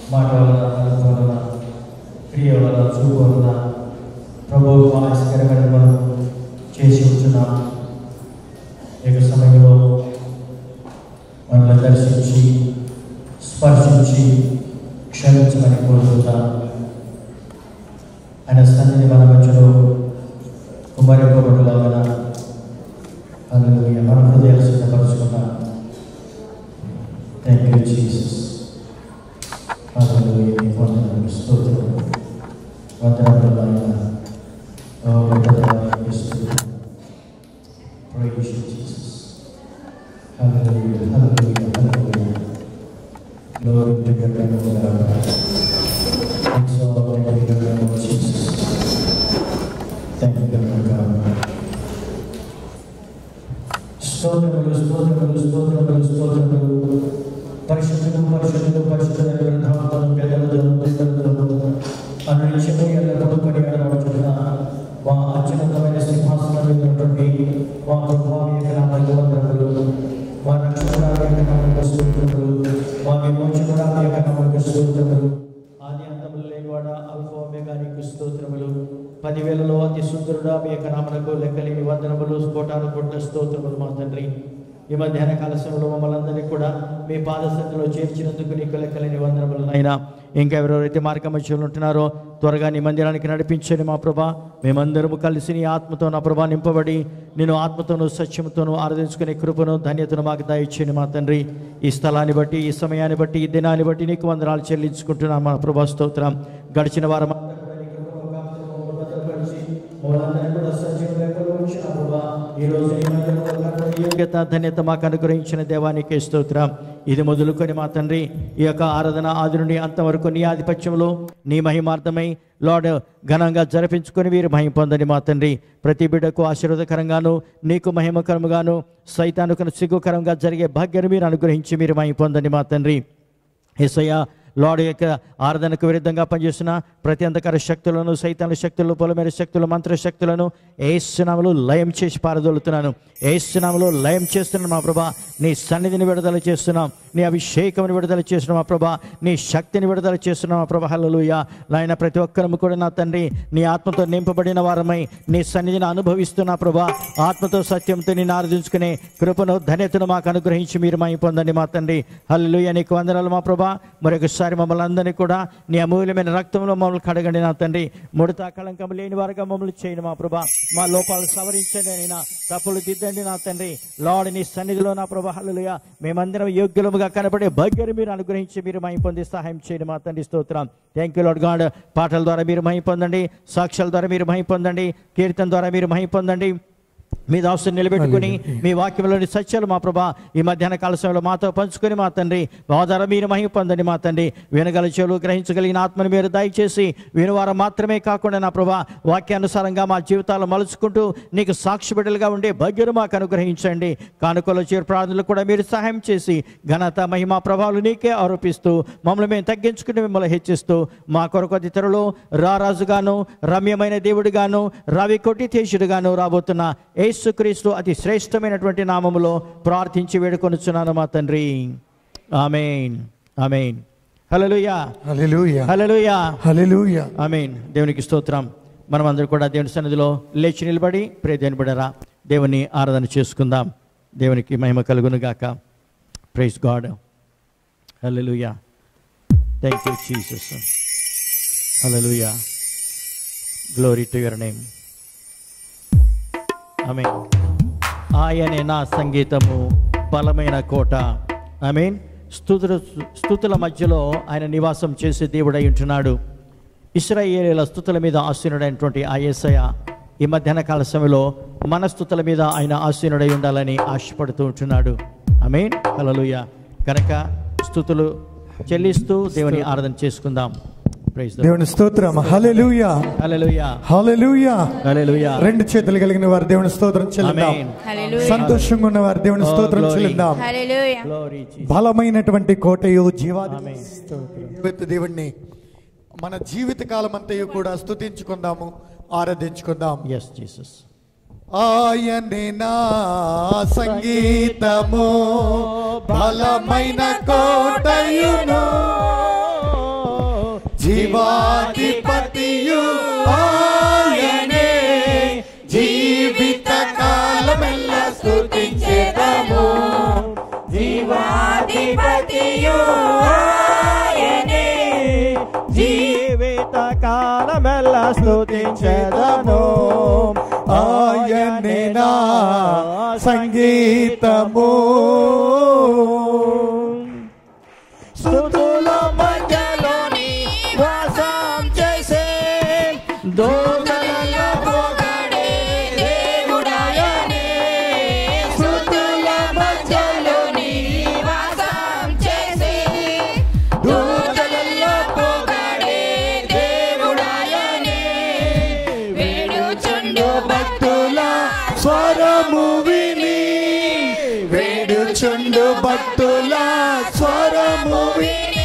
మాట వలన తలంపు వలన క్రియ వలన చూపు వలన ప్రభువు ఆశ్చర్యమైన మనం చేసి ఉంటున్నాం ఈ యొక్క సమయంలో మనల్ని దర్శించి స్పర్శించి క్షమించమని కోరుకుంటాం ఆయన సన్నిధి మన మధ్యలో కుమరింపబడులాగా అందులో మన హృదయాలు సిద్ధపరచుకున్నాం థ్యాంక్ యూ జీసస్ అందులో వందనములు స్తోత్రం వందనములు నాయన ఓ వందనాలు స్తోత్రం Praise you, Jesus. Hallelujah, hallelujah, hallelujah. Glory to your name, O God. Exalt your name, O Jesus. Thank you, Lord God. స్తోత్రములు స్తోత్రములు స్తోత్రములు స్తోత్రములు పరిశుద్ధులు పరిశుద్ధులు పరిశుద్ధుల గ్రంథాలను పెద్దలను పెద్దలను అన్నింటినీ ఎల్లప్పుడూ కొనియాడబడుతున్న మా అత్యున్నతమైన సింహాసనం మీద ఉన్నటువంటి మా ప్రభావి యొక్క నామకు వందనములు మా రక్షకురాలు యొక్క నామకు స్తోత్రములు మా విమోచకురాలు యొక్క నామకు స్తోత్రములు ఆది అంతములు లేనివాడ అల్ఫా ఒమేగా నీకు స్తోత్రములు పదివేలలో అతి సుందరుడా మీ యొక్క నామనకు లెక్కలేని వందనములు కోటాను కొట్ట స్తోత్రములు మా తండ్రి ఈ మధ్యాహ్న కాల సమయంలో మమ్మల్ని అందరినీ కూడా మీ పాదసంలో చేర్చినందుకు నీకు లెక్కలేని వందనములు నాయన ఇంకా ఎవరెవరైతే మార్గ మధ్యలో ఉంటున్నారో త్వరగా నీ మందిరానికి నడిపించండి మా ప్రభా మేమందరము కలిసి నీ ఆత్మతో నా ప్రభా నింపబడి నేను ఆత్మతోనూ సత్యముతోనూ ఆరాధించుకునే కృపను ధన్యతను మాకు దయచేయండి మా తండ్రి ఈ స్థలాన్ని బట్టి ఈ సమయాన్ని బట్టి ఈ దినాన్ని బట్టి నీకు వందనాలు చెల్లించుకుంటున్నాం మా ప్రభా స్తోత్రం గడిచిన వారం యోగ్యత ధన్యత మాకు అనుగ్రహించిన దేవానికి స్తోత్రం ఇది మొదలుకొని మా తండ్రి ఈ యొక్క ఆరాధన ఆది నుండి అంతవరకు నీ ఆధిపత్యంలో నీ మహిమార్థమై లార్డ్ ఘనంగా జరిపించుకొని వీరు మహిమ పొందని మా తండ్రి ప్రతి బిడ్డకు ఆశీర్వదకరంగాను నీకు మహిమకరముగాను సైతానుకు సిగ్గుకరంగా జరిగే భాగ్యాన్ని మీరు అనుగ్రహించి మీరు మహిమ పొందని మా తండ్రి ఏసయ్య లార్డ్ యొక్క ఆరాధనకు విరుద్ధంగా పనిచేస్తున్న ప్రతి అంధకార శక్తులను సైతాన శక్తులు పొలమేర శక్తులు మంత్ర శక్తులను ఏసునామలు లయం చేసి పారదోలుతున్నాను ఏసునామలు లయం చేస్తున్నాను మా ప్రభా నీ సన్నిధిని విడుదల చేస్తున్నాం నీ అభిషేకముని విడుదల చేస్తున్నాం మా ప్రభా నీ శక్తిని విడుదల చేస్తున్నాం మా ప్రభా హల్లెలూయ నాయన ప్రతి ఒక్కరము కూడా నా తండ్రి నీ ఆత్మతో నింపబడిన వారమై నీ సన్నిధిని అనుభవిస్తున్నా ప్రభా ఆత్మతో సత్యంతో నేను ఆరాధించుకునే కృపను ధన్యతను మాకు అనుగ్రహించి మీరు మై పొందండి మా తండ్రి హల్లెలూయ నీకు వందనాలు మా ప్రభా మరొకసారి మమ్మల్ని అందరినీ కూడా నీ అమూల్యమైన రక్తంలో మమ్మల్ని కడగండి నా తండ్రి ముడత కళంకం లేని వారుగా మమ్మల్ని చేయండి మా ప్రభా మా లోపాలు సవరించండి అయినా తప్పులు దిద్దండి నా తండ్రి లార్డ్ నీ సన్నిధిలో నా ప్రభా హల్లెలూయ మేమందరం యోగ్యులముగా కనబడే భాగ్యాన్ని మీరు అనుగ్రహించి మీరు మై పొంది సహాయం చేయండి మా తండ్రి స్తోత్రం థ్యాంక్ యూ లార్డ్ గాడ్ పాటల ద్వారా మీరు మహి పొందండి సాక్ష్యాల ద్వారా మీరు మహి పొందండి కీర్తన ద్వారా మీరు మహి పొందండి మీ దాసుని నిలబెట్టుకుని మీ వాక్యంలోని సత్యాలు మా ప్రభా ఈ మధ్యాహ్న కాల సమయంలో మాతో పంచుకొని మా తండ్రి మా ద్వారా మీరు మహిమ పొందండి మా తండ్రి వినగల చెవులు గ్రహించగలిగిన ఆత్మని మీరు దయచేసి వినువారం మాత్రమే కాకుండా నా ప్రభా వాక్యానుసారంగా మా జీవితాలు మలుచుకుంటూ నీకు సాక్షి బిడ్డలుగా ఉండే భాగ్యను మాకు అనుగ్రహించండి కానుకల చేరు ప్రార్థనలు కూడా మీరు సహాయం చేసి ఘనత మహిమ ప్రభావాలు నీకే ఆరోపిస్తూ మమ్మల్ని మేము తగ్గించుకుని మిమ్మల్ని హెచ్చిస్తూ మా కొరకు ఇతరులు రారాజుగాను రమ్యమైన దేవుడిగాను రవి కొట్టి తేజుడుగాను రాబోతున్న యేసుక్రీస్తు అతి శ్రేష్టమైనటువంటి నామములో ప్రార్థించి వేడుకొనుచున్నాను మా తండ్రి ఆమెన్ ఆమెన్ హల్లెలూయా హల్లెలూయా హల్లెలూయా హల్లెలూయా ఆమెన్ దేవునికి స్తోత్రం మనం అందరూ కూడా దేవుని సన్నిధిలో లేచి నిలబడి ప్రే దేవుని బిడరా దేవుని ఆరాధన చేసుకుందాం దేవునికి మహిమ కలుగును గాక ప్రైజ్ గాడ్ హల్లెలూయా థ్యాంక్ యూ జీసస్ హల్లెలూయా గ్లోరీ టు యువర్ నేమ్ ఆమె ఆయనే నా సంగీతము బలమైన కోట ఐ మీన్ స్థుతుల స్థుతుల మధ్యలో ఆయన నివాసం చేసే దేవుడై ఉంటున్నాడు ఇస్రాయేలీల స్థుతుల మీద ఆసీనుడైనటువంటి ఆ యేసయ్య ఈ మధ్యాహ్న కాల సమయంలో మన స్థుతుల మీద ఆయన ఆసీనుడై ఉండాలని ఆశపడుతూ ఉంటున్నాడు ఐ మీన్ హల్లెలూయా కనుక స్థుతులు చెల్లిస్తూ దేవుని ఆరాధన చేసుకుందాం ప్రైజ్ దేవుని స్తోత్రం హల్లెలూయా హల్లెలూయా హల్లెలూయా హల్లెలూయా రెండు చేతులు కలిగిన వారు దేవుని స్తోత్రం చెల్లిద్దాం ఆమేన్ హల్లెలూయా సంతోషంగా ఉన్న వారు దేవుని Oh, స్తోత్రం glory. చెల్లిద్దాం హల్లెలూయా గ్లోరీ బలమైనటువంటి కోటయు జీవాది ఆమేన్. జీవిత దేవుణ్ణి మన జీవిత కాలం అంతయు కూడా స్తుతించుకుందాము ఆరాధించుకుందాం ఎస్ జీసస్ ఆయనే నా సంగీతము బలమైన కోటయును కాలమెల్ల స్తుతించెదను ఆయనే నా సంగీతము స్థుతుల మధ్యలోని వాసం చేసే దూతలలో పొగడే దేవుడాయనే స్థుతుల మధ్యలోని వాసం చేసి దూతలలో పొగడే దేవుడాయనే వేడుచుండు భక్తుల స్వరము విని వేడుచుండు భక్తుల స్వరము విని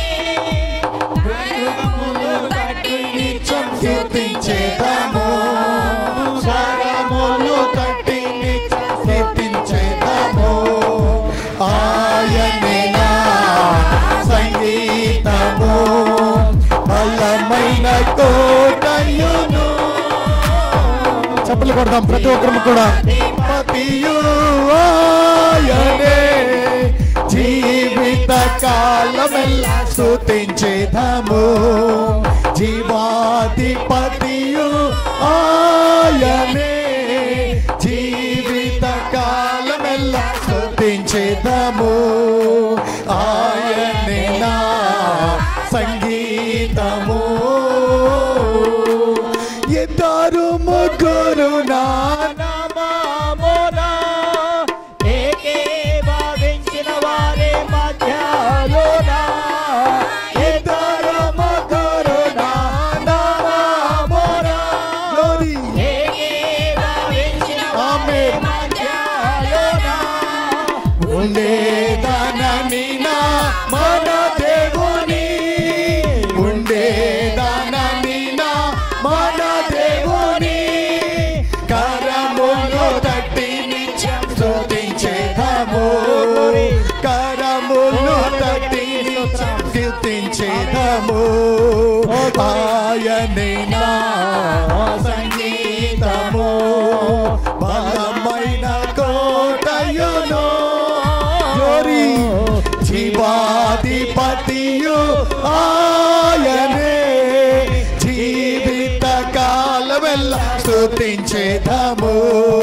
నిత్యం కీర్తించేదము స్వరములు తట్టి నిత్యం కీర్తించేదము ఆయనే నా సంగీతము బలమైన కోటయును చప్పలు కొడదాం ప్రతి ఒక్కరు కూడా పతియు ఆయనే జీవిత కాలమెల్లా స్తుతించేదము జీవాధిపతియు ఆయనే జీవిత కాలమెల్లా స్తుతించేదము ఆయనే నా సంగీతము ఇద్దరు ముగ్గురు నా నామమున ఏకీభవించిన వారి మధ్యలోన ఇద్దరు ముగ్గురు నా నామమున లోని ఏకీభవించిన ఆమె మధ్యలోన ఉండేదానని నా మన దేవుని ఉండేదానని నా మన దేవుని కరములు తట్టి నిత్యం స్తుతించేదము కరములు తట్టి నిత్యం కీర్తించేదము ఆయనే నా సంగీతము బలమైన కోటయును glory. జీవాధిపతియు ఆయనే జీవిత కాలమెల్ల స్తుతించేదము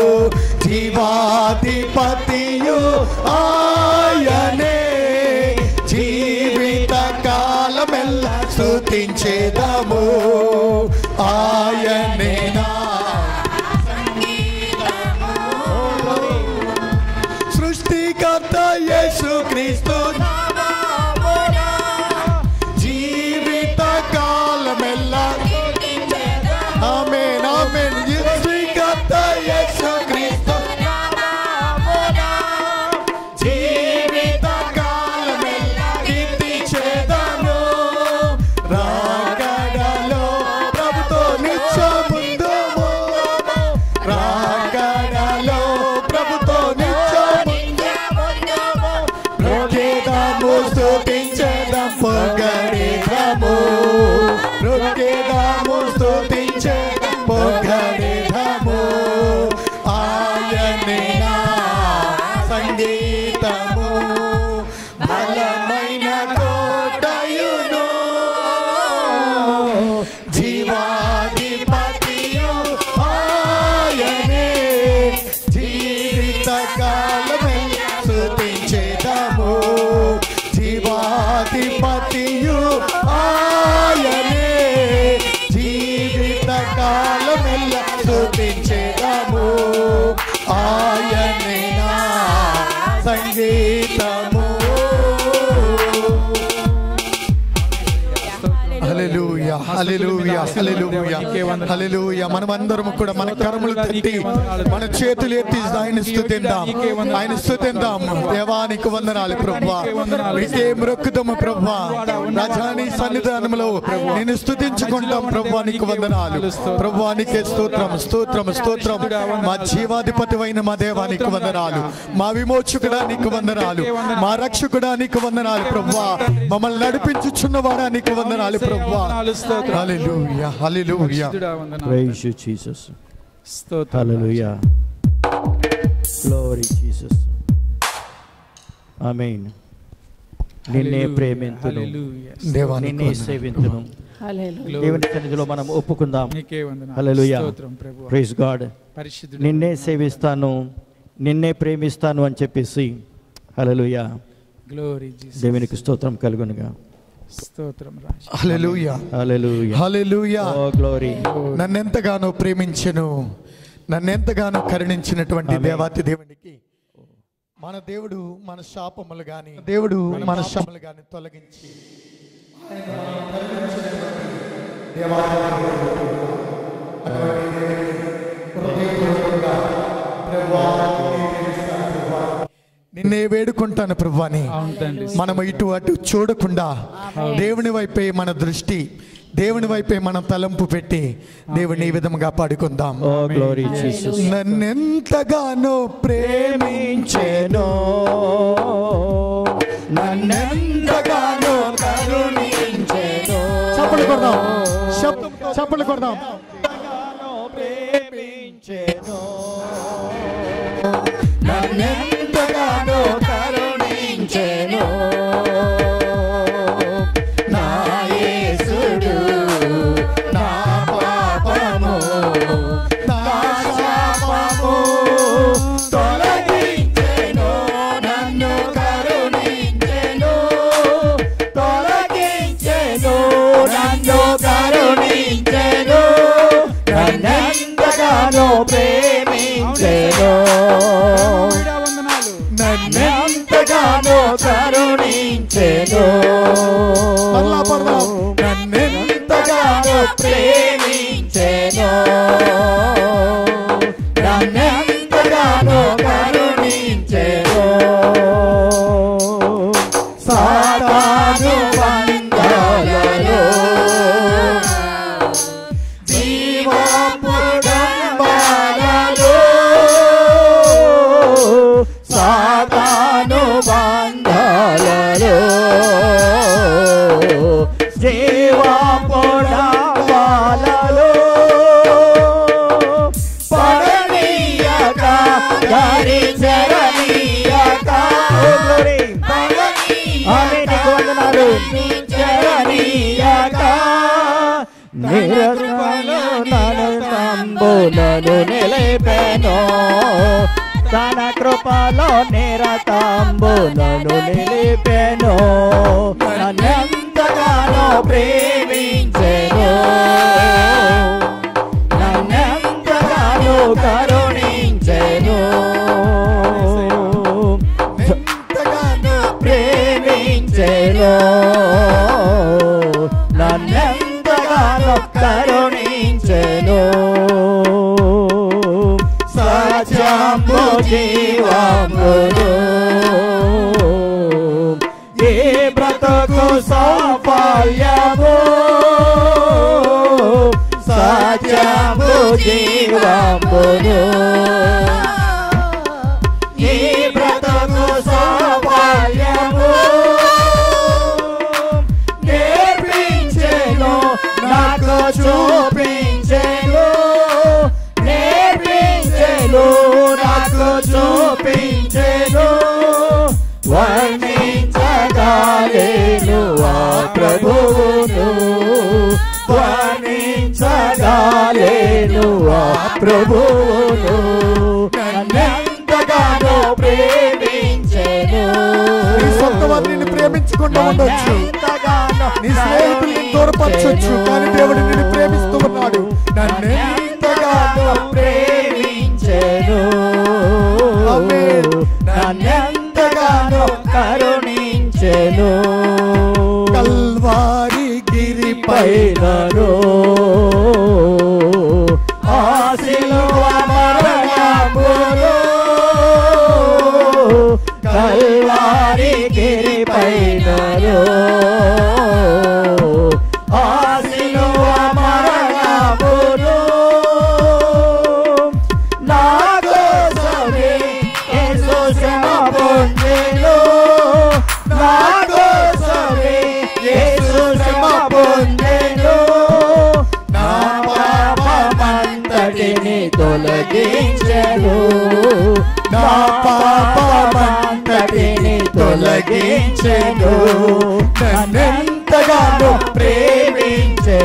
జీవాధిపతియు ఆయనే జీవిత కాలమెల్ల స్తుతించేదము ఆయనే నా సృష్టికర్త యేసు క్రీస్తు జీవిత కాలమెల్లా ఆమేన్ ఆమేన్ సృష్టికర్త యేసు క్రీస్తు జీవిత కాలమెల్లా కీర్తించేదను రాగడలో ప్రభుతో నిత్యముందుము రాగడలో ప్రభుతో నిత్యముందుము ప్రొకేదాము స్తుతించేదాం పొగడేదాము ప్రొకేదాము స్తుతించేదాం పొగడేదాము ఆయనే నా సంగీతము బలమైన కోటయును జీవాధిపతియు ఆయనే జీవిత కాలమెల్ల స్తుతించేదము జీవాధిపతియు ఆయనే జీవిత కాలమెల్ల స్తుతించేదము ఆయనే నా సంగీతము హల్లెలూయా హల్లెలూయా హల్లెలూయా హల్లెలూయా మనమందరం కూడా మన కరములు తట్టి మన చేతులు ఎత్తి ఆయన స్తుతిద్దాం ఆయన స్తుతిద్దాం దేవానికి వందనాలు ప్రభువా మీకే మొక్కుదాము ప్రభువా రాజాని సన్నిధానంలో నేను స్తుతించుకుంటాం ప్రభువా నీకు వందనాలు ప్రభువా నీకే స్తోత్రం స్తోత్రం స్తోత్రం మా జీవాధిపతి అయిన మా దేవానికి వందనాలు మా విమోచకుడా నీకు వందనాలు మా రక్షకుడా నీకు వందనాలు ప్రభువా మమ్మల్ని నడిపించుచున్నవాడా నీకు వందనాలు ప్రభువా హల్లెలూయా హల్లెలూయా Praise you, Jesus. Hallelujah. Glory, Jesus. Amen. నిన్నే ప్రేమింతును దేవానికి నిన్నే వందనాలు. సేవింతును హల్లెలూయా దేవుని సన్నిధిలో మనం ఒప్పుకుందాం నీకే వందనాలు. హల్లెలూయా స్తోత్రం ప్రభు ప్రైజ్ గాడ్ పరిశుద్ధుడు నిన్నే సేవిస్తాను నిన్నే ప్రేమిస్తాను అని చెప్పేసి హల్లెలూయా గ్లోరీ జీసస్ దేవునికి స్తోత్రం కలుగునుగా స్తోత్రం రాజు హల్లెలూయా హల్లెలూయా హల్లెలూయా ఓ గ్లోరీ నన్నెంతగానో ప్రేమించెను నన్నెంతగానో కరుణించినటువంటి దేవాతి దేవునికి మన దేవుడు మన శాపములు గాని దేవుడు మన శాపములు గాని తొలగించి ఆయన మనల్ని కరుణించినటువంటి దేవాతి దేవుడు. అటువంటి దేవుని హృదయపూర్వకంగా ప్రభువా, నిన్నే ప్రేమిస్తాను ప్రభువా. నిన్నే వేడుకుంటాను ప్రభువాని అవును తండ్రి మనము ఇటు అటు చూడకుండా దేవుని వైపే మన దృష్టి దేవుని వైపే మనం తలంపు పెట్టి దేవుని ఈ విధంగా పాడుకుందాం ఓ గ్లోరీ జీసస్ నన్నెంతగానో ప్రేమించెను నన్నెంతగానో కరుణించెను చప్పలు కొడదాం శబ్దం చప్పలు కొడదాం ప్రేమించెను నన్నెంతగానో కరుణించెను నా యేసుడు నా పాపము నా శాపము తొలగించెను నన్ను కరుణించెను తొలగించెను నన్ను కరుణించెను నన్నెంతగానో ప్రేమించెను వీడా వందనాలు నన్నెంతగానో కరుణించెను మళ్ళా పడదాం నన్నెంతగానో ప్రేమించెను నన్నెంతగానో కరుణించెను సాతాను బంధాలలో జీవపుడంబాలలో సాతాను బంధాలలో జీవపుడంబాలలో పడనీయక దారి చెరనీయక ఆమె నీకు వందనాలు చెరనీయక నిరకృపలో నన్ను తంబులను నిలిపెను తన కృపలో నిరతంబులను నిలిపెను నన్నెంతగానో ప్రేమించెను నన్నెంతగానో కరుణించెను ఎంతగానో ప్రేమించెను నన్నెంతగానో కరుణించెను సత్యము జీవమును ఏ బ్రతుకు సాఫల్యము సత్యము జీవమును ఈ బ్రతుకు సాఫల్యము నేర్పించెను నాకు చూపించెను నేర్పించెను నాకు చూపించెను వర్ణించగాలేను ఆ ప్రభువును వర్ణించగాలేను ఆ ప్రభువును నన్నెంతగానో ప్రేమించెను నీ సొంత వారిని ప్రేమించకుండా ఉండొచ్చు నన్నెంతగానో నీ స్నేహితుల్ని దూరపరచొచ్చు కానీ దేవుడు నిన్ను ప్రేమిస్తూ ఉన్నాడు నన్నెంతగానో ప్రేమించెను ఆమేన్. నన్నెంతగానో కరుణించెను కల్వారి గిరిపై పైనను ఆశిలువ మరణమును కల్వారి గిరి పైనను ఆశిలువ మరణమును నా కోసమే యేసు శ్రమ పొందెను నా కోసమే యేసు శ్రమ పొందెను నా పాపమంతటిని తొలగించెను నా పాపమంతటిని తొలగించెను నన్నెంతగానో ప్రేమించెను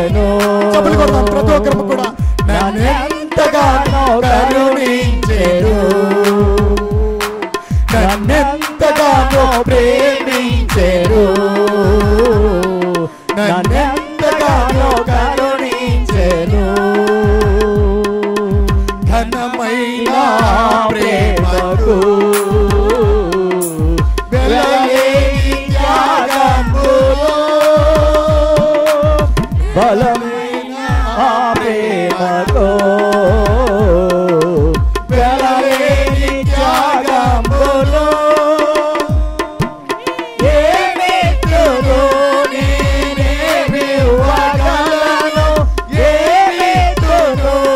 బలమైన ఆ ప్రేమతో వెలలేని త్యాగంబులో ఏమిత్రులు నేనేమివ్వగలను? ఏమిత్రులు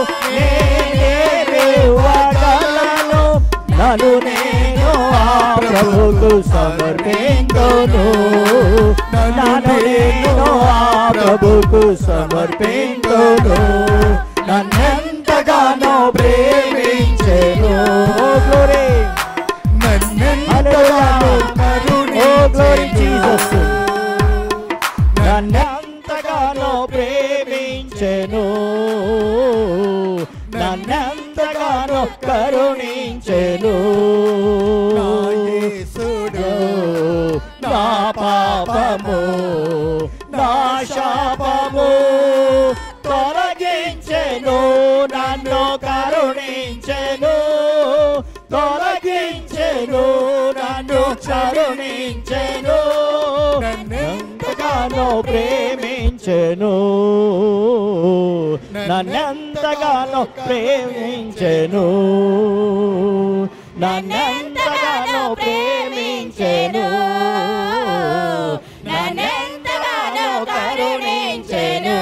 నేనేమివ్వగలను? నన్ను నేను ఆ ప్రభుకు సమర్పించును నన్ను నేను ఆ ప్రభుకు సమర్పించును నన్నెంతగానో ప్రేమించెను గ్లోరీ నన్నెంతగానో ఓ గ్లోరీ జీసస్ కరుణించెను. నన్నెంతగానో ప్రేమించెను నన్నెంతగానో కరుణించెను నా యేసుడు నా పాపము నా శాపము తొలగించెను నన్ను కరుణించెను తొలగించెను నన్ను కరుణించెను నన్నెంతగానో ప్రేమించెను నన్నెంతగానో ప్రేమించెను నన్నెంతగానో ప్రేమించెను నన్నెంతగానో కరుణించెను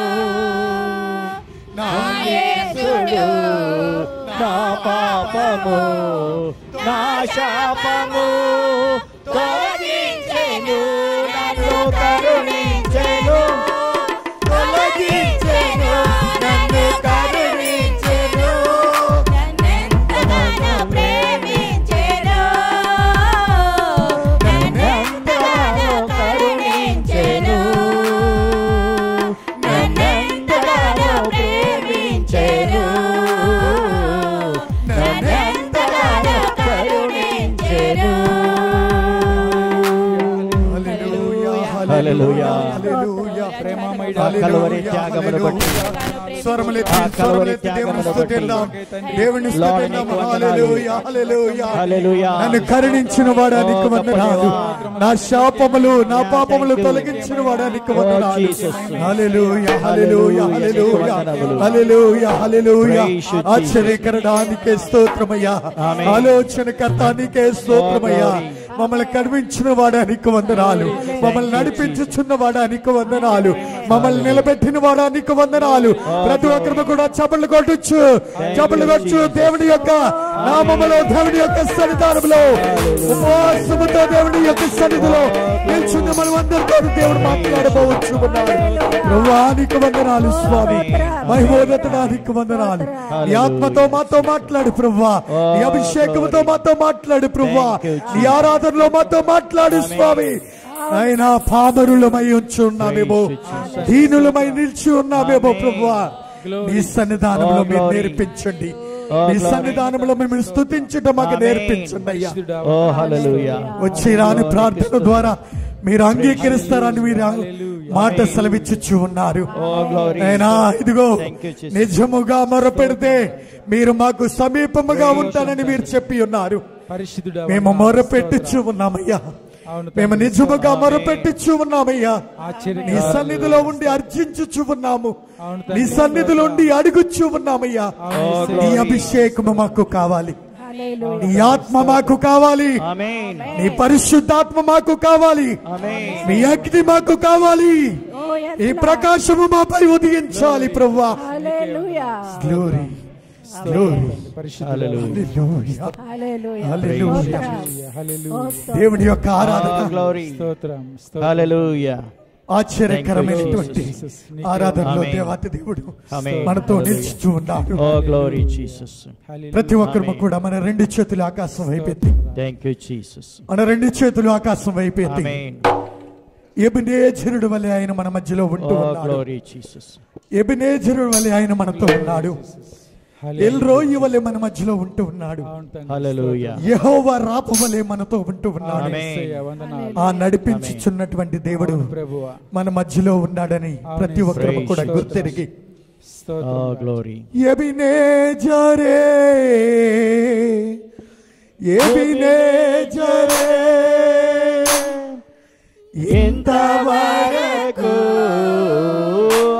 నా యేసుడు నా పాపము నా శాపము తొలగించెను నన్ను కరుణించెను తొలగించెను నన్ను కరుణించెను నన్నెంతగానో ప్రేమించెను నన్నెంతగానో కరుణించెను నన్నెంతగానో ప్రేమించెను నన్నెంతగానో కరుణించెను హల్లెలూయా, హల్లెలూయా. హల్లెలూయా. ప్రేమమయుడ ఆ కలువరి త్యాగమును బట్టి స్వరములెత్తి, ఆ కలువరి స్వరములెత్తి దేవుని త్యాగమును స్తుతిద్దాం. బట్టి. దేవుని లార్డ్ స్తుతిద్దాం. నీకు వందనాలు. హల్లెలూయా, హల్లెలూయా. హల్లెలూయా. నన్ను కరుణించిన వాడానికి ఓ వందనాలు గొప్ప నా శాపములు నా పాపములు Thank you. తొలగించిన వాడానికి ఓ వందనాలు Jesus. హల్లెలూయా హల్లెలూయా హల్లెలూయా. హల్లెలూయా వందనములు. హల్లెలూయా హల్లెలూయా Praise you, Jesus. ఆశ్చర్యకరణానికే స్తోత్రమయ్యా Amen. ఆలోచనకర్తానికే స్తోత్రమయ్యా Oh, glory. మమ్మల్ని కనిపించిన వాడానికి వందనాలు మమ్మల్ని నడిపించుచున్న వాడానికి వందనాలు మమ్మల్ని నిలబెట్టిన వాడానికి వందనాలు ప్రతి ఒక్కరు కూడా చపలు కొట్టచ్చు చపలు కొట్టు దేవుని యొక్క నామములో దేవుని యొక్క సన్నిధానంలో ఉపవాసముతో దేవుని యొక్క సన్నిధిలో నిల్చున్న మనం అందరితో దేవుడు మాట్లాడబోవచ్చు ఉన్నాడు ప్రభువానికి వందనాలు స్వామి మహిమోన్నతడానికి వందనాలు ఈ ఆత్మతో మాతో మాట్లాడు ప్రభువా ఈ అభిషేకంతో మాతో మాట్లాడు ప్రభువా Thank you, Jesus. ఈ ఆరాధనలో మాతో మాట్లాడు స్వామి అయినా పామరులమై ఉంచి ఉన్నామేమో దీనులమై నిలిచి ఉన్నామేమో ప్రభువా మీ సన్నిధానంలో Oh, మీరు glory. నేర్పించండి Oh, మీ glory. సన్నిధానంలో మేము స్తుతించడం మాకు Amen. నేర్పించండి అయ్యా ఓ హల్లెలూయా వచ్చి రాని ప్రార్థన ద్వారా మీరు అంగీకరిస్తారని మీరు మాట సెలవిచ్చుచు ఉన్నారు ఓ గ్లోరీ అయినా ఇదిగో Thank you, Jesus. నిజముగా మొరపెడితే మీరు మాకు సమీపముగా ఉంటానని మీరు చెప్పి ఉన్నారు పరిశుద్ధుడా మేము మొరపెట్టుచు ఉన్నామయ్యా అవును మేము నిజముగా మొరపెట్టుచు ఉన్నామయ్యా ఆశ్చర్య నీ సన్నిధిలో ఉండి అర్జించుచు ఉన్నాము అవును నీ సన్నిధిలో ఉండి అడుగుచు ఉన్నామయ్యా అవును నీ అభిషేకము మాకు కావాలి హల్లెలూయా నీ ఆత్మ మాకు కావాలి ఆమేన్ నీ పరిశుద్ధాత్మ మాకు కావాలి ఆమేన్ నీ అగ్ని మాకు కావాలి ఓ yes ఈ ప్రకాశము మాపై ఉదయించాలి ప్రవ్వా హల్లెలూయా గ్లోరీ గ్లోరీ పరిశుద్ధుడా హల్లెలూయా హల్లెలూయా హల్లెలూయా హల్లెలూయా దేవుని యొక్క ఆరాధన గ్లోరీ స్తోత్రం స్తోత్రం హల్లెలూయా ఆశ్చర్యకరమైనటువంటి Thank you, Jesus. ఆరాధనలో Amen. దేవాతి దేవుడు Amen. మనతో నిలుచుచూ ఉన్నాడు ఓ గ్లోరీ జీసస్ హల్లెలూయా ప్రతి ఒక్కరు Amen. కూడా మన రెండు చేతులు ఆకాశం వైపెత్తి థ్యాంక్ యూ జీసస్ మన రెండు చేతులు ఆకాశం వైపెత్తి ఆమేన్ ఎబినేజరుడు వలె ఆయన మన మధ్యలో ఉంటూ ఓ ఉన్నాడు గ్లోరీ జీసస్ ఎబినేజరుడు వలె ఆయన మనతో ఉన్నాడు ఎల్రోయి వలె మన మధ్యలో ఉంటూ ఉన్నాడు అవును తండ్రి. హల్లెలూయా యెహోవా రాప వలె మనతో ఉంటూ ఉన్నాడు ఆమేన్. యేసయ్య, వందనాలు ఆ నడిపించుచున్నటువంటి దేవుడు ప్రభువా మన మధ్యలో ఉన్నాడని ప్రతి ఒక్కరు Praise కూడా you. గుర్తెరిగి ఓ స్తోత్రం గ్లోరీ ఎబినేజరే ఎబినేజరే ఇంతవరకు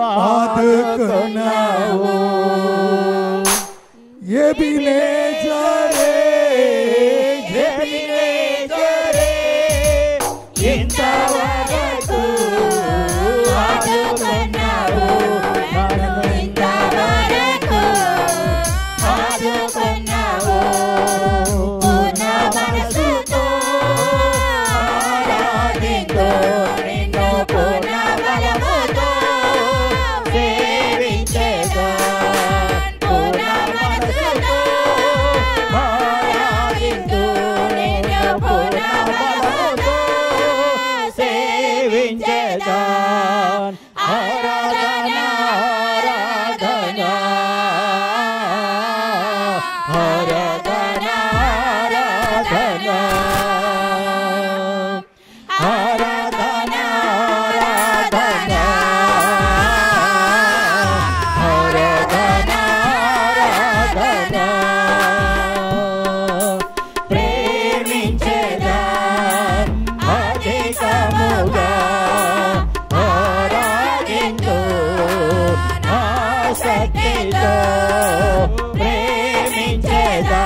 ఆరాధన ఆరాధన ఆరాధన ఆరాధన ఆరాధన ఆరాధన ఆరాధన ప్రేమించేదా అధికముగా ఆరాధించు ఆసక్తితో ప్రేమించేదా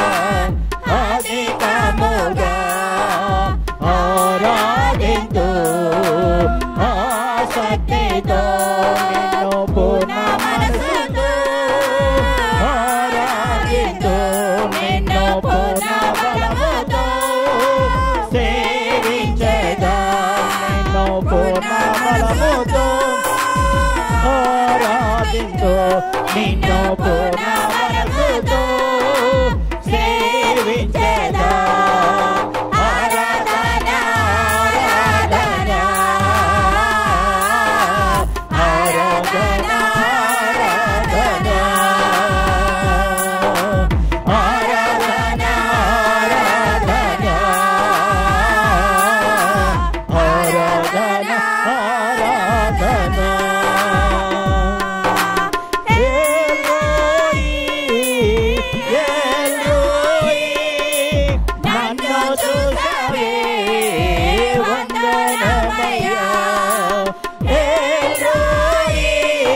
అధికముగా ఆరాధించు ఆసక్తితో నిన్ను పూర్ణ మనసుతో ఆరాధించు నిన్ను పూర్ణ బలముతో సేవించేదా నిన్ను పూర్ణ బలముతో ఆరాధించు నిన్ను పూర్ణ మనసుతో సేవించేదా ఆరాధన ఆరాధన ఆరాధన ఆరాధన ఆరాధన ఆరాధన ఆరాధన ఎలోయి ఎలోయి నన్ను చూసావే వందనమయ్యా ఎలోయి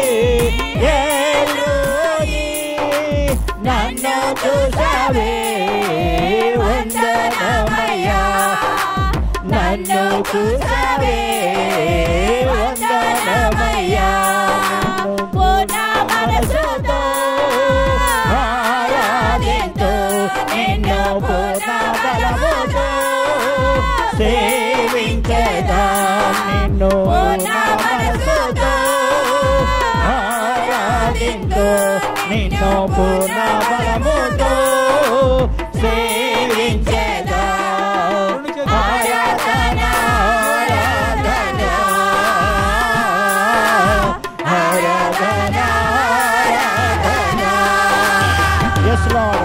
ఎలోయి నన్ను చూసావే వందనమయ్యా నన్ను చూసావే వందనమయ్యా నన్ను పూర్ణ మనసుతో ఆరాధించు నిన్ను పూర్ణ బలముతో సేవించేదా నిన్ను పూర్ణ మనసుతో ఆరాధించు నిన్ను పూర్ణ బలముతో సేవించేదా ఆరాధన ఆరాధన ఆరాధన ఆరాధన Yes, Lord.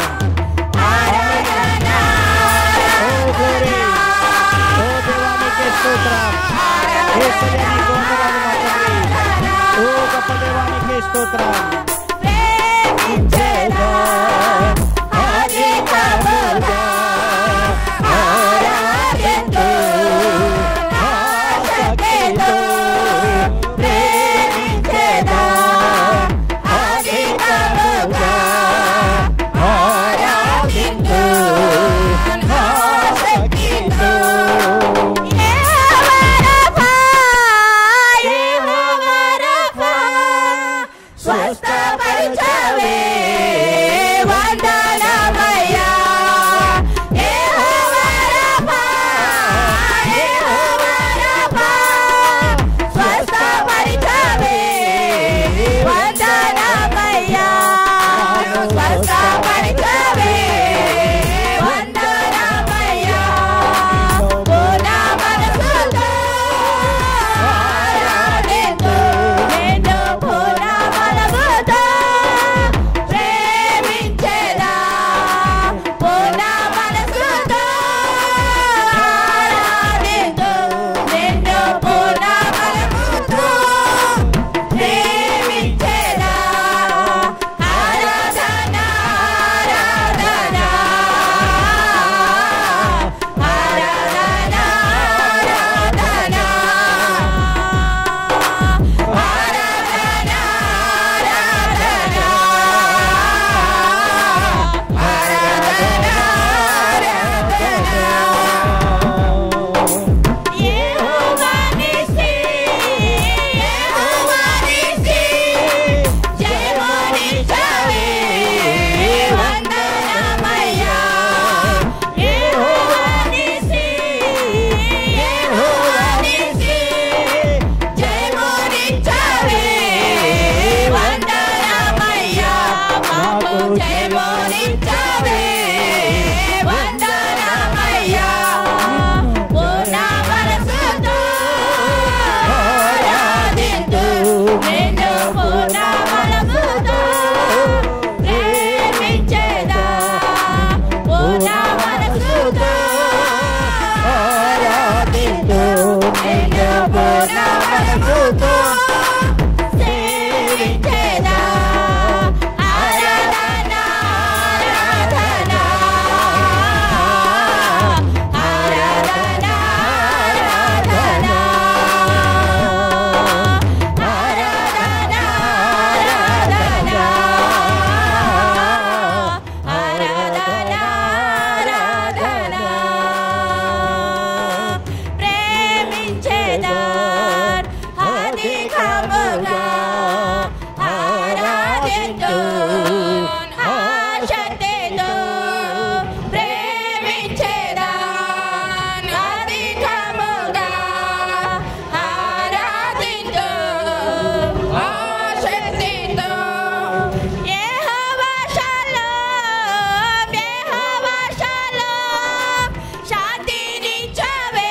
Oh, glory. Oh, దేవానికి స్తోత్రం. యేసయ్య నీకు వందనాలు మా తండ్రి. ఓ గొప్ప దేవానికి స్తోత్రం ప్రేమించేదా అధికముగా ఆరాధించు ఆసక్తితో ప్రేమించేదా అధికముగా ఆరాధించు ఆసక్తితో స్వస్థపరచవే మనసుతో సేవించేదా ఆరాధన ఆరాధన ఆరాధన ఆరాధన ఆరాధన ఆరాధన ఆరాధన ప్రేమించేదార్ అధికముగా ఆరాధించు ఆశక్తితో ప్రేమించేదాన్ అధికముగా ఆరాధించు ఆశక్తితో యెహోవా షలోమ్ యెహోవా షలోమ్ శాంతినిచ్చవే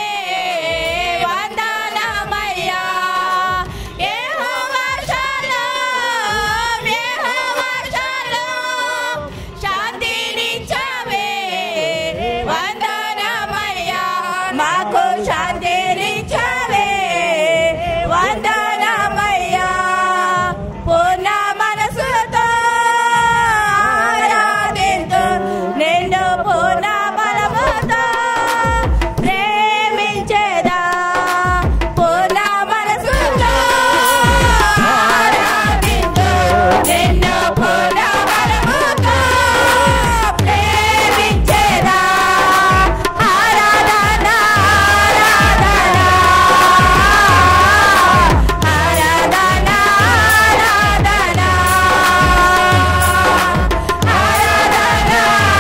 వందనమయ్యా యెహోవా షలోమ్ యెహోవా షలోమ్ శాంతినిచ్చవే వందనమయ్యా మాకు శాంతినిచ్చవే వందనమయ్యా పూర్ణ మనసుతో ఆరాధించు నిన్ను పూర్ణ బలముతో ప్రేమించేదా పూర్ణ మనసుతో ఆరాధించు నిన్ను పూర్ణ బలముతో ప్రేమించేదా ఆరాధన ఆరాధన ఆరాధన ఆరాధన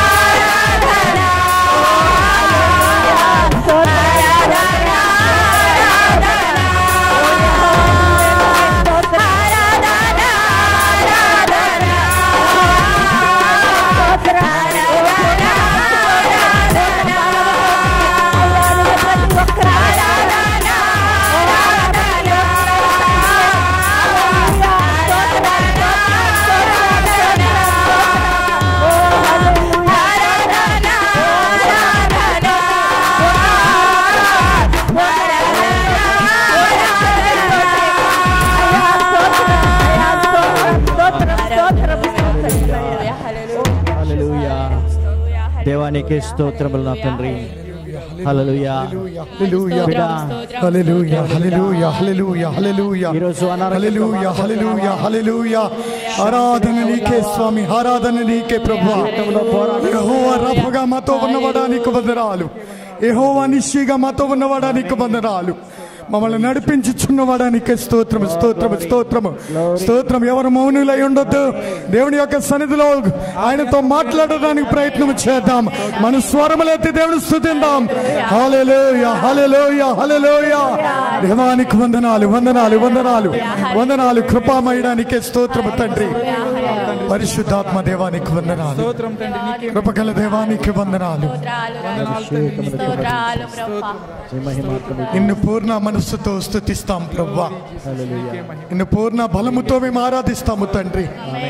హల్లెలూయా దేవానికి స్తోత్రములు నా తండ్రి హల్లెలూయా హల్లెలూయా బిడ్డ హల్లెలూయా హల్లెలూయా హల్లెలూయా హల్లెలూయా ఈరోజు అనారోగ్యంతో హల్లెలూయా హల్లెలూయా హల్లెలూయా ఆరాధన నీకే స్వామి ఆరాధన నీకే ప్రభు యెహోవా రఫగా మాతో ఉన్నవాడా నీకు వందనాలు యెహోవా నిశ్చయగా మాతో ఉన్నవాడా నీకు వందనాలు మమ్మల్ని నడిపించుచున్నవాడా నీకే స్తోత్రము స్తోత్రము స్తోత్రము స్తోత్రం ఎవరు మౌనులై ఉండొద్దు దేవుని యొక్క సన్నిధిలో ఆయనతో మాట్లాడడానికి ప్రయత్నం చేద్దాం మన స్వరములెత్తి దేవుని స్తుతిద్దాం హల్లెలూయా హల్లెలూయా హల్లెలూయా దేవానికి వందనాలు వందనాలు వందనాలు వందనాలు కృపామయడానికే స్తోత్రము తండ్రి పరిశుద్ధాత్మ దేవానికి వందనాలు స్తోత్రం తండ్రి నీకే కృపగల దేవానికి వందనాలు స్తోత్రాలు ప్రభా నిన్ను పూర్ణ మనస్సుతో స్తుతిస్తాం ప్రవ్వా నిన్ను పూర్ణ బలముతో మేము ఆరాధిస్తాము తండ్రి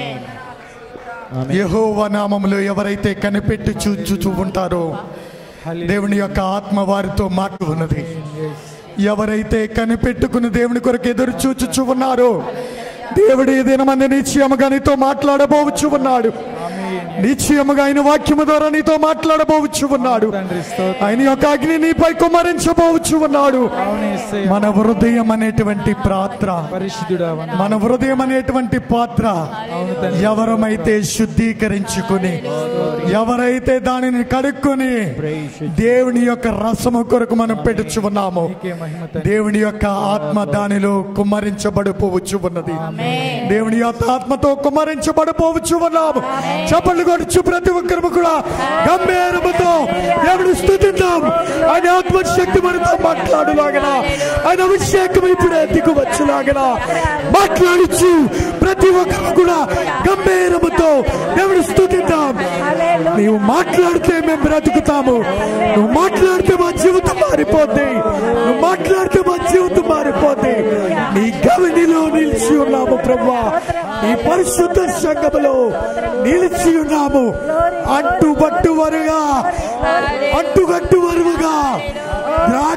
యెహోవా నామములో ఎవరైతే కనిపెట్టి చూచుచూ ఉంటారో దేవుని యొక్క ఆత్మ వారితో మాట ఉన్నది ఎవరైతే కనిపెట్టుకుని దేవుని కొరకు ఎదురు చూచుచూ ఉన్నారో దేవుడు ఈ దినమంది నిశ్చయముగా నీతో మాట్లాడబోవచ్చు ఉన్నాడు నిశ్చయముగా ఆయన వాక్యము ద్వారా నీతో మాట్లాడబోవచ్చు ఉన్నాడు తండ్రి స్తోత్రం ఆయన యొక్క అగ్ని నీపై కుమ్మరించబోవచ్చు ఉన్నాడు అవును యేసయ్య. మన హృదయం అనేటువంటి పాత్ర పరిశుద్ధుడా వందనాలు. మన హృదయం అనేటువంటి పాత్ర అవును తండ్రి ఎవరమైతే శుద్ధీకరించుకుని ఎవరైతే దానిని కడుక్కొని దేవుని యొక్క రసము కొరకు మనం పెట్టుచు ఉన్నామో నీకే మహిమ తండ్రి దేవుని యొక్క ఆత్మ దానిలో కుమ్మరించబడిపోవచ్చు ఉన్నది దేవుని యొక్క ఆత్మతో కుమ్మరించబడిపోవచ్చు ఉన్నాము చప్పట్లు కొడుచు ప్రతి ఒక్కరు కూడా గంభీరముతో దేవుని స్థుతిద్దాం ఆయన ఆత్మశక్తి మనతో మాట్లాడులాగన ఆయన అభిషేకం ఇప్పుడే దిగువచ్చులాగన మాట్లాడుచు ప్రతి ఒక్కరు కూడా గంభీరముతో దేవుని స్థుతిద్దాం నీవు మాట్లాడితే మేము బ్రతుకుతాము నువ్వు మాట్లాడితే మా జీవితం మారిపోద్ది నువ్వు మాట్లాడితే మా జీవితం మారిపోద్ది నీ గవినిలో నిలిచి ఉన్నాము ప్రభా నీ పరిశుద్ధ సంఘములో నిలిచి ఉన్నాము అంటుబట్టు వరుగా అంటుగట్టు వరువుగా ద్రాక్ష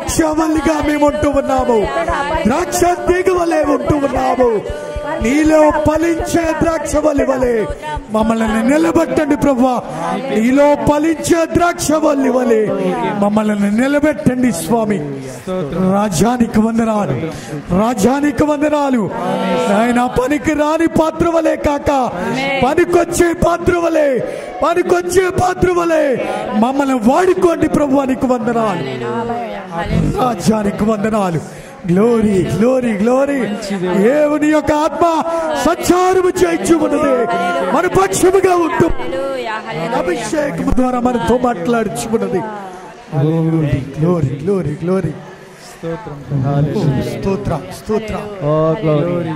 ద్రాక్షవల్లిగా మేము ఉంటూ ఉన్నాము ద్రాక్ష తీగ వలె ఉంటూ ఉన్నాము నీలో ఫలించే ద్రాక్షవల్లి వలె మమ్మల్ని నిలబెట్టండి ప్రభా నీలో ఫలించే ద్రాక్షవల్లి వలె మమ్మల్ని నిలబెట్టండి స్వామి రాజ్యానికి వందనాలు రాజ్యానికి వందనాలు ఆయన పనికి రాని పాత్ర వలె కాక పనికొచ్చే పాత్ర వలె పనికొచ్చే పాత్ర వలె మమ్మల్ని వాడుకోండి ప్రభువానికి వందనాలు రాజ్యానికి వందనాలు గ్లోరీ గ్లోరీ గ్లోరీ దేవుని యొక్క ఆత్మ సంచారము చేయించుకున్నది మన పక్షముగా ఉంటూ అభిషేకం ద్వారా మనతో మాట్లాడుచుకున్నది గ్లోరీ గ్లోరీ గ్లోరీ గ్లోరీ స్తోత్ర స్తోత్ర ఓ గ్లోరీ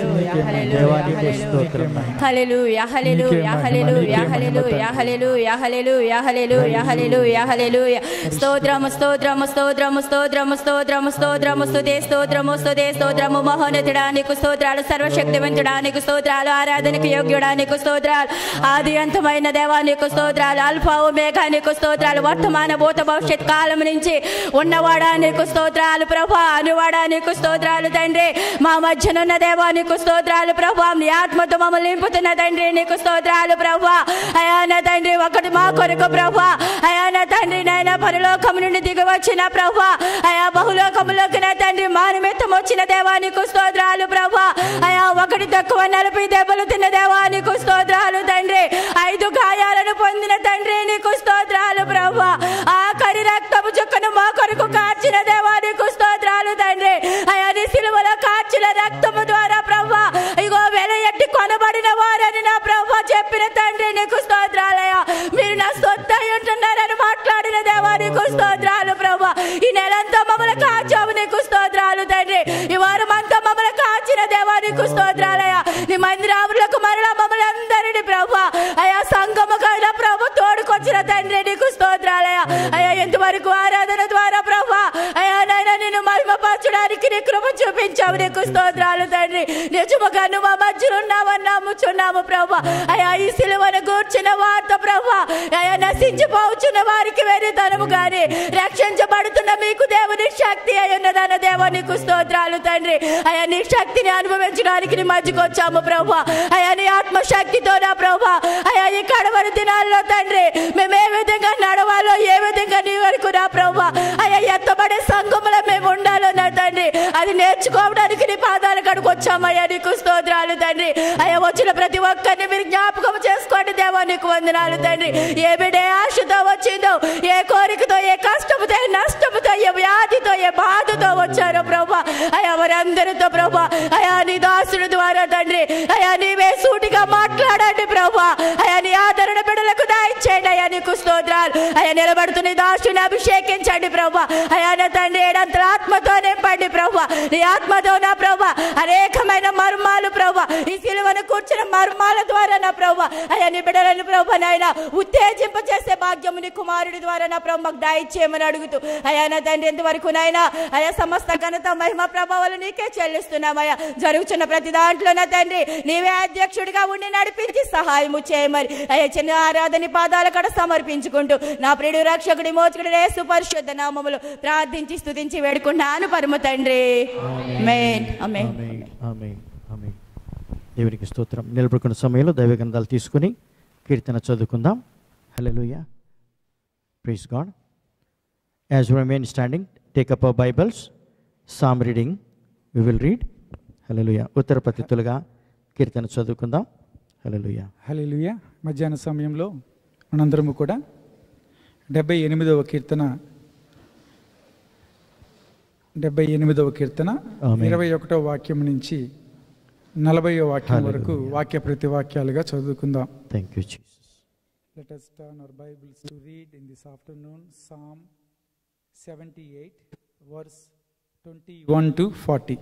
దేవానికి స్తోత్రం హల్లెలూయా హల్లెలూయా హల్లెలూయా హల్లెలూయా హల్లెలూయా హల్లెలూయా హల్లెలూయా హల్లెలూయా హల్లెలూయా స్తోత్రము స్తోత్రము స్తోత్రము స్తోత్రము స్తోత్రము స్తోత్రము స్తుతే స్తోత్రము స్తుతే స్తోత్రము మహోన్నతుడానికి స్తోత్రాలు సర్వశక్తివంతుడానికి స్తోత్రాలు ఆరాధనకు యోగ్యుడానికి స్తోత్రాలు ఆది అంతమైన దేవానికి స్తోత్రాలు అల్ఫా మేఘానికి స్తోత్రాలు వర్తమాన భూత భవిష్యత్ కాలం నుంచి ఉన్నవాడానికి స్తోత్రాలు ప్రభా అనువాడానికి స్తోత్రాలు తండ్రి మా మధ్యనున్న దేవానికి స్తోత్రాలు ప్రభా నీ ఆత్మతో మమ్మల్ని నింపుతున్న తండ్రి నీకు స్తోత్రాలు ప్రభా అయాన తండ్రి ఒకటి మా కొరకు ప్రభా అయాన తండ్రి నాయన పరలోకం నుండి దిగి వచ్చిన ప్రభా అయా బహులోకములోకి నా తండ్రి మా నిమిత్తం వచ్చిన దేవానికి స్తోత్రాలు ప్రభా అయా ఒకటి తక్కువ నలభై దెబ్బలు తిన్న దేవానికి స్తోత్రాలు తండ్రి ఐదు గాయాలను పొందిన తండ్రి నీకు స్తోత్రాలు ప్రభా ఆఖరి రక్తము చుక్కను మా కొరకు కార్చిన దేవానికి స్తోత్రాలు తండ్రి అయా నీ సిలువలో కార్చిన రక్తము ద్వారా ప్రభా ఇగో వెల ఎట్టి కొనబడిన వారని నా ప్రభా చెప్పిన తండ్రి నీకు స్తోత్రాలయ్యా మీరు నా సొత్త ఉంటున్నారని మాట్లాడిన దేవానికి స్తోత్రాలు ప్రభా ఈ నెలంతా మమ్మల్ని కాచావు నీకు స్తోత్రాలు తండ్రి ఈ వారం అంతా మమ్మల్ని కాచిన దేవానికి స్తోత్రాలయ్యా నీ మందిరాములకు మరలా మమ్మల్ని అందరిని ప్రభా అయా సంగమకైనా ప్రభు తోడుకొచ్చిన తండ్రి నీకు స్తోత్రాలయ్యా అయా ఎంతవరకు ఆరాధన ద్వారా ప్రభా అయా నాయన నిన్ను మహిమపరచడానికి నీ కృప చూపించావు నీకు స్తోత్రాలు తండ్రి నిజముగా నువ్వు మా మధ్యలో ఉన్నావని నమ్ముచున్నాము ప్రభా అయా ఈ సిలువను గూర్చిన వార్త ప్రభా అయా నశించిపోవచ్చున్న వారికి వెరితనము గాని రక్షించబడుతున్న మీకు దేవుని శక్తి అయ్యున్నదన్న దేవానికి స్తోత్రాలు తండ్రి అయా నీ శక్తిని అనుభవించడానికి నీ మధ్యకు వచ్చాము ప్రభా అయా నీ ఆత్మశక్తితో నా ప్రభా అయా ఈ కడవరి దినాల్లో తండ్రి మేము ఏ విధంగా నడవాలో ఏ విధంగా నీ వరకు నా ప్రభా అయా ఎత్తబడే సంఘములో మేము ఉండాలో నా తండ్రి అది నేర్చుకోవడానికి నీ పాదాల కడుకు వచ్చామయ్యా నీకు స్తోత్రాలు తండ్రి అయ్యా వచ్చిన ప్రతి ఒక్కరిని మీరు జ్ఞాపకం చేసుకోండి దేవా నీకు వందనాలు తండ్రి ఏ బిడ్డ ఏ ఆశతో వచ్చిందో ఏ కోరికతో ఏ కష్టముతో ఏ నష్టముతో ఏ వ్యాధితో ఏ బాధతో వచ్చారో ప్రభా అయా వారందరితో ప్రభా అయా నీ దాసుడి ద్వారా తండ్రి అయా నీవే సూటిగా మాట్లాడండి ప్రభా అయా నీ ఆదరణ బిడ్డలకు దాయిచ్చేయండి అయా నీకు స్తోత్రాలు అయా నిలబడుతున్న ఈ దాసుని అభిషేకించండి ప్రభా అయా నా తండ్రి ఏడంతల ఆత్మతో నింపండి ప్రభా నీ ఆత్మతో నా ప్రభా అనేకమైన మర్మాలు ప్రభా ఈ సిలువను కూర్చున్న మర్మాల ద్వారా నా ప్రభా అయా నీ బిడ్డలను ప్రభా నాయన ఉత్తేజింప చేసే భాగ్యము నీ కుమారుడి ద్వారా నా ప్రభు మాకు దాయిచ్చేయమని అడుగుతూ అయా నా తండ్రి ఎంతవరకు నాయన అయా సమస్త ఘనత మహిమ ప్రభావాలు నీకే చెల్లిస్తున్నామయ్యా జరుగుతున్న ప్రతి దాంట్లో నా తండ్రి నీవే అధ్యక్షుడిగా ఉండి నడిపించి సహాయము చేయమని అయ్యా చిన్న ఆరాధని పాదాలు కూడా సమర్పించుకుంటూ నా ప్రియుడు రక్షకుడి మోచుకుడి రేసు పరిశుద్ధ నామములు ప్రార్థించి స్తుతించి వేడుకున్నాను పరమ తండ్రి మేన్ అమే ఆమేన్, ఆమేన్, ఆమేన్. దేవునికి స్తోత్రం నిలబడుకున్న సమయంలో దైవ గ్రంథాలు తీసుకుని కీర్తన చదువుకుందాం hallelujah praise God as remain standing take up Bibles psalm reading we will read hallelujah ఉత్తర ప్రతిత్తులుగా కీర్తన చదువుకుందాం హల్లెలూయా హల్లెలూయా మధ్యాహ్న సమయంలో మనందరము కూడా డెబ్బై ఎనిమిదవ కీర్తన డెబ్బై ఎనిమిదవ కీర్తన ఆమేన్. ఇరవై ఒకటో వాక్యం నుంచి నలభైవ వాక్యం వరకు హల్లెలూయా. వాక్య ప్రతివాక్యాలుగా చదువుకుందాం thank you Jesus Let us turn our Bibles to read in this afternoon Psalm 78, verse 21 to 40.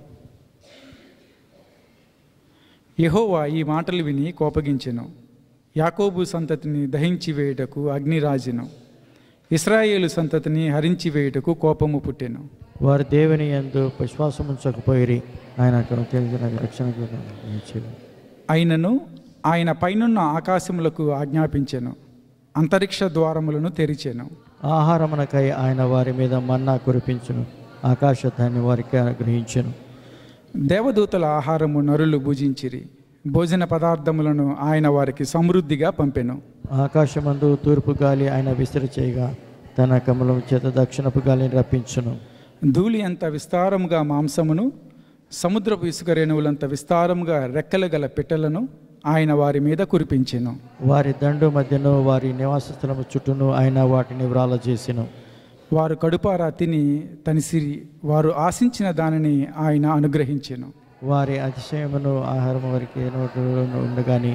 యెహోవా ఈ మాటలు విని కోపగించెను యాకోబు సంతతిని దహించి వేయుటకు అగ్ని రాజెను ఇస్రాయేలు సంతతిని హరించి వేయుటకు కోపము పుట్టెను వారు దేవుని ఎందు విశ్వాసం ఉంచకపోయి ఆయన అక్కడ తెలిసిన రక్షణ చేయలేదు. అయినను ఆయన పైనున్న ఆకాశములకు ఆజ్ఞాపించెను అంతరిక్ష ద్వారములను తెరిచెను ఆహారమునకై ఆయన వారి మీద మన్నా కురిపించును ఆకాశ ధాన్యం వారికి అనుగ్రహించను దేవదూతల ఆహారము నరులు భుజించిరి భోజన పదార్థములను ఆయన వారికి సమృద్ధిగా పంపెను ఆకాశమందు తూర్పు గాలి ఆయన విసిరి చేయగా తన కమలం చేత దక్షిణపు గాలిని రప్పించును ధూళి అంత విస్తారముగా మాంసమును సముద్రపు ఇసుక రేణువులంత విస్తారముగా రెక్కలు గల పిట్టలను ఆయన వారి మీద కురిపించెను వారి దండు మధ్యను వారి నివాస స్థలము చుట్టూను ఆయన వాటిని వ్రాల చేసెను వారు కడుపారా తిని తనిసిరి వారు ఆశించిన దానిని ఆయన అనుగ్రహించెను వారి అతిశయమును ఆహారం వారికి నోటు ఉండగాని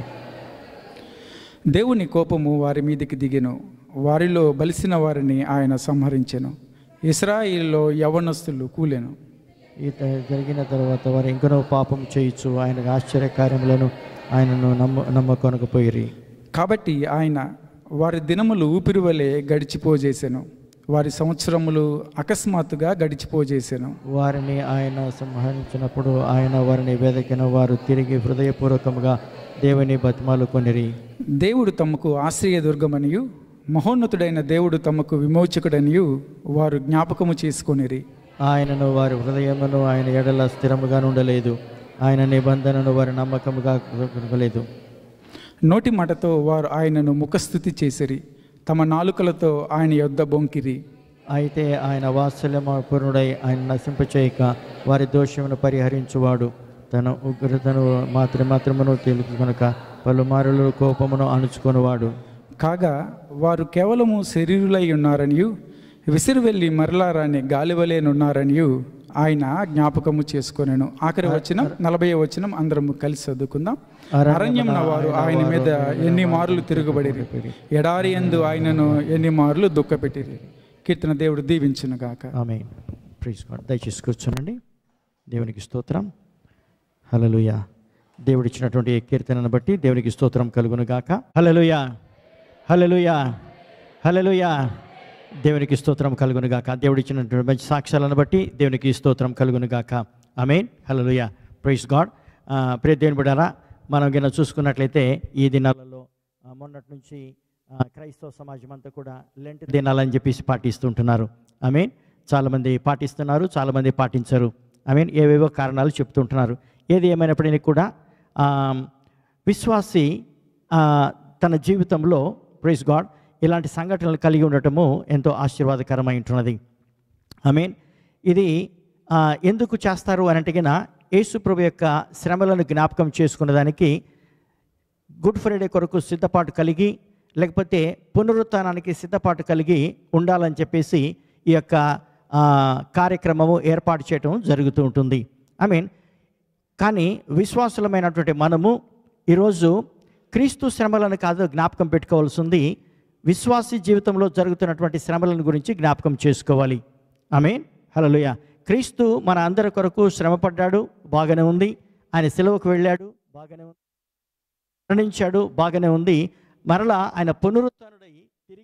దేవుని కోపము వారి మీదికి దిగెను వారిలో బలిసిన వారిని ఆయన సంహరించెను ఇస్రాయిల్లో యవనస్తులు కూలెను ఈ త- జరిగిన తర్వాత వారు ఇంకనో పాపం చేయొచ్చు ఆయన ఆశ్చర్య కార్యములను ఆయనను నమ్మ నమ్మకొనకపోయిరి కాబట్టి ఆయన వారి దినములు ఊపిరి వలె గడిచిపోజేసెను వారి సంవత్సరములు అకస్మాత్తుగా గడిచిపోజేసెను వారిని ఆయన సంహరించినప్పుడు ఆయన వారిని వెదకిన వారు తిరిగి హృదయపూర్వకముగా దేవుని బతిమాలు కొనిరి దేవుడు తమకు ఆశ్రయ దుర్గమనియు మహోన్నతుడైన దేవుడు తమకు విమోచకుడనియు వారు జ్ఞాపకము చేసుకొనిరి ఆయనను వారి హృదయమును ఆయన ఎడల స్థిరముగా ఉండలేదు ఆయన నిబంధనను వారి నమ్మకముగా కొనలేదు నోటి మాటతో వారు ఆయనను ముఖస్థుతి చేసిరి తమ నాలుకలతో ఆయన యొద్ద బొంకిరి అయితే ఆయన వాత్సల్యపూర్ణుడై ఆయన నశింపచేయక వారి దోషమును పరిహరించువాడు తన ఉగ్రతను మాత్ర మాత్రమును తెలుసుకొనక పలుమారులు కోపమును అణుచుకొనివాడు కాగా వారు కేవలము శరీరులై ఉన్నారనియు విసిరి వెళ్ళి మరలారాని గాలివలేనున్నారనియు ఆయన జ్ఞాపకము చేసుకొనెను ఆఖరి వచనం నలభై వచనం అందరము కలిసి చదువుకుందాం అరణ్యమున వారు ఆయన మీద ఎన్ని మార్లు తిరుగుబడిరి ఎడారి ఎందు ఆయనను ఎన్ని మార్లు దుఃఖపెట్టిరి కీర్తన దేవుడు దీవించును గాక ఆమె ప్లీజ్ గాడ్ దయచేసి కూర్చోనండి దేవునికి స్తోత్రం హలలుయ దేవుడిచ్చినటువంటి ఈ కీర్తనను బట్టి దేవునికి స్తోత్రం కలుగును గాక హలలుయ హలలుయ హలలుయ దేవునికి స్తోత్రం కలుగును గాక దేవుడిచ్చినటువంటి మంచి సాక్ష్యాలను బట్టి దేవునికి స్తోత్రం కలుగును గాక ఆమెన్ హలలుయ ప్రైజ్ గాడ్ ప్రియ దేవుని బిడ్డారా మనం గిన చూసుకున్నట్లయితే ఈ దినాలలో ఆ, మొన్నటి నుంచి ఆ, క్రైస్తవ సమాజం అంతా కూడా లెంట్ దినాలని చెప్పేసి పాటిస్తుంటున్నారు ఐ మీన్ చాలామంది పాటిస్తున్నారు చాలామంది పాటించరు ఐ మీన్ ఏవేవో కారణాలు చెప్తుంటున్నారు ఏది ఏమైనప్పటికీ కూడా ఆ, విశ్వాసి ఆ, తన జీవితంలో ప్రైజ్ గాడ్ ఇలాంటి సంఘటనలు కలిగి ఉండటము ఎంతో ఆశీర్వాదకరమై ఉంటున్నది ఐ మీన్ ఇది ఆ, ఎందుకు చేస్తారు అని అంటే యేసు ప్రభు యొక్క శ్రమలను జ్ఞాపకం చేసుకునే దానికి గుడ్ ఫ్రైడే కొరకు సిద్ధపాటు కలిగి లేకపోతే పునరుత్థానానికి సిద్ధపాటు కలిగి ఉండాలని చెప్పేసి ఈ యొక్క ఆ, కార్యక్రమము ఏర్పాటు చేయటం జరుగుతూ ఉంటుంది ఐ మీన్ కానీ విశ్వాసులమైనటువంటి మనము ఈరోజు క్రీస్తు శ్రమలను కాదు జ్ఞాపకం పెట్టుకోవాల్సి ఉంది విశ్వాసి జీవితంలో జరుగుతున్నటువంటి శ్రమలను గురించి జ్ఞాపకం చేసుకోవాలి ఆమె హలోయ క్రీస్తు మన అందరి కొరకు శ్రమపడ్డాడు బాగానే ఉంది ఆయన సెలవుకు వెళ్ళాడు బాగానే ఉంది మరణించాడు బాగానే ఉంది మరలా ఆయన పునరుత్నుడై తిరిగి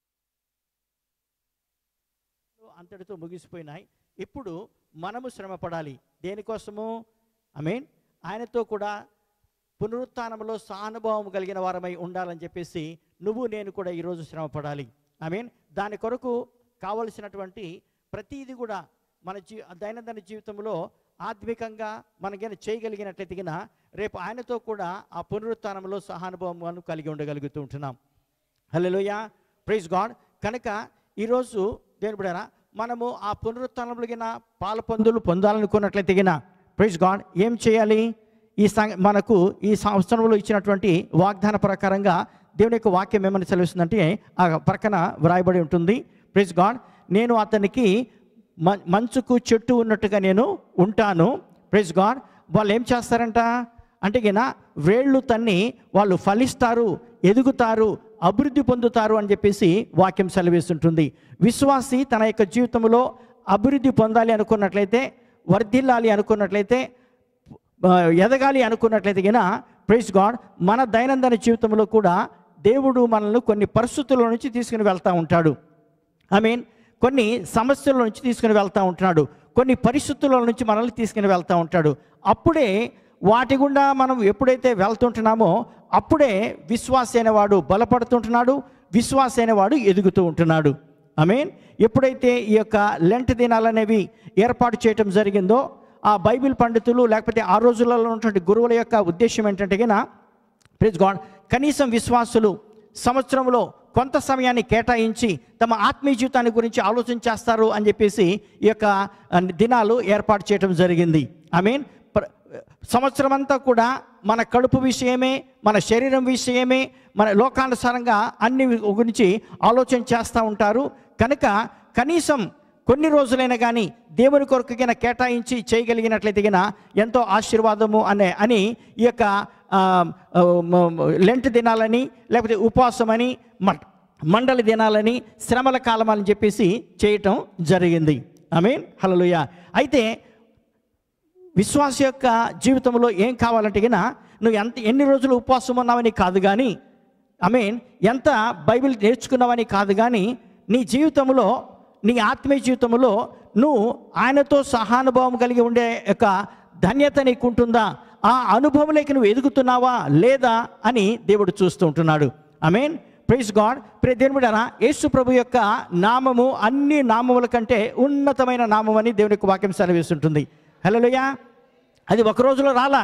అంతటితో ముగిసిపోయినాయి ఇప్పుడు మనము శ్రమపడాలి దేనికోసము ఐ మీన్ ఆయనతో కూడా పునరుత్థానంలో సానుభావం కలిగిన వారమై ఉండాలని చెప్పేసి నువ్వు నేను కూడా ఈరోజు శ్రమపడాలి ఐ మీన్ దాని కొరకు కావలసినటువంటి ప్రతీది కూడా మన జీ దైనందిన జీవితంలో ఆత్మికంగా మనకైనా చేయగలిగినట్లయితే గిన రేపు ఆయనతో కూడా ఆ పునరుత్థానంలో సహానుభవం మనం కలిగి ఉండగలుగుతూ ఉంటున్నాం హలోయ ప్రైజ్ గాడ్ కనుక ఈరోజు దేని బిడ్డారా మనము ఆ పునరుత్థానంలో గిన పాల పొందులు పొందాలనుకున్నట్లయితే గిన ప్రైజ్ గాడ్ ఏం చేయాలి ఈ సం మనకు ఈ సంవత్సరంలో ఇచ్చినటువంటి వాగ్దాన ప్రకారంగా దేవుని యొక్క వాక్యం ఏమని సెలవుస్తుందంటే ఆ ప్రక్కన వ్రాయబడి ఉంటుంది ప్రైజ్ గాడ్ నేను అతనికి మ- మంచుకు చెట్టు ఉన్నట్టుగా నేను ఉంటాను ప్రైజ్ గాడ్ వాళ్ళు ఏం చేస్తారంట అంటే గిన వేళ్ళు తన్ని వాళ్ళు ఫలిస్తారు ఎదుగుతారు అభివృద్ధి పొందుతారు అని చెప్పేసి వాక్యం సెలవిస్తుంటుంది విశ్వాసి తన యొక్క జీవితంలో అభివృద్ధి పొందాలి అనుకున్నట్లయితే వర్ధిల్లాలి అనుకున్నట్లయితే ఆ, ఎదగాలి అనుకున్నట్లయితే గిన ప్రైజ్ గాడ్ మన దైనందిన జీవితంలో కూడా దేవుడు మనల్ని కొన్ని పరిస్థితుల నుంచి తీసుకుని వెళ్తూ ఉంటాడు ఐ మీన్ కొన్ని సమస్యల నుంచి తీసుకుని వెళ్తూ ఉంటున్నాడు కొన్ని పరిస్థితుల నుంచి మనల్ని తీసుకుని వెళ్తూ ఉంటాడు అప్పుడే వాటి గుండా మనం ఎప్పుడైతే వెళ్తుంటున్నామో అప్పుడే విశ్వాస అనేవాడు బలపడుతుంటున్నాడు విశ్వాస అనేవాడు ఎదుగుతూ ఉంటున్నాడు మీన్ ఎప్పుడైతే ఈ యొక్క లెంట్ దినాలు అనేవి ఏర్పాటు చేయటం జరిగిందో ఆ బైబిల్ పండితులు లేకపోతే ఆ రోజులలో ఉన్నటువంటి గురువుల యొక్క ఉద్దేశం ఏంటంటే గిన ప్లీజ్ గాడ్ కనీసం విశ్వాసులు సంవత్సరంలో కొంత సమయాన్ని కేటాయించి తమ ఆత్మీయ జీవితాన్ని గురించి ఆలోచన చేస్తారు అని చెప్పేసి ఈ యొక్క ఆ, దినాలు ఏర్పాటు చేయడం జరిగింది ఐ మీన్ సంవత్సరం అంతా కూడా మన కడుపు విషయమే మన శరీరం విషయమే మన లోకానుసారంగా అన్ని గురించి ఆలోచన చేస్తూ ఉంటారు కనుక కనీసం కొన్ని రోజులైనా కానీ దేవుని కొరకు గిన కేటాయించి చేయగలిగినట్లయితే గిన ఎంతో ఆశీర్వాదము అనే అని ఈ యొక్క ఆ, ఆ, మ- మ- లెంట్ దినాలని లేకపోతే ఉపవాసమని మ- మండలి దినాలని శ్రమల కాలం అని చెప్పేసి చేయటం జరిగింది ఐ మీన్ హలలుయ అయితే విశ్వాస యొక్క జీవితంలో ఏం కావాలంటే గిన నువ్వు ఎంత ఎన్ని రోజులు ఉపవాసం ఉన్నావని కాదు కానీ ఐ మీన్ ఎంత బైబిల్ నేర్చుకున్నావని కాదు కానీ నీ జీవితంలో నీ ఆత్మీయ జీవితంలో నువ్వు ఆయనతో సహానుభావం కలిగి ఉండే యొక్క ధన్యత నీకు ఉంటుందా ఆ అనుభవంలోకి నువ్వు ఎదుగుతున్నావా లేదా అని దేవుడు చూస్తూ ఉంటున్నాడు ఐ మీన్ ప్రైజ్ గాడ్ ప్రే దేవుని బిడ్డారా, యేసు ప్రభు యొక్క నామము అన్ని నామముల కంటే ఉన్నతమైన నామం అని దేవుని యొక్క వాక్యం సెలవిస్తుంటుంది హలోయ అది ఒక రోజులో రాలా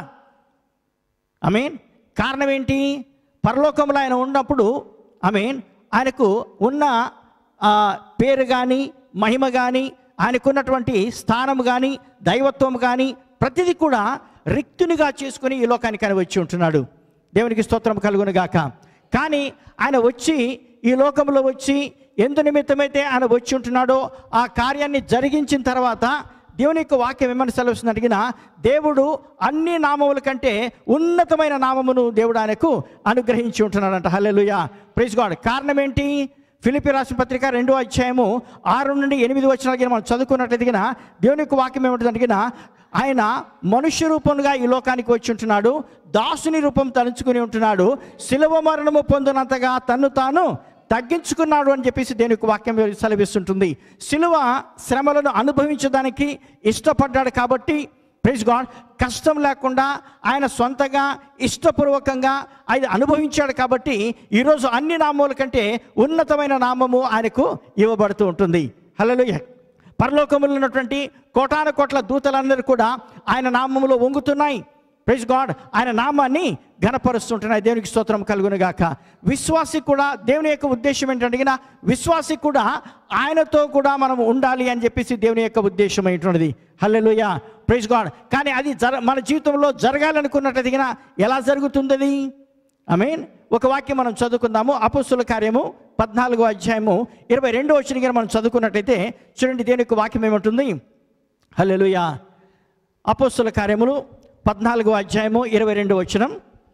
ఐ మీన్ కారణం ఏంటి పరలోకంలో ఆయన ఉన్నప్పుడు ఐ మీన్ ఆయనకు ఉన్న ఆ, పేరు కానీ మహిమ కానీ ఆయనకున్నటువంటి స్థానం కానీ దైవత్వం కానీ ప్రతిదీ కూడా రిక్తునిగా చేసుకుని ఈ లోకానికి ఆయన వచ్చి ఉంటున్నాడు దేవునికి స్తోత్రం కలుగును గాక కానీ ఆయన వచ్చి ఈ లోకంలో వచ్చి ఎందు నిమిత్తమైతే ఆయన వచ్చి ఉంటున్నాడో ఆ కార్యాన్ని జరిగించిన తర్వాత దేవుని యొక్క వాక్యం ఏమని సెలవుస్తుంది అడిగిన దేవుడు అన్ని నామముల కంటే ఉన్నతమైన నామమును దేవుడు ఆయనకు అనుగ్రహించి ఉంటున్నాడంట హల్లెలూయా ప్రైజ్ గాడ్ కారణం ఏంటి ఫిలిపి రాసిన పత్రిక రెండో అధ్యాయము ఆరు నుండి ఎనిమిది వచ్చిన మనం చదువుకున్నట్లయితే గిన దేవుని యొక్క వాక్యం ఏమిటి అడిగిన ఆయన మనుష్య రూపంగా ఈ లోకానికి వచ్చి ఉంటున్నాడు దాసుని రూపం తలుచుకుని ఉంటున్నాడు శిలువ మరణము పొందినంతగా తన్ను తాను తగ్గించుకున్నాడు అని చెప్పేసి దేని యొక్క వాక్యం సెలవిస్తుంటుంది శిలువ శ్రమలను అనుభవించడానికి ఇష్టపడ్డాడు కాబట్టి ప్రైజ్ గాడ్ కష్టం లేకుండా ఆయన సొంతగా ఇష్టపూర్వకంగా ఆయన అనుభవించాడు కాబట్టి ఈరోజు అన్ని నామముల కంటే ఉన్నతమైన నామము ఆయనకు ఇవ్వబడుతూ ఉంటుంది హలో పరలోకములో ఉన్నటువంటి కోటాన కోట్ల దూతలందరూ కూడా ఆయన నామములో వంగుతున్నాయి ప్రైజ్ గాడ్ ఆయన నామాన్ని ఘనపరుస్తుంటున్నాయి దేవునికి స్తోత్రం కలుగును గాక విశ్వాసి కూడా దేవుని యొక్క ఉద్దేశం ఏంటంటే గిన విశ్వాసి కూడా ఆయనతో కూడా మనం ఉండాలి అని చెప్పేసి దేవుని యొక్క ఉద్దేశం ఏంటున్నది హల్లెలూయా ప్రైజ్ గాడ్ కానీ అది జర మన జీవితంలో జరగాలనుకున్నట్టు గిన ఎలా జరుగుతుంది అది ఐ మీన్ ఒక వాక్యం మనం చదువుకుందాము అపస్సుల కార్యము పద్నాలుగో అధ్యాయము ఇరవై రెండో వచ్చిన మనం చదువుకున్నట్లయితే చూడండి దేని యొక్క వాక్యం ఏముంటుంది హల్లెలూయా అపస్సుల కార్యములు పద్నాలుగో అధ్యాయము ఇరవై రెండో వచనం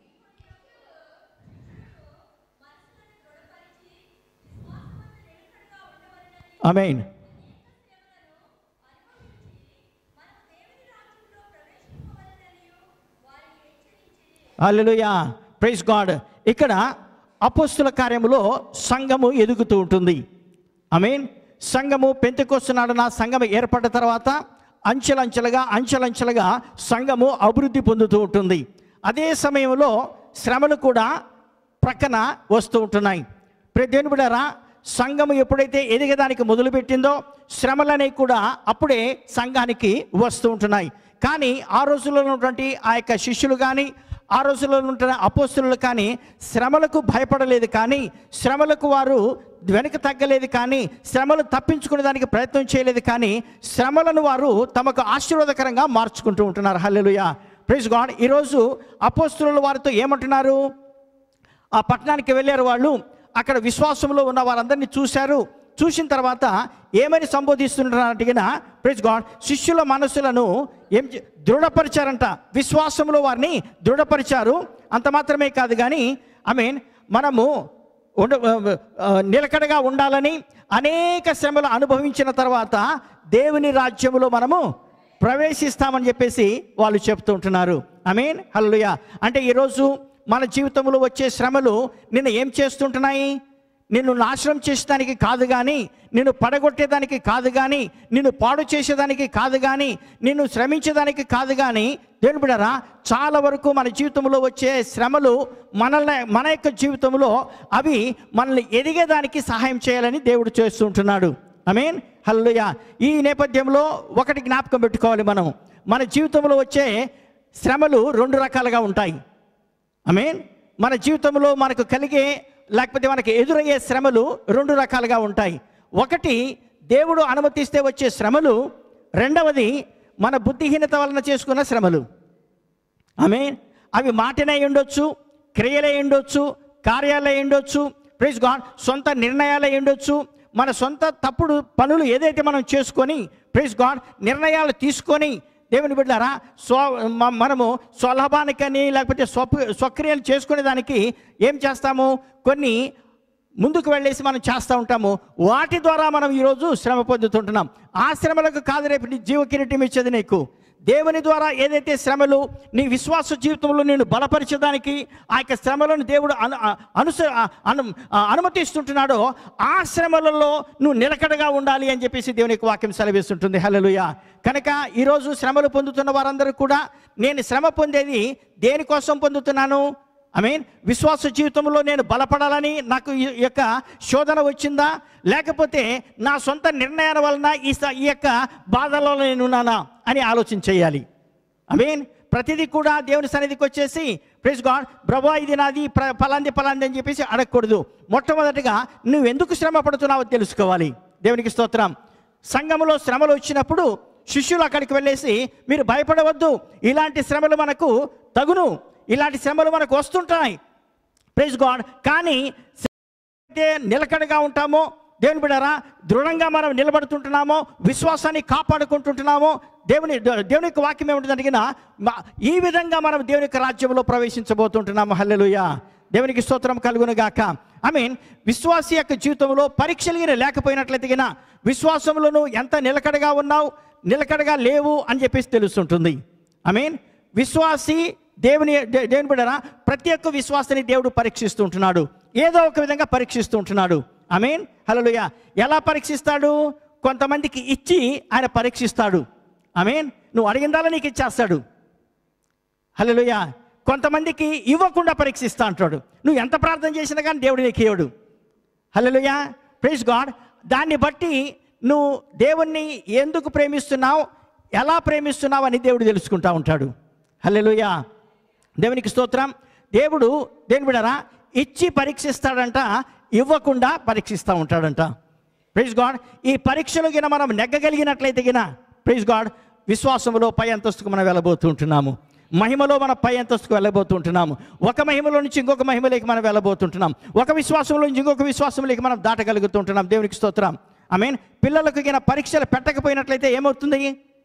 అమెయిన్ హల్లెలూయా ప్రైజ్ గాడ్ ఇక్కడ అపోస్తుల కార్యములో సంఘము ఎదుగుతూ ఉంటుంది ఐ మీన్ సంఘము పెంతకొస్తున్నాడన సంఘం ఏర్పడ్డ తర్వాత అంచెలంచెలుగా అంచెలంచెలుగా సంఘము అభివృద్ధి పొందుతూ ఉంటుంది అదే సమయంలో శ్రమలు కూడా ప్రక్కన వస్తూ ఉంటున్నాయి ప్రదేని బిడారా సంఘము ఎప్పుడైతే ఎదిగడానికి మొదలుపెట్టిందో శ్రమలనేవి కూడా అప్పుడే సంఘానికి వస్తూ ఉంటున్నాయి కానీ ఆ రోజుల్లో ఉన్నటువంటి ఆ యొక్క శిష్యులు కానీ ఆ రోజుల్లో ఉంటున్న అపోస్తులు కానీ శ్రమలకు భయపడలేదు కానీ శ్రమలకు వారు వెనక తగ్గలేదు కానీ శ్రమలు తప్పించుకునే దానికి ప్రయత్నం చేయలేదు కానీ శ్రమలను వారు తమకు ఆశీర్వాదకరంగా మార్చుకుంటూ ఉంటున్నారు హల్లెలూయా ప్రైజ్ గాడ్ ఈరోజు అపోస్తులు వారితో ఏమంటున్నారు ఆ పట్టణానికి వెళ్ళారు వాళ్ళు అక్కడ విశ్వాసంలో ఉన్న వారందరినీ చూశారు చూసిన తర్వాత ఏమని సంబోధిస్తున్నారంటే ప్రైజ్ గాడ్ శిష్యుల మనసులను ఏం చే- దృఢపరిచారంట విశ్వాసంలో వారిని దృఢపరిచారు అంత మాత్రమే కాదు కానీ ఐ మీన్ మనము ఉండ ఆ, నిలకడగా ఉండాలని అనేక శ్రమలు అనుభవించిన తర్వాత దేవుని రాజ్యములో మనము ప్రవేశిస్తామని చెప్పేసి వాళ్ళు చెప్తూ ఉంటున్నారు ఐ మీన్ హల్లుయ అంటే ఈరోజు మన జీవితంలో వచ్చే శ్రమలు నిన్ను ఏం చేస్తుంటున్నాయి నిన్ను నాశనం చేసేదానికి కాదు కానీ నిన్ను పడగొట్టేదానికి కాదు కానీ నిన్ను పాడు చేసేదానికి కాదు కానీ నిన్ను శ్రమించేదానికి కాదు కానీ దేవుని బిడ్డారా చాలా వరకు మన జీవితంలో వచ్చే శ్రమలు మనల్ని మన యొక్క జీవితంలో అవి మనల్ని ఎదిగేదానికి సహాయం చేయాలని దేవుడు చేస్తుంటున్నాడు ఐ మీన్ హల్లుయ ఈ నేపథ్యంలో ఒకటి జ్ఞాపకం పెట్టుకోవాలి మనం మన జీవితంలో వచ్చే శ్రమలు రెండు రకాలుగా ఉంటాయి ఐ మీన్ మన జీవితంలో మనకు కలిగే లేకపోతే మనకు ఎదురయ్యే శ్రమలు రెండు రకాలుగా ఉంటాయి ఒకటి దేవుడు అనుమతిస్తే వచ్చే శ్రమలు రెండవది మన బుద్ధిహీనత వలన చేసుకున్న శ్రమలు ఆమె అవి మాటనై ఉండొచ్చు క్రియలై ఉండొచ్చు కార్యాలై ఉండొచ్చు ప్రైజ్ గాడ్ సొంత నిర్ణయాలై ఉండొచ్చు మన సొంత తప్పుడు పనులు ఏదైతే మనం చేసుకొని ప్రైజ్ గాడ్ నిర్ణయాలు తీసుకొని దేవుని బిడ్డారా స్వ మ- మనము స్వలాభానికని లేకపోతే స్వ స్వక్రియలు చేసుకునే దానికి ఏం చేస్తాము కొన్ని ముందుకు వెళ్ళేసి మనం చేస్తూ ఉంటాము వాటి ద్వారా మనం ఈరోజు శ్రమ పొందుతుంటున్నాం ఆ శ్రమలకు కాదు రేపు నీ జీవ కిరీటం ఇచ్చేది నీకు దేవుని ద్వారా ఏదైతే శ్రమలు నీ విశ్వాస జీవితంలో నేను బలపరిచడానికి ఆ యొక్క శ్రమలను దేవుడు అను అనుస అను అనుమతిస్తుంటున్నాడో ఆ శ్రమలలో నువ్వు నిలకడగా ఉండాలి అని చెప్పేసి దేవుని యొక్క వాక్యం సెలవిస్తుంటుంది హల్లెలూయా కనుక ఈరోజు శ్రమలు పొందుతున్న వారందరూ కూడా నేను శ్రమ పొందేది దేనికోసం పొందుతున్నాను ఐ మీన్ విశ్వాస జీవితంలో నేను బలపడాలని నాకు ఈ యొక్క శోధన వచ్చిందా లేకపోతే నా సొంత నిర్ణయాల వలన ఈ స- ఈ యొక్క బాధలో నేను ఉన్నానా అని ఆలోచన చేయాలి ఐ మీన్ ప్రతిదీ కూడా దేవుని సన్నిధికి వచ్చేసి ప్రైజ్ గాడ్ ప్రభా ఇది నాది ప్ర- ఫలాంది ఫలాంది అని చెప్పేసి అడగకూడదు మొట్టమొదటిగా నువ్వు ఎందుకు శ్రమ పడుతున్నావో తెలుసుకోవాలి దేవునికి స్తోత్రం సంఘములో శ్రమలు వచ్చినప్పుడు శిష్యులు అక్కడికి వెళ్ళేసి మీరు భయపడవద్దు ఇలాంటి శ్రమలు మనకు తగును ఇలాంటి శ్రమలు మనకు వస్తుంటాయి ప్రైజ్ గాడ్ కానీ అయితే నిలకడగా ఉంటామో దేవుని బిడ్డారా దృఢంగా మనం నిలబడుతుంటున్నామో విశ్వాసాన్ని కాపాడుకుంటుంటున్నామో దేవుని దేవుని యొక్క వాక్యం ఏమిటి అడిగిన ఈ విధంగా మనం దేవుని యొక్క రాజ్యంలో ప్రవేశించబోతుంటున్నాము హల్లెలూయా దేవునికి స్తోత్రం కలుగును గాక ఐ మీన్ విశ్వాసి యొక్క జీవితంలో పరీక్షలు గిన లేకపోయినట్లయితే గిన విశ్వాసంలో నువ్వు ఎంత నిలకడగా ఉన్నావు నిలకడగా లేవు అని చెప్పేసి తెలుస్తుంటుంది ఐ మీన్ విశ్వాసి దేవుని దే- దేవుని బిడ్డరా ప్రతి ఒక్క విశ్వాసాన్ని దేవుడు పరీక్షిస్తూ ఉంటున్నాడు ఏదో ఒక విధంగా పరీక్షిస్తూ ఉంటున్నాడు ఐ మీన్ హలోయ ఎలా పరీక్షిస్తాడు కొంతమందికి ఇచ్చి ఆయన పరీక్షిస్తాడు ఐ మీన్ నువ్వు అడిగిందాలో నీకు ఇచ్చేస్తాడు హలోయ కొంతమందికి ఇవ్వకుండా పరీక్షిస్తా అంటాడు నువ్వు ఎంత ప్రార్థన చేసినా కానీ దేవుడు నీకు ఇవ్వడు హలోయ ప్రైజ్ గాడ్ దాన్ని బట్టి నువ్వు దేవుణ్ణి ఎందుకు ప్రేమిస్తున్నావు ఎలా ప్రేమిస్తున్నావు అని దేవుడు తెలుసుకుంటా ఉంటాడు హల్లెలూయా దేవునికి స్తోత్రం దేవుడు దేని బిడరా ఇచ్చి పరీక్షిస్తాడంట ఇవ్వకుండా పరీక్షిస్తూ ఉంటాడంట ప్రైజ్ గాడ్ ఈ పరీక్షలు గిన మనం నెగ్గగలిగినట్లయితే గిన ప్రైజ్ గాడ్ విశ్వాసములో పై అంతస్తుకు మనం వెళ్ళబోతుంటున్నాము మహిమలో మన పై అంతస్తుకు వెళ్ళబోతుంటున్నాము ఒక మహిమలో నుంచి ఇంకొక మహిమలోకి మనం వెళ్ళబోతుంటున్నాం ఒక విశ్వాసంలో నుంచి ఇంకొక విశ్వాసంలోకి మనం దాటగలుగుతుంటున్నాం దేవునికి స్తోత్రం ఐ మీన్ పిల్లలకు గిన పరీక్షలు పెట్టకపోయినట్లయితే ఏమవుతుంది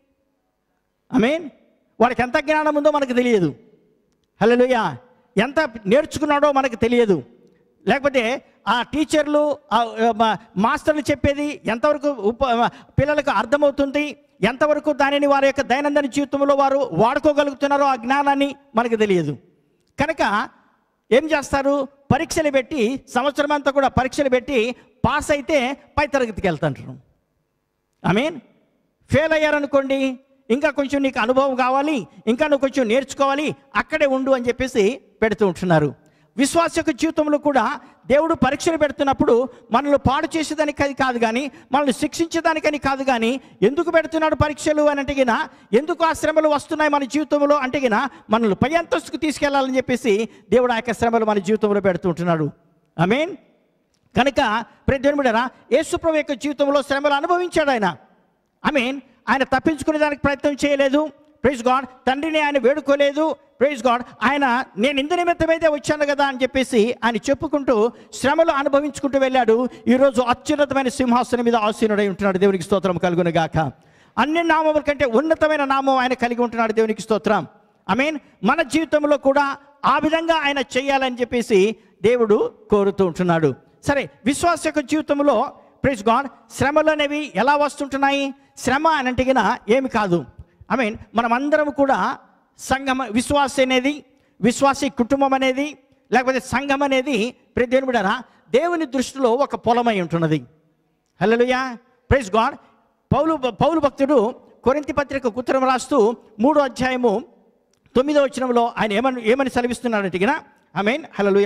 ఐ మీన్ వాడికి ఎంత జ్ఞానం ఉందో మనకు తెలియదు హల్లెలూయా ఎంత నేర్చుకున్నాడో మనకు తెలియదు లేకపోతే ఆ టీచర్లు ఆ, ఆ, మా- మాస్టర్లు చెప్పేది ఎంతవరకు ఉప పిల్లలకు అర్థమవుతుంది ఎంతవరకు దానిని వారి యొక్క దైనందిన జీవితంలో వారు వాడుకోగలుగుతున్నారో ఆ జ్ఞానాన్ని మనకు తెలియదు కనుక ఏం చేస్తారు పరీక్షలు పెట్టి సంవత్సరం అంతా కూడా పరీక్షలు పెట్టి పాస్ అయితే పై తరగతికి వెళ్తుంటారు ఐ మీన్ ఫెయిల్ అయ్యారనుకోండి ఇంకా కొంచెం నీకు అనుభవం కావాలి ఇంకా నువ్వు కొంచెం నేర్చుకోవాలి అక్కడే ఉండు అని చెప్పేసి పెడుతూ ఉంటున్నారు విశ్వాస యొక్క జీవితంలో కూడా దేవుడు పరీక్షలు పెడుతున్నప్పుడు మనల్ని పాడు చేసేదానికి అది కాదు కానీ మనల్ని శిక్షించేదానికని కాదు కానీ ఎందుకు పెడుతున్నాడు పరీక్షలు అని అంటే గిన ఎందుకు ఆ శ్రమలు వస్తున్నాయి మన జీవితంలో అంటే గిన మనల్ని పై అంతస్తుకు తీసుకెళ్లాలని చెప్పేసి దేవుడు ఆ యొక్క శ్రమలు మన జీవితంలో పెడుతుంటున్నాడు ఐ మీన్ కనుక ప్రతి బిడ్డరా యేసుప్రభు యొక్క జీవితంలో శ్రమలు అనుభవించాడు ఆయన ఐ మీన్ ఆయన తప్పించుకునే దానికి ప్రయత్నం చేయలేదు ప్రైజ్ గాడ్ తండ్రిని ఆయన వేడుకోలేదు ప్రైజ్ గాడ్ ఆయన నేను ఇందు నిమిత్తమైతే వచ్చాను కదా అని చెప్పేసి ఆయన చెప్పుకుంటూ శ్రమలు అనుభవించుకుంటూ వెళ్ళాడు ఈరోజు అత్యున్నతమైన సింహాసనం మీద ఆసీనుడై ఉంటున్నాడు దేవునికి స్తోత్రం కలుగును గాక అన్ని నామముల కంటే ఉన్నతమైన నామం ఆయన కలిగి ఉంటున్నాడు దేవునికి స్తోత్రం ఐ మీన్ మన జీవితంలో కూడా ఆ విధంగా ఆయన చేయాలని చెప్పేసి దేవుడు కోరుతూ ఉంటున్నాడు సరే విశ్వాస యొక్క జీవితంలో ప్రైజ్ గాడ్ శ్రమలు అనేవి ఎలా వస్తుంటున్నాయి శ్రమ అని అంటే గిన ఏమి కాదు ఐ మీన్ మనమందరం కూడా సంఘం విశ్వాస అనేది విశ్వాసి కుటుంబం అనేది లేకపోతే సంఘం అనేది ప్రతి దేవుని బిడ్డరా దేవుని దృష్టిలో ఒక పొలమై ఉంటున్నది హల్లెలూయా ప్రైజ్ గాడ్ పౌలు పౌలు భక్తుడు కొరింతి పత్రిక ఉత్తరం రాస్తూ మూడో అధ్యాయము తొమ్మిదో వచనంలో ఆయన ఏమని ఏమని సెలవిస్తున్నాడు అడిగినా ఐ మీన్ హలోయ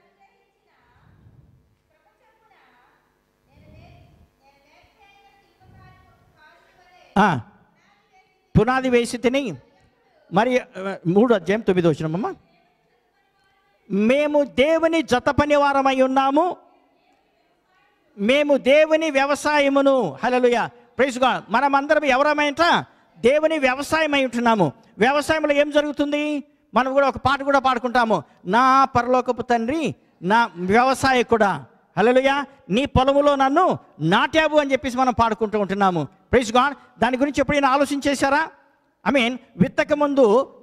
పునాది వేసి తిని మరి ఆ, మూడు అధ్యాయం తొమ్మిదో వచ్చినమ్మా మేము దేవుని జత పనివారమై ఉన్నాము మేము దేవుని వ్యవసాయమును హలలుయ ప్రైజ్ గాడ్ మనమందరం ఎవరమైంట దేవుని వ్యవసాయం అయి ఉంటున్నాము వ్యవసాయంలో ఏం జరుగుతుంది మనం కూడా ఒక పాట కూడా పాడుకుంటాము నా పరలోకపు తండ్రి నా వ్యవసాయకుడా హలలుయ నీ పొలములో నన్ను నాటావు అని చెప్పేసి మనం పాడుకుంటూ ఉంటున్నాము ప్రైజ్ గాడ్ దాని గురించి ఎప్పుడైనా ఆలోచించేశారా ఐ మీన్ విత్తక ముందు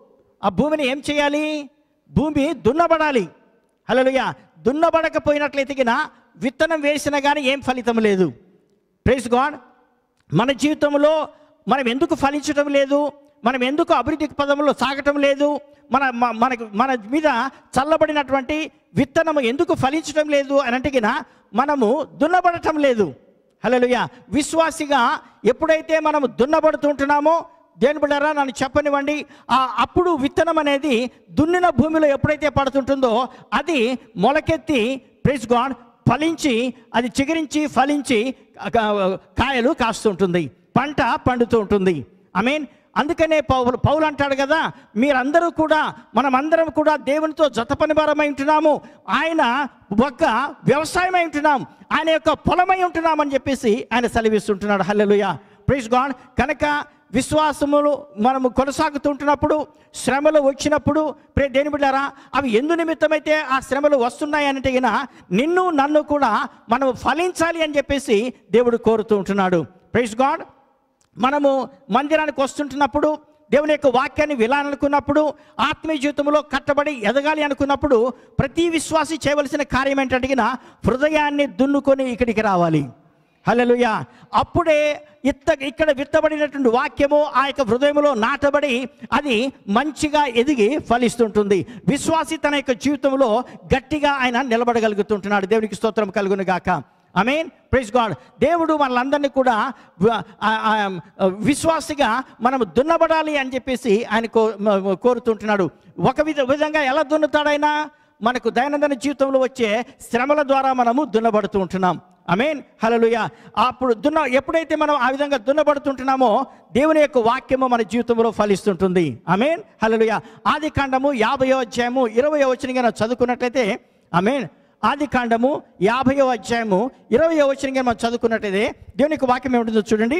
ఆ భూమిని ఏం చేయాలి భూమి దున్నబడాలి హలోయ దున్నబడకపోయినట్లయితే గిన విత్తనం వేసినా కానీ ఏం ఫలితం లేదు ప్రైజ్ గాడ్ మన జీవితంలో మనం ఎందుకు ఫలించడం లేదు మనం ఎందుకు అభివృద్ధి పదంలో సాగటం లేదు మన మ- మనకు మన మీద చల్లబడినటువంటి విత్తనము ఎందుకు ఫలించడం లేదు అని అంటే గిన మనము దున్నబడటం లేదు హలోయ విశ్వాసిగా ఎప్పుడైతే మనము దున్నబడుతుంటున్నామో దేని బిడ్డారా నన్ను చెప్పనివ్వండి ఆ అప్పుడు విత్తనం అనేది దున్నిన భూమిలో ఎప్పుడైతే పడుతుంటుందో అది మొలకెత్తి ప్రైజ్ గాడ్ ఫలించి అది చిగురించి ఫలించి కా- కాయలు కాస్తుంటుంది పంట పండుతూ ఉంటుంది ఐ మీన్ అందుకనే పౌలు పౌలు అంటాడు కదా మీరందరూ కూడా మనమందరం కూడా దేవునితో జత పనిభారమై ఉంటున్నాము ఆయన ఒక వ్యవసాయమై ఉంటున్నాం ఆయన యొక్క పొలమై ఉంటున్నామని చెప్పేసి ఆయన సెలవిస్తుంటున్నాడు హల్లెలూయా ప్రైజ్ గాడ్ కనుక విశ్వాసములు మనము కొనసాగుతుంటున్నప్పుడు శ్రమలు వచ్చినప్పుడు ప్రే దేని బిడ్డారా అవి ఎందు నిమిత్తమైతే ఆ శ్రమలు వస్తున్నాయి అంటే గిన నిన్ను నన్ను కూడా మనం ఫలించాలి అని చెప్పేసి దేవుడు కోరుతూ ఉంటున్నాడు ప్రైజ్ గాడ్ మనము మందిరానికి వస్తుంటున్నప్పుడు దేవుని యొక్క వాక్యాన్ని వినాలనుకున్నప్పుడు ఆత్మీయ జీవితంలో కట్టబడి ఎదగాలి అనుకున్నప్పుడు ప్రతి విశ్వాసి చేయవలసిన కార్యం ఏంటంటే అడిగిన హృదయాన్ని దున్నుకొని ఇక్కడికి రావాలి హల్లెలూయా అప్పుడే ఇత్త ఇక్కడ విత్తబడినటువంటి వాక్యము ఆ యొక్క హృదయంలో నాటబడి అది మంచిగా ఎదిగి ఫలిస్తుంటుంది విశ్వాసి తన యొక్క జీవితంలో గట్టిగా ఆయన నిలబడగలుగుతుంటున్నాడు దేవునికి స్తోత్రం కలుగును గాక ఐ మీన్ ప్రైజ్ గాడ్ దేవుడు మనలందరినీ కూడా వ- ఆ- ఆ- విశ్వాసిగా మనం దున్నబడాలి అని చెప్పేసి ఆయన కో మ- కోరుతుంటున్నాడు ఒక విధ విధంగా ఎలా దున్నుతాడైనా మనకు దైనందిన జీవితంలో వచ్చే శ్రమల ద్వారా మనము దున్నబడుతూ ఉంటున్నాం అమేన్ హలలుయ అప్పుడు దున్న ఎప్పుడైతే మనం ఆ విధంగా దున్నబడుతుంటున్నామో దేవుని యొక్క వాక్యము మన జీవితంలో ఫలిస్తుంటుంది అమేన్ హలలుయ ఆది కాండము యాభయో అధ్యాయము ఇరవయో వచ్చినగా చదువుకున్నట్లయితే అమేన్ ఆది కాండము యాభయో అధ్యాయము ఇరవయో వచ్చినగా మనం చదువుకున్నట్లయితే దేవుని యొక్క వాక్యం ఏముంటుందో చూడండి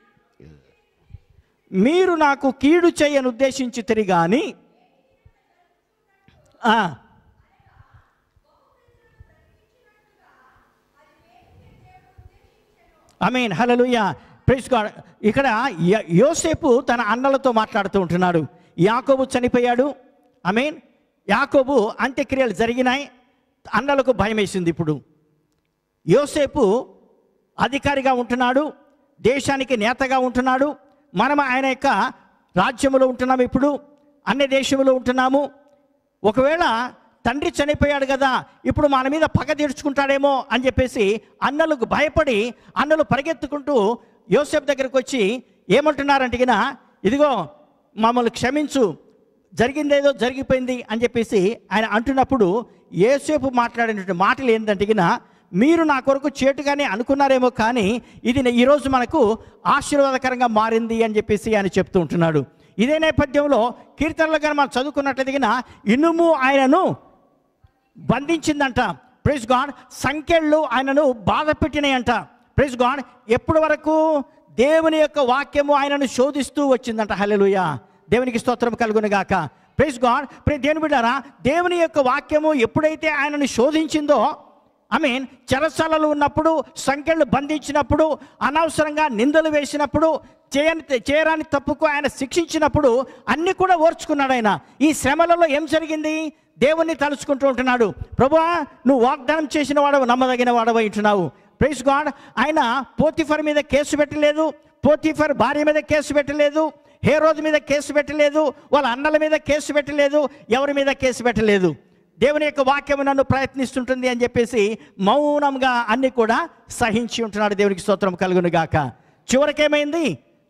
మీరు నాకు కీడు చేయని ఉద్దేశించి తిరిగాని ఆ, I mean hallelujah praise God ఇక్కడ య- యోసేపు తన అన్నలతో మాట్లాడుతూ ఉంటున్నాడు యాకోబు చనిపోయాడు ఐ మీన్ యాకోబు అంత్యక్రియలు జరిగినాయి అన్నలకు భయం వేసింది ఇప్పుడు యోసేపు అధికారిగా ఉంటున్నాడు దేశానికి నేతగా ఉంటున్నాడు మనం ఆయన యొక్క రాజ్యములో ఉంటున్నాము ఇప్పుడు అన్ని దేశంలో ఉంటున్నాము ఒకవేళ తండ్రి చనిపోయాడు కదా ఇప్పుడు మన మీద పగ తీర్చుకుంటాడేమో అని చెప్పేసి అన్నలకు భయపడి అన్నలు పరిగెత్తుకుంటూ యోసేపు దగ్గరకు వచ్చి ఏమంటున్నారంటే గిన ఇదిగో మమ్మల్ని క్షమించు జరిగిందేదో జరిగిపోయింది అని చెప్పేసి ఆయన అంటున్నప్పుడు యేసేపు మాట్లాడినటువంటి మాటలు ఏంటంటే గిన మీరు నా కొరకు చేటుగానే అనుకున్నారేమో కానీ ఇది ఈరోజు మనకు ఆశీర్వాదకరంగా మారింది అని చెప్పేసి ఆయన చెప్తూ ఉంటున్నాడు ఇదే నేపథ్యంలో కీర్తనలో కానీ మనం చదువుకున్నట్లయితే గిన ఇనుము ఆయనను బంధించిందంట ప్రైజ్ గాడ్ సంఖ్యలు ఆయనను బాధ పెట్టినాయంట ప్రైజ్ గాడ్ ఎప్పటి వరకు దేవుని యొక్క వాక్యము ఆయనను శోధిస్తూ వచ్చిందంట హల్లెలూయా దేవునికి స్తోత్రం కలుగును గాక ప్రైజ్ గాడ్ ప్రే దేవుని బిడ్డారా దేవుని యొక్క వాక్యము ఎప్పుడైతే ఆయనను శోధించిందో ఐ మీన్ చెరసాలలో ఉన్నప్పుడు సంఖ్యలు బంధించినప్పుడు అనవసరంగా నిందలు వేసినప్పుడు చేయని చేయరాని తప్పుకు ఆయన శిక్షించినప్పుడు అన్ని కూడా ఓర్చుకున్నాడు ఆయన ఈ శ్రమలలో ఏం జరిగింది దేవుణ్ణి తలుచుకుంటూ ఉంటున్నాడు ప్రభువా నువ్వు వాగ్దానం చేసిన వాడవు నమ్మదగిన వాడవై ఉంటున్నావు ప్రైజ్ గాడ్ ఆయన పోతిఫర్ మీద కేసు పెట్టలేదు పోతిఫర్ భార్య మీద కేసు పెట్టలేదు హేరోద్ మీద కేసు పెట్టలేదు వాళ్ళ అన్నల మీద కేసు పెట్టలేదు ఎవరి మీద కేసు పెట్టలేదు దేవుని యొక్క వాక్యం నన్ను ప్రయత్నిస్తుంటుంది అని చెప్పేసి మౌనంగా అన్ని కూడా సహించి ఉంటున్నాడు దేవునికి స్తోత్రం కలుగును గాక చివరికేమైంది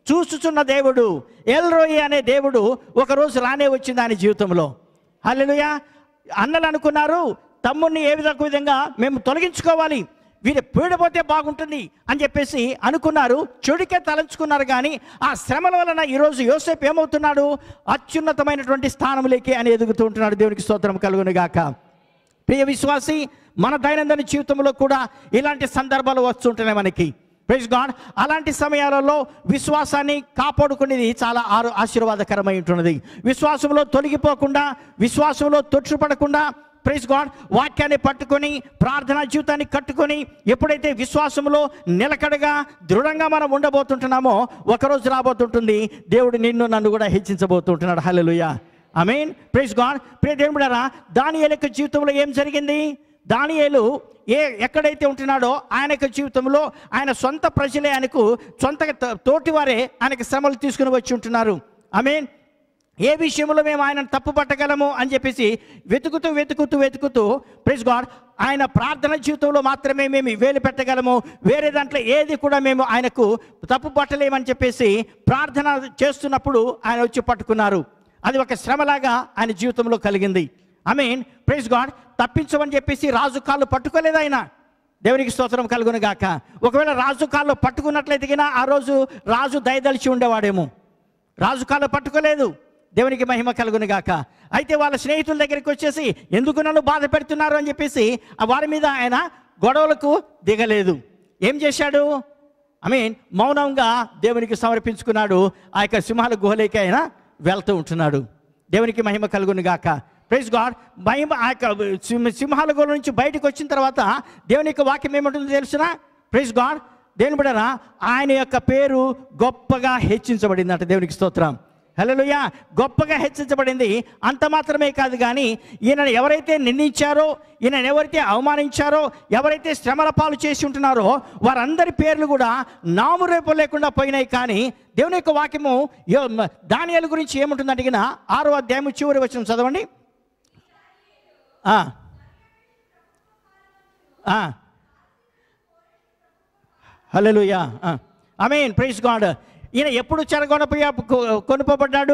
చూసుచున్న దేవుడు ఎల్రోయి అనే దేవుడు ఒకరోజు రానే వచ్చింది ఆయన జీవితంలో హల్లెలూయా అన్నలు అనుకున్నారు తమ్ముడిని ఏ విధంగా విధంగా మేము తొలగించుకోవాలి వీరు పీడపోతే బాగుంటుంది అని చెప్పేసి అనుకున్నారు చెడుకే తలంచుకున్నారు కానీ ఆ శ్రమల వలన ఈరోజు యోసేపు ఏమవుతున్నాడు అత్యున్నతమైనటువంటి స్థానంలోకి అని ఎదుగుతూ ఉంటున్నాడు దేవునికి స్తోత్రం కలుగును గాక ప్రియ విశ్వాసి మన దైనందిన జీవితంలో కూడా ఇలాంటి సందర్భాలు వస్తుంటున్నాయి మనకి ప్రైజ్ గాడ్ అలాంటి సమయాలలో విశ్వాసాన్ని కాపాడుకునేది చాలా ఆరు ఆశీర్వాదకరమై ఉంటున్నది విశ్వాసంలో తొలగిపోకుండా విశ్వాసంలో తొట్టుపడకుండా ప్రైజ్ గాడ్ వాక్యాన్ని పట్టుకొని ప్రార్థనా జీవితాన్ని కట్టుకొని ఎప్పుడైతే విశ్వాసంలో నిలకడగా దృఢంగా మనం ఉండబోతుంటున్నామో ఒకరోజు రాబోతుంటుంది దేవుడు నిన్ను నన్ను కూడా హెచ్చించబోతుంటున్నాడు hallelujah I mean praise God ప్రియ దేవుడారా దానియేలు యొక్క జీవితంలో ఏం జరిగింది దానియేలు ఏ ఎక్కడైతే ఉంటున్నాడో ఆయన యొక్క జీవితంలో ఆయన సొంత ప్రజలే ఆయనకు సొంత త- తోటివారే ఆయనకు శ్రమలు తీసుకుని వచ్చి ఉంటున్నారు ఐ మీన్ ఏ విషయంలో మేము ఆయనను తప్పు పట్టగలము అని చెప్పేసి వెతుకుతూ వెతుకుతూ వెతుకుతూ ప్రైజ్ గాడ్ ఆయన ప్రార్థన జీవితంలో మాత్రమే మేము వేలు పెట్టగలము వేరే దాంట్లో ఏది కూడా మేము ఆయనకు తప్పు పట్టలేమని చెప్పేసి ప్రార్థన చేస్తున్నప్పుడు ఆయన వచ్చి పట్టుకున్నారు అది ఒక శ్రమలాగా ఆయన జీవితంలో కలిగింది ఐ మీన్ ప్రైజ్ గాడ్ తప్పించమని చెప్పేసి రాజు కాళ్ళు పట్టుకోలేదు ఆయన దేవునికి స్తోత్రం కలుగును గాక ఒకవేళ రాజు కాళ్ళు పట్టుకున్నట్లయితే గినా ఆ రోజు రాజు దయదలిచి ఉండేవాడేమో రాజు కాళ్ళు పట్టుకోలేదు దేవునికి మహిమ కలుగును గాక అయితే వాళ్ళ స్నేహితుల దగ్గరికి వచ్చేసి ఎందుకు నన్ను బాధ పెడుతున్నారు అని చెప్పేసి ఆ వారి మీద ఆయన గొడవలకు దిగలేదు ఏం చేశాడు ఐ మీన్ మౌనంగా దేవునికి సమర్పించుకున్నాడు ఆ యొక్క సింహాల గుహలోకి ఆయన వెళ్తూ ఉంటున్నాడు దేవునికి మహిమ కలుగును గాక ప్రైజ్ గాడ్ మహిమ ఆ యొక్క సింహ- సింహాల గుహ నుంచి బయటకు వచ్చిన తర్వాత దేవుని యొక్క వాక్యం ఏమంటుందో తెలుసునా ప్రైజ్ గాడ్ దేవుని బిడ్డరా ఆయన యొక్క పేరు గొప్పగా హెచ్చించబడింది దేవునికి స్తోత్రం హలోయ గొప్పగా హెచ్చించబడింది అంత మాత్రమే కాదు కానీ ఈయనను ఎవరైతే నిందించారో ఈయనను ఎవరైతే అవమానించారో ఎవరైతే శ్రమల పాలు చేసి ఉంటున్నారో వారందరి పేర్లు కూడా నామురేపు లేకుండా పోయినాయి కానీ దేవుని యొక్క వాక్యము దానియాల గురించి ఏముంటుందంటే గిన ఆరో అధ్యాయము చివరి వచ్చిన చదవండి ఆ. ఆ. Hallelujah I mean praise God ఈయన ఎప్పుడు చెరగొనపోయా కొనుపబడ్డాడు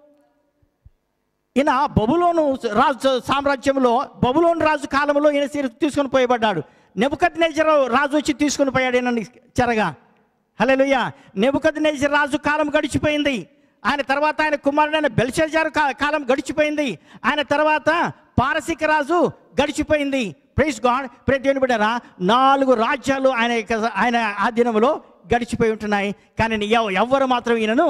ఈయన బబులోను రాజు సామ్రాజ్యంలో బబులోను రాజు కాలంలో ఈయన తీసు- తీసుకొని పోయబడ్డాడు నెబుకత్ రాజు వచ్చి తీసుకొని పోయాడు ఈయన చెరగా హల్లెలూయా నెబుకత్ రాజు కాలం గడిచిపోయింది ఆయన తర్వాత ఆయన కుమారుడైన బెల్షజారు కా- కాలం గడిచిపోయింది ఆయన తర్వాత పారసిక రాజు గడిచిపోయింది ప్రైజ్ గాడ్ ప్రే దేవుని బిడ్డరా నాలుగు రాజ్యాలు ఆయన యొక్క- ఆయన ఆధీనంలో గడిచిపోయి ఉంటున్నాయి కానీ ఎవ- ఎవ్వరు మాత్రం ఈయనను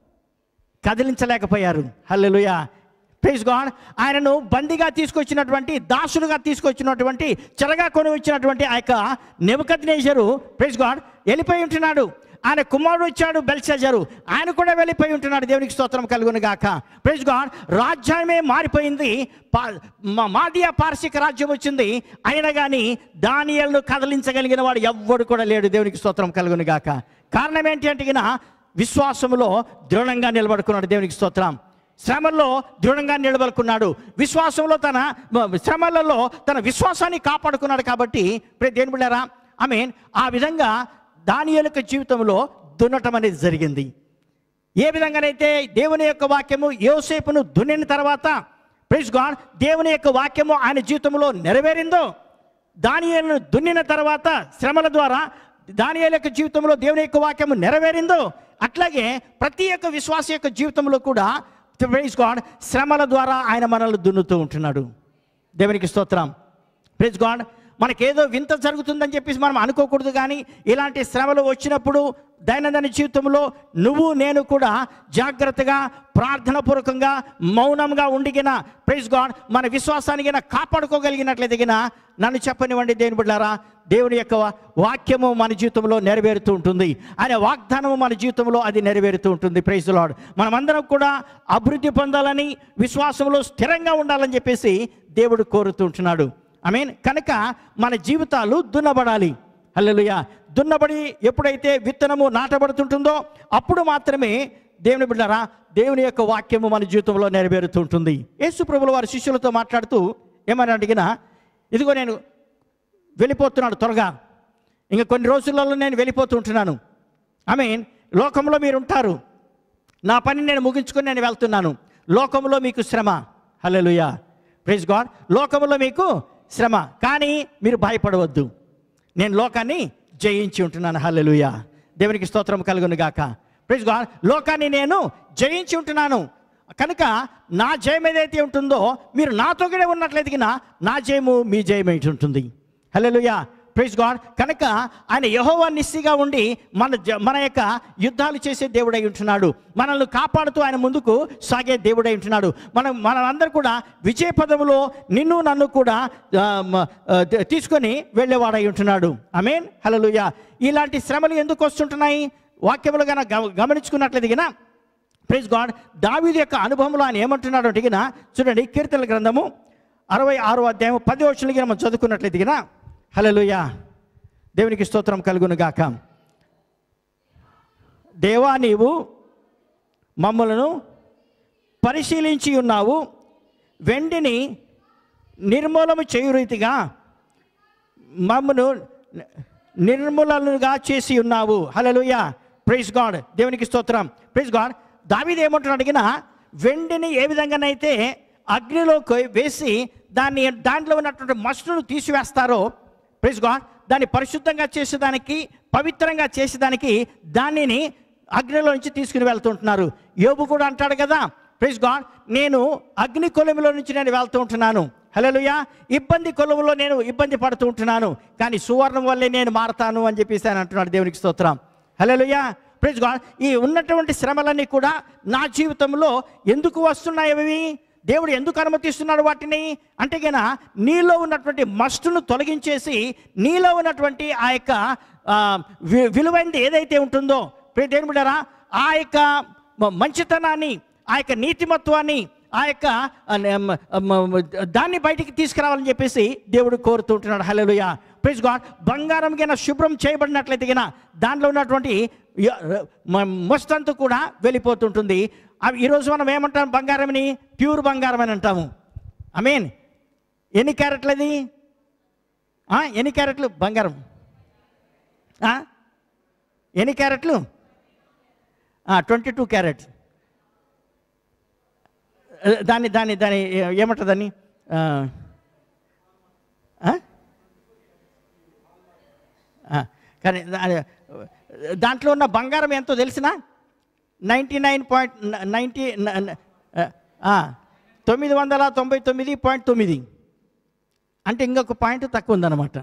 కదిలించలేకపోయారు హల్లెలూయా ప్రైజ్ గాడ్ ఆయనను బందీగా తీసుకొచ్చినటువంటి దాసులుగా తీసుకొచ్చినటువంటి చెరగా కొని వచ్చినటువంటి ఆ యొక్క నెబద్ ప్రైజ్ గాడ్ వెళ్ళిపోయి ఉంటున్నాడు ఆయన కుమారుడు వచ్చాడు బెల్షజరు ఆయన కూడా వెళ్ళిపోయి ఉంటున్నాడు దేవునికి స్తోత్రం కలుగును గాక ప్రైజ్ గాడ్ రాజ్యమే మారిపోయింది పా మా- మాదియా పార్శిక రాజ్యం వచ్చింది అయినా కానీ దానియలను కదిలించగలిగిన వాడు ఎవ్వడు కూడా లేడు దేవునికి స్తోత్రం కలుగును గాక కారణం ఏంటి అంటే గిన విశ్వాసములో దృఢంగా నిలబడుకున్నాడు దేవునికి స్తోత్రం శ్రమల్లో దృఢంగా నిలబడుకున్నాడు విశ్వాసంలో తన శ్రమలలో తన విశ్వాసాన్ని కాపాడుకున్నాడు కాబట్టి ప్రియ దేని బిడ్డారా ఐ మీన్ ఆ విధంగా దాని యొక్క జీవితంలో దున్నటం అనేది జరిగింది ఏ విధంగానైతే దేవుని యొక్క వాక్యము యోసేపును దున్నిన తర్వాత ప్రైజ్ గాడ్ దేవుని యొక్క వాక్యము ఆయన జీవితంలో నెరవేరిందో దానియేలును దున్నిన తర్వాత శ్రమల ద్వారా దానియేలు యొక్క జీవితంలో దేవుని యొక్క వాక్యము నెరవేరిందో అట్లాగే ప్రతి ఒక్క విశ్వాస యొక్క జీవితంలో కూడా ప్రైజ్ గాడ్ శ్రమల ద్వారా ఆయన మనల్ని దున్నుతూ ఉంటున్నాడు దేవునికి స్తోత్రం ప్రైజ్ గాడ్ మనకేదో వింత జరుగుతుందని చెప్పేసి మనం అనుకోకూడదు కానీ ఇలాంటి శ్రమలు వచ్చినప్పుడు దైనందిన జీవితంలో నువ్వు నేను కూడా జాగ్రత్తగా ప్రార్థనాపూర్వకంగా మౌనంగా ఉండిగిన ప్రైజ్ గాడ్ మన విశ్వాసాన్ని గిన కాపాడుకోగలిగినట్లయితే గిన నన్ను చెప్పనివ్వండి దేవుని బిడ్డారా దేవుని యొక్క వాక్యము మన జీవితంలో నెరవేరుతూ ఉంటుంది ఆయన వాగ్దానము మన జీవితంలో అది నెరవేరుతూ ఉంటుంది ప్రైజ్ లాడ్ మనమందరం కూడా అభివృద్ధి పొందాలని విశ్వాసంలో స్థిరంగా ఉండాలని చెప్పేసి దేవుడు కోరుతూ ఉంటున్నాడు ఐ మీన్ కనుక మన జీవితాలు దున్నబడాలి హల్లెలూయా దున్నబడి ఎప్పుడైతే విత్తనము నాటబడుతుంటుందో అప్పుడు మాత్రమే దేవుని బిడ్డారా దేవుని యొక్క వాక్యము మన జీవితంలో నెరవేరుతూ ఉంటుంది యేసు ప్రభుల వారి శిష్యులతో మాట్లాడుతూ ఏమని అడిగినా ఇదిగో నేను వెళ్ళిపోతున్నాడు త్వరగా ఇంకా కొన్ని రోజులలో నేను వెళ్ళిపోతూ ఉంటున్నాను ఐ మీన్ లోకంలో మీరు ఉంటారు నా పని నేను ముగించుకొని నేను వెళ్తున్నాను లోకంలో మీకు శ్రమ హల్లెలూయా ప్రైజ్ గాడ్ లోకంలో మీకు శ్రమ కానీ మీరు భయపడవద్దు నేను లోకాన్ని జయించి ఉంటున్నాను హల్లెలూయా దేవునికి స్తోత్రం కలుగును గాక ప్రైజ్ గాడ్ లోకాన్ని నేను జయించి ఉంటున్నాను కనుక నా జయం ఏదైతే ఉంటుందో మీరు నాతో కూడా ఉన్నట్లయితే నా జయము మీ జయం ఏంటి ఉంటుంది హల్లెలూయా ప్రైజ్ గాడ్ కనుక ఆయన యహోవా నిస్సిగా ఉండి మన జ- మన యొక్క యుద్ధాలు చేసే దేవుడై ఉంటున్నాడు మనల్ని కాపాడుతూ ఆయన ముందుకు సాగే దేవుడై ఉంటున్నాడు మనం మనందరూ కూడా విజయ పదములో నిన్ను నన్ను కూడా ఆ, మ- ఆ, త- తీసుకొని వెళ్ళేవాడై ఉంటున్నాడు అమేన్ హల్లెలూయా ఇలాంటి శ్రమలు ఎందుకు వస్తుంటున్నాయి వాక్యములు గన గమనించుకున్నట్లయితే గిన ప్రైజ్ గాడ్ దావీదు యొక్క అనుభవంలో ఆయన ఏమంటున్నాడు అడిగిన చూడండి కీర్తన గ్రంథము అరవై ఆరో అధ్యాయం పది వచ్చులకి మనం చదువుకున్నట్లయితే దిగిన హల్లెలూయా దేవునికి స్తోత్రం కలుగును గాక దేవా నీవు మమ్మలను పరిశీలించి ఉన్నావు వెండిని నిర్మూలము చేయు రీతిగా మమ్మను నిర్మూలనుగా చేసి ఉన్నావు హల్లెలూయా ప్రైజ్ గాడ్ దేవునికి స్తోత్రం ప్రైజ్ గాడ్ దావీదు ఏమంటున్నాడు అడిగిన వెండిని ఏ విధంగానైతే అగ్నిలో కొయ్- వేసి దాన్ని దాంట్లో ఉన్నటువంటి మస్టును తీసివేస్తారో ప్రైజ్ గాడ్ దాన్ని పరిశుద్ధంగా చేసేదానికి పవిత్రంగా చేసేదానికి దానిని అగ్నిలో నుంచి తీసుకుని వెళ్తుంటున్నారు యోబు కూడా అంటాడు కదా ప్రైజ్ గాడ్ నేను అగ్ని కొలమిలో నుంచి నేను వెళ్తూ ఉంటున్నాను హలోయా ఇబ్బంది కొలములో నేను ఇబ్బంది పడుతూ ఉంటున్నాను కానీ సువర్ణం వల్లే నేను మారతాను అని చెప్పేసి ఆయన అంటున్నాడు దేవునికి స్తోత్రం హలోయా ప్రైజ్ గాడ్ ఈ ఉన్నటువంటి శ్రమలన్నీ కూడా నా జీవితంలో ఎందుకు వస్తున్నాయి అవి దేవుడు ఎందుకు అనుమతిస్తున్నాడు వాటిని అంటే గన నీలో ఉన్నటువంటి మస్టును తొలగించేసి నీలో ఉన్నటువంటి ఆ యొక్క ఆ, వి- విలువైనది ఏదైతే ఉంటుందో ప్రియ దేవుని బిడ్డారా ఆ యొక్క మ- మంచితనాన్ని ఆ యొక్క నీతిమత్వాన్ని ఆ యొక్క ఆ, మ- మ- మ- దాన్ని బయటికి తీసుకురావాలని చెప్పేసి దేవుడు కోరుతూ ఉంటున్నాడు హల్లెలూయా ప్లీజ్ గాడ్ బంగారం గిన శుభ్రం చేయబడినట్లయితే గిన దాంట్లో ఉన్నటువంటి య- మ- మస్తంతా కూడా వెళ్ళిపోతుంటుంది అవి ఈరోజు మనం ఏమంటాం బంగారంని ప్యూర్ బంగారం అని అంటాము ఐ మీన్ ఎన్ని క్యారెట్లు అది ఆ, ఎన్ని క్యారెట్లు బంగారం ఆ? ఎన్ని క్యారెట్లు ట్వంటీ టూ క్యారెట్స్ దాన్ని దాన్ని దాన్ని ఏ- ఏమంటారు దాన్ని ఆ, ఆ? ఆ, కానీ దా- దాంట్లో ఉన్న బంగారం ఎంతో తెలిసిన నైంటీ నైన్ పాయింట్ నైంటీ తొమ్మిది వందల తొంభై తొమ్మిది పాయింట్ తొమ్మిది అంటే ఇంకొక పాయింట్ తక్కువ ఉందన్నమాట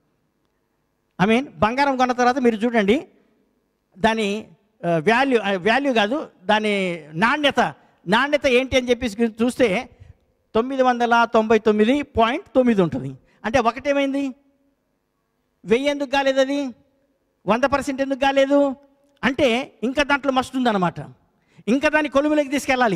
ఐ మీన్ బంగారం కొన్న తర్వాత మీరు చూడండి దాని వాల్యూ వాల్యూ కాదు దాని నాణ్యత నాణ్యత ఏంటి అని చెప్పేసి చూస్తే తొమ్మిది వందల తొంభై తొమ్మిది పాయింట్ తొమ్మిది ఉంటుంది అంటే ఒకటేమైంది వెయ్యి ఎందుకు కాలేదు అది వంద పర్సెంట్ ఎందుకు కాలేదు అంటే ఇంకా దాంట్లో మస్తు ఉందన్నమాట ఇంకా దాన్ని కొలుములోకి తీసుకెళ్ళాలి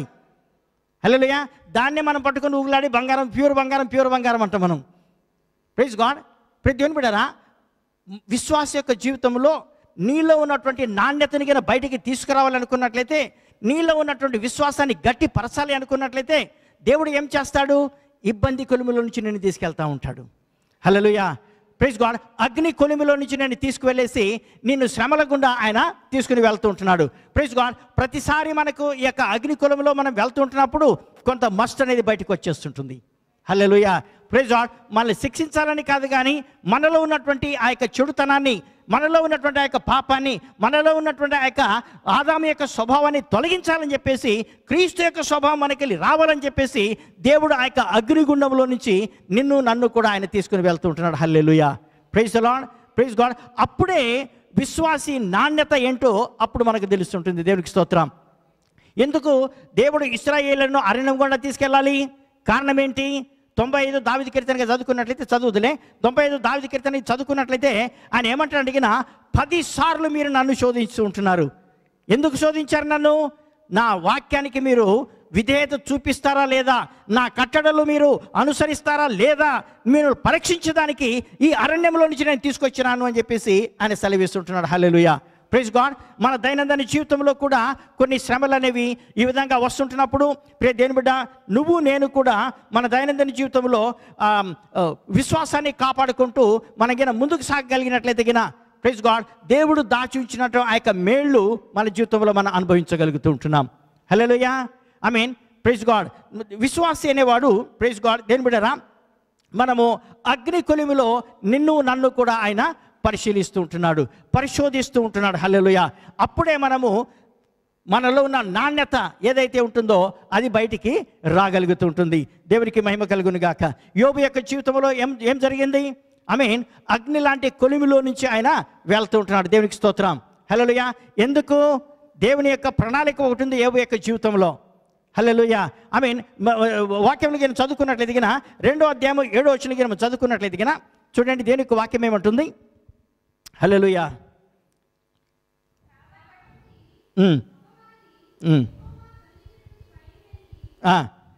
హలోయా దాన్నే మనం పట్టుకొని ఊగులాడి బంగారం ప్యూర్ బంగారం ప్యూర్ బంగారం అంటాం మనం ప్రైజ్ గాడ్ ప్రతి దేవుని బిడ్డారా విశ్వాస యొక్క జీవితంలో నీలో ఉన్నటువంటి నాణ్యతని కనుక బయటికి తీసుకురావాలనుకున్నట్లయితే నీలో ఉన్నటువంటి విశ్వాసాన్ని గట్టి పరచాలి అనుకున్నట్లయితే దేవుడు ఏం చేస్తాడు ఇబ్బంది కొలుముల నుంచి నేను తీసుకెళ్తా ఉంటాడు హల్లెలూయా ప్రైజ్ గాడ్ అగ్ని కొలిమిలో నుంచి నేను తీసుకువెళ్ళేసి నిన్ను శ్రమల గుండా ఆయన తీసుకుని వెళ్తూ ఉంటున్నాడు ప్రైజ్ గాడ్ ప్రతిసారి మనకు ఈ యొక్క అగ్ని కొలిమిలో మనం వెళ్తూ ఉంటున్నప్పుడు కొంత మస్ట్ అనేది బయటకు వచ్చేస్తుంటుంది హల్లెలూయ ప్రైజ్ గాడ్ మనల్ని శిక్షించాలని కాదు కానీ మనలో ఉన్నటువంటి ఆ యొక్క చెడుతనాన్ని మనలో ఉన్నటువంటి ఆ యొక్క పాపాన్ని మనలో ఉన్నటువంటి ఆ యొక్క ఆదాము యొక్క స్వభావాన్ని తొలగించాలని చెప్పేసి క్రీస్తు యొక్క స్వభావం మనకి రావాలని చెప్పేసి దేవుడు ఆ యొక్క అగ్నిగుండంలో నుంచి నిన్ను నన్ను కూడా ఆయన తీసుకుని వెళ్తూ ఉంటున్నాడు hallelujah praise Lord praise God అప్పుడే విశ్వాసి నాణ్యత ఏంటో అప్పుడు మనకు తెలుస్తుంటుంది దేవునికి స్తోత్రం ఎందుకు దేవుడు ఇస్రాయేళ్లను అరణ్యం గుండా తీసుకెళ్ళాలి కారణం ఏంటి తొంభై ఐదు దావిది కీర్తనగా చదువుకున్నట్లయితే చదువుతులే తొంభై ఐదు దావిది కీర్తన చదువుకున్నట్లయితే ఆయన ఏమంటాడు అడిగిన పది సార్లు మీరు నన్ను శోధించి ఉంటున్నారు ఎందుకు శోధించారు నన్ను నా వాక్యానికి మీరు విధేయత చూపిస్తారా లేదా నా కట్టడలు మీరు అనుసరిస్తారా లేదా మీరు పరీక్షించడానికి ఈ అరణ్యంలో నుంచి నేను తీసుకొచ్చినాను అని చెప్పేసి ఆయన సెలవిస్తుంటున్నాడు హల్లెలూయా ప్రైజ్ గాడ్ మన దైనందిన జీవితంలో కూడా కొన్ని శ్రమలు అనేవి ఈ విధంగా వస్తుంటున్నప్పుడు ప్రే దేని బిడ్డ నువ్వు నేను కూడా మన దైనందిన జీవితంలో ఆ, ఆ, విశ్వాసాన్ని కాపాడుకుంటూ మనగిన ముందుకు సాగగలిగినట్లయితే గిన ప్రైజ్ గాడ్ దేవుడు దాచి ఉంచినట్టు ఆ యొక్క మేళ్ళు మన జీవితంలో మనం అనుభవించగలుగుతూ ఉంటున్నాం హలోయా ఐ మీన్ ప్రైజ్ గాడ్ విశ్వాసి అనేవాడు ప్రైజ్ గాడ్ దేని బిడ్డరా మనము అగ్ని కొలిమిలో నిన్ను నన్ను కూడా ఆయన పరిశీలిస్తూ ఉంటున్నాడు పరిశోధిస్తూ ఉంటున్నాడు హల్లెలూయ అప్పుడే మనము మనలో ఉన్న నాణ్యత ఏదైతే ఉంటుందో అది బయటికి రాగలుగుతూ ఉంటుంది దేవునికి మహిమ కలుగును గాక యోబు యొక్క జీవితంలో ఏం ఏం జరిగింది ఐ మీన్ అగ్ని లాంటి కొలిమిలో నుంచి ఆయన వెళ్తూ ఉంటున్నాడు దేవునికి స్తోత్రం హలోయ ఎందుకు దేవుని యొక్క ప్రణాళిక ఒకటి ఉంది యోబు యొక్క జీవితంలో హల్లెలూయా ఐ మీన్ వాక్యంలో గిన చదువుకున్నట్లయితే గిన రెండో అధ్యాయం ఏడో వచ్చిన గిన చదువుకున్నట్లయితే గిన చూడండి దేని యొక్క వాక్యం ఏమంటుంది హల్లెలూయా ఉమ్. ఉమ్. ఆ.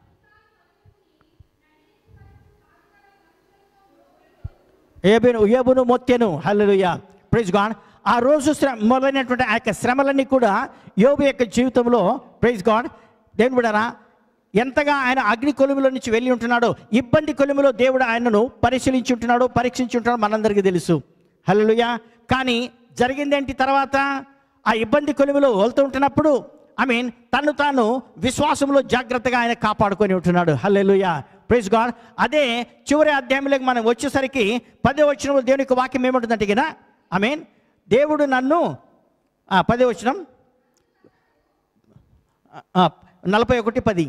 ఏబును ఏబును మొత్తెను హల్లెలూయా ప్రైజ్ గాడ్ ఆ రోజు శ్రమ మొదలైనటువంటి ఆ యొక్క శ్రమలన్నీ కూడా యోబు యొక్క జీవితంలో ప్రైజ్ గాడ్ దేవుని బిడ్డారా ఎంతగా ఆయన అగ్ని కొలుములో నుంచి వెళ్ళి ఉంటున్నాడో ఇబ్బంది కొలుములో దేవుడు ఆయనను పరిశీలించి ఉంటున్నాడో పరీక్షించి ఉంటున్నాడో మనందరికీ తెలుసు హల్లెలూయా కానీ జరిగిందేంటి తర్వాత ఆ ఇబ్బంది కొలుములో వెళ్తూ ఉంటున్నప్పుడు ఐ మీన్ తను తాను విశ్వాసంలో జాగ్రత్తగా ఆయన కాపాడుకొని ఉంటున్నాడు హల్లెలూయా ప్రైజ్ గాడ్ అదే చివరి అధ్యాయంలోకి మనం వచ్చేసరికి పదే వచ్చిన దేవునికి వాక్యం ఏముంటుందంటే కదా ఐ మీన్ దేవుడు నన్ను ఆ, పదే వచ్చినం ఆ, నలభై ఒకటి పది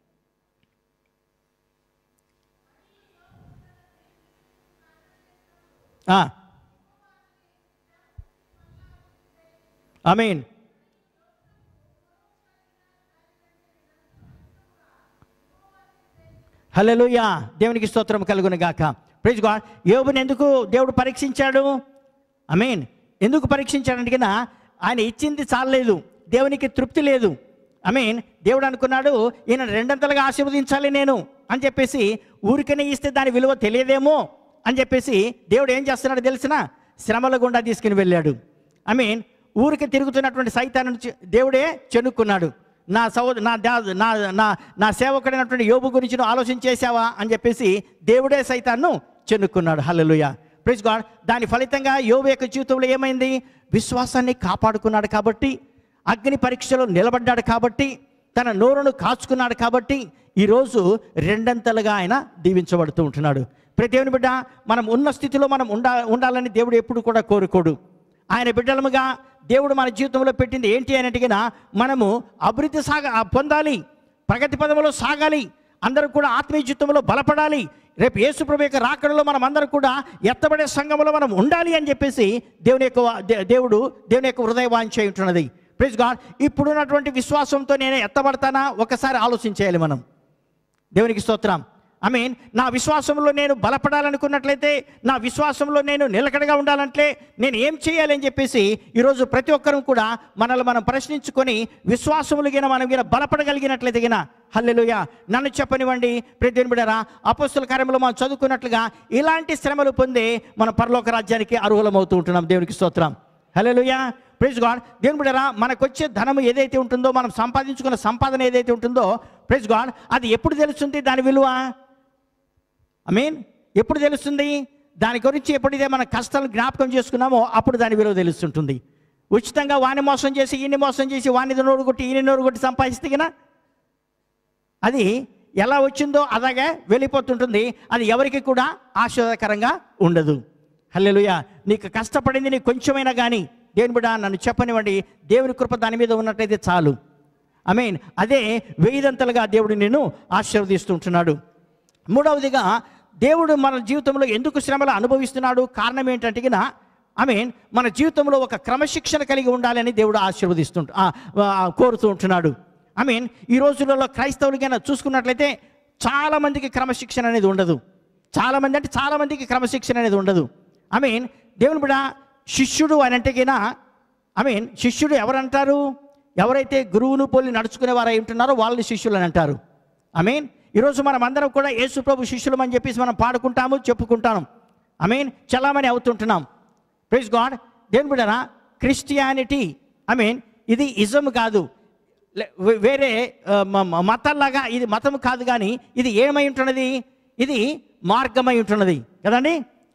ఐ మీన్ హల్లెలూయా దేవునికి స్తోత్రం కలుగును గాక ప్రైజ్ గాడ్ యోబుని ఎందుకు దేవుడు పరీక్షించాడు ఐ మీన్ ఎందుకు పరీక్షించాడంటే కదా ఆయన ఇచ్చింది చాలలేదు దేవునికి తృప్తి లేదు ఐ మీన్ దేవుడు అనుకున్నాడు ఈయన రెండంతలుగా ఆశీర్వదించాలి నేను అని చెప్పేసి ఊరికనే ఇస్తే దాని విలువ తెలియదేమో అని చెప్పేసి దేవుడు ఏం చేస్తున్నాడు తెలిసిన శ్రమల గుండా తీసుకుని వెళ్ళాడు ఐ మీన్ ఊరికి తిరుగుతున్నటువంటి సైతాన్ని నుంచి దేవుడే చెనుక్కున్నాడు నా సహోద నా దా- నా నా నా సేవకుడైనటువంటి యోబు గురించి నువ్వు ఆలోచన చేశావా అని చెప్పేసి దేవుడే సైతాన్ని చెనుక్కున్నాడు హల్లెలూయా ప్లీజ్ గాడ్ దాని ఫలితంగా యోబు యొక్క జీవితంలో ఏమైంది విశ్వాసాన్ని కాపాడుకున్నాడు కాబట్టి అగ్ని పరీక్షలో నిలబడ్డాడు కాబట్టి తన నోరును కాచుకున్నాడు కాబట్టి ఈరోజు రెండంతలుగా ఆయన దీవించబడుతూ ఉంటున్నాడు ప్రతి దేవుని బిడ్డ మనం ఉన్న స్థితిలో మనం ఉండా ఉండాలని దేవుడు ఎప్పుడు కూడా కోరుకోడు ఆయన బిడ్డలముగా దేవుడు మన జీవితంలో పెట్టింది ఏంటి అని అడిగినా మనము అభివృద్ధి సాగ ఆ పొందాలి ప్రగతి పదవిలో సాగాలి అందరూ కూడా ఆత్మీయ జీవితంలో బలపడాలి రేపు యేసుప్రభు యొక్క రాకడలో మనం అందరం కూడా ఎత్తబడే సంఘంలో మనం ఉండాలి అని చెప్పేసి దేవుని యొక్క వా- దే- దేవుడు దేవుని యొక్క హృదయ వాంఛ ఉంటున్నది ప్లీజ్ గాడ్ ఇప్పుడున్నటువంటి విశ్వాసంతో నేను ఎత్తబడతానా ఒకసారి ఆలోచించేయాలి మనం దేవునికి స్తోత్రం ఐ మీన్ నా విశ్వాసంలో నేను బలపడాలనుకున్నట్లయితే నా విశ్వాసంలో నేను నిలకడగా ఉండాలంటే నేను ఏం చేయాలి అని చెప్పేసి ఈరోజు ప్రతి ఒక్కరూ కూడా మనల్ని మనం ప్రశ్నించుకొని విశ్వాసములు గిన మనం గిన బలపడగలిగినట్లయితే గిన హల్లెలూయ నన్ను చెప్పనివ్వండి ప్రతి బిడరా అపస్తుల కార్యంలో మనం చదువుకున్నట్లుగా ఇలాంటి శ్రమలు పొంది మన పరలోక రాజ్యానికి అర్హులమవుతూ ఉంటున్నాం దేవునికి స్తోత్రం హల్లెలూయా ప్రైజ్ గాడ్ దేవుని బిడ్డరా మనకు వచ్చే ధనం ఏదైతే ఉంటుందో మనం సంపాదించుకున్న సంపాదన ఏదైతే ఉంటుందో ప్రైజ్ గాడ్ అది ఎప్పుడు తెలుస్తుంది దాని విలువ ఐ మీన్ ఎప్పుడు తెలుస్తుంది దాని గురించి ఎప్పుడైతే మన కష్టాలను జ్ఞాపకం చేసుకున్నామో అప్పుడు దాని విలువ తెలుస్తుంటుంది ఉచితంగా వాణ్ణి మోసం చేసి ఈయన్ని మోసం చేసి వాణ్ణి నోరు కొట్టి ఈయన నోరు కొట్టి సంపాదిస్తే గినా అది ఎలా వచ్చిందో అలాగే వెళ్ళిపోతుంటుంది అది ఎవరికి కూడా ఆశ్చర్యకరంగా ఉండదు హల్లెలూయా నీకు కష్టపడింది నీకు కొంచెమైనా కానీ దేవుని బిడ్డ నన్ను చెప్పనివ్వండి దేవుని కృప దాని మీద ఉన్నట్టయితే చాలు ఐ మీన్ అదే వెయ్యిదంతలుగా దేవుడు నిన్ను ఆశీర్వదిస్తుంటున్నాడు మూడవదిగా దేవుడు మన జీవితంలో ఎందుకు శ్రమలు అనుభవిస్తున్నాడు కారణం ఏంటంటే గిన ఐ మీన్ మన జీవితంలో ఒక క్రమశిక్షణ కలిగి ఉండాలని దేవుడు ఆశీర్వదిస్తుంటు ఆ, ఆ, కోరుతూ ఉంటున్నాడు ఐ మీన్ ఈ రోజులలో క్రైస్తవులకైనా చూసుకున్నట్లయితే చాలా మందికి క్రమశిక్షణ అనేది ఉండదు చాలా మంది అంటే చాలా మందికి క్రమశిక్షణ అనేది ఉండదు ఐ మీన్ దేవుని బిడ శిష్యుడు అని అంటే గిన ఐ మీన్ శిష్యుడు ఎవరంటారు ఎవరైతే గురువును పోలి నడుచుకునే వారు అయి ఉంటున్నారో వాళ్ళని శిష్యులు అని అంటారు ఐ మీన్ ఈరోజు మనం అందరం కూడా యేసు ప్రభు శిష్యులం అని చెప్పేసి మనం పాడుకుంటాము చెప్పుకుంటాం ఐ మీన్ చలామణి అవుతుంటున్నాం ప్రైజ్ గాడ్ దేని బిడ్డరా క్రిస్టియానిటీ ఐ మీన్ ఇది ఇజం కాదు లే- వే- వేరే ఆ, మ- మ- మతాల్లాగా ఇది మతం కాదు కానీ ఇది ఏమై ఉంటున్నది ఇది మార్గమై ఉంటున్నది కదండి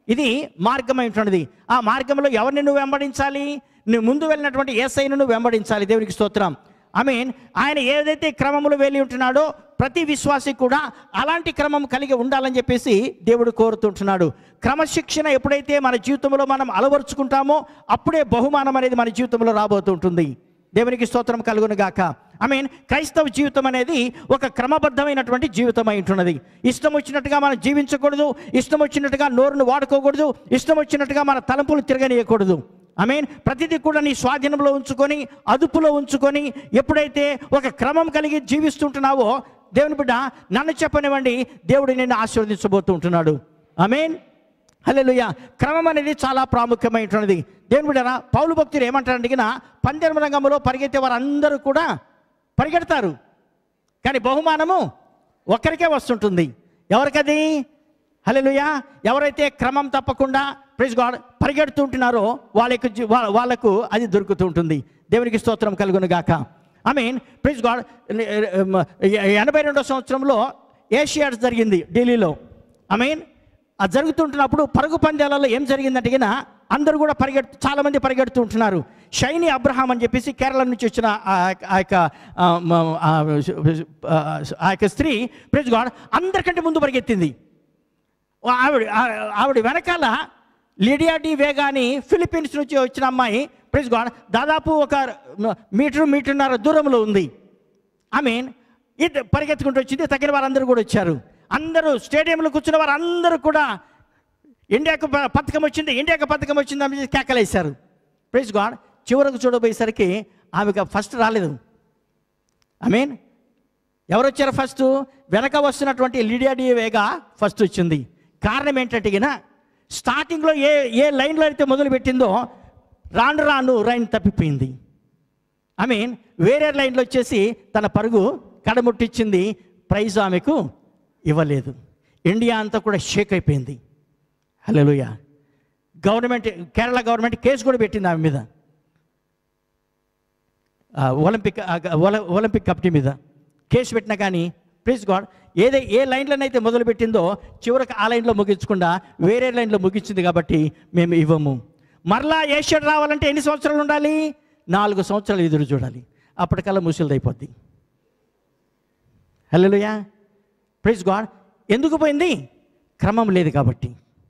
ఇది మార్గమైనటువంటిది ఆ మార్గంలో ఎవరిని నువ్వు వెంబడించాలి నువ్వు ముందు వెళ్ళినటువంటి ఏసైను నువ్వు వెంబడించాలి దేవునికి స్తోత్రం ఐ మీన్ ఆయన ఏదైతే క్రమంలో వెళ్ళి ఉంటున్నాడో ప్రతి విశ్వాసి కూడా అలాంటి క్రమం కలిగి ఉండాలని చెప్పేసి దేవుడు కోరుతుంటున్నాడు క్రమశిక్షణ ఎప్పుడైతే మన జీవితంలో మనం అలవరుచుకుంటామో అప్పుడే బహుమానం అనేది మన జీవితంలో రాబోతుంటుంది దేవునికి స్తోత్రం కలుగును గాక ఐ మీన్ క్రైస్తవ జీవితం అనేది ఒక క్రమబద్ధమైనటువంటి జీవితం అయి ఉంటున్నది ఇష్టం వచ్చినట్టుగా మనం జీవించకూడదు ఇష్టం వచ్చినట్టుగా నోరును వాడుకోకూడదు ఇష్టం వచ్చినట్టుగా మన తలంపులు తిరగనీయకూడదు ఐ మీన్ ప్రతిదీ కూడా నీ స్వాధీనంలో ఉంచుకొని అదుపులో ఉంచుకొని ఎప్పుడైతే ఒక క్రమం కలిగి జీవిస్తుంటున్నావో దేవుని బిడ్డ నన్ను చెప్పనివ్వండి దేవుడు నిన్ను ఆశీర్వదించబోతూ ఉంటున్నాడు ఐ మీన్ హల్లెలూయా క్రమం అనేది చాలా ప్రాముఖ్యమైనటువంటిది దేవుని బిడ్డరా పౌలు భక్తులు ఏమంటారు అడిగిన పందెం రంగంలో పరిగెత్తే వారందరూ కూడా పరిగెడతారు కానీ బహుమానము ఒక్కరికే వస్తుంటుంది ఎవరికది హల్లెలూయా ఎవరైతే క్రమం తప్పకుండా ప్రైజ్ గాడ్ పరిగెడుతుంటున్నారో వాళ్ళకు జీ- వాళ్ళ- వాళ్ళకు అది దొరుకుతూ ఉంటుంది దేవునికి స్తోత్రం కలుగును గాక ఐ మీన్ ప్రైజ్ గాడ్ ఎనభై రెండో సంవత్సరంలో ఏషియాడ్స్ జరిగింది ఢిల్లీలో ఐ మీన్ అది జరుగుతుంటున్నప్పుడు పరుగు పందాలలో ఏం జరిగిందంటే గిన అందరూ కూడా పరిగెడుతూ చాలా మంది పరిగెడుతూ ఉంటున్నారు షైని అబ్రహాం అని చెప్పేసి కేరళ నుంచి వచ్చిన ఆ యొక్క- ఆ యొక్క ఆ, మ- ఆ, ఆ యొక్క స్త్రీ ప్రైజ్ గాడ్ అందరికంటే ముందు పరిగెత్తింది ఆవిడ ఆ- ఆవిడ వెనకాల లిడియా డి వేగా అని ఫిలిప్పీన్స్ నుంచి వచ్చిన అమ్మాయి ప్రైజ్ గాడ్ దాదాపు ఒక మీటర్ మీటర్న్నర దూరంలో ఉంది ఐ మీన్ ఇది పరిగెత్తుకుంటూ వచ్చింది తగిన వారందరూ కూడా వచ్చారు అందరూ స్టేడియంలో కూర్చున్న వారు అందరూ కూడా ఇండియాకు ప- పథకం వచ్చింది ఇండియాకు పథకం వచ్చింది అని చెప్పి కేకలేశారు ప్రైజ్ గాడ్ చివరకు చూడబోయేసరికి ఆమెకు ఫస్ట్ రాలేదు ఐ మీన్ ఎవరు వచ్చారు ఫస్ట్ వెనక వస్తున్నటువంటి లిడియా డి వేగా ఫస్ట్ వచ్చింది కారణం ఏంటంటే గిన స్టార్టింగ్లో ఏ ఏ లైన్లో అయితే మొదలు పెట్టిందో రాను రాను రైన్ తప్పిపోయింది ఐ మీన్ వేరే లైన్లో వచ్చేసి తన పరుగు కడముట్టించింది ప్రైజ్ ఆమెకు ఇవ్వలేదు ఇండియా అంతా కూడా షేక్ అయిపోయింది హలోయ గవర్నమెంట్ కేరళ గవర్నమెంట్ కేసు కూడా పెట్టింది ఆమె మీద ఆ, ఒలింపిక్ ఆ, ఒల- ఒలింపిక్ కమిటీ మీద కేసు పెట్టినా కానీ ప్లీజ్ గాడ్ ఏదై ఏ లైన్లోనైతే మొదలు పెట్టిందో చివరికి ఆ లైన్లో ముగించకుండా వేరే లైన్లో ముగించింది కాబట్టి మేము ఇవ్వము మరలా ఏషియడ్ రావాలంటే ఎన్ని సంవత్సరాలు ఉండాలి నాలుగు సంవత్సరాలు ఎదురు చూడాలి అప్పటికల్లా ముసలిది అయిపోద్ది హలోయా ప్లీజ్ గాడ్ ఎందుకు పోయింది క్రమం లేదు కాబట్టి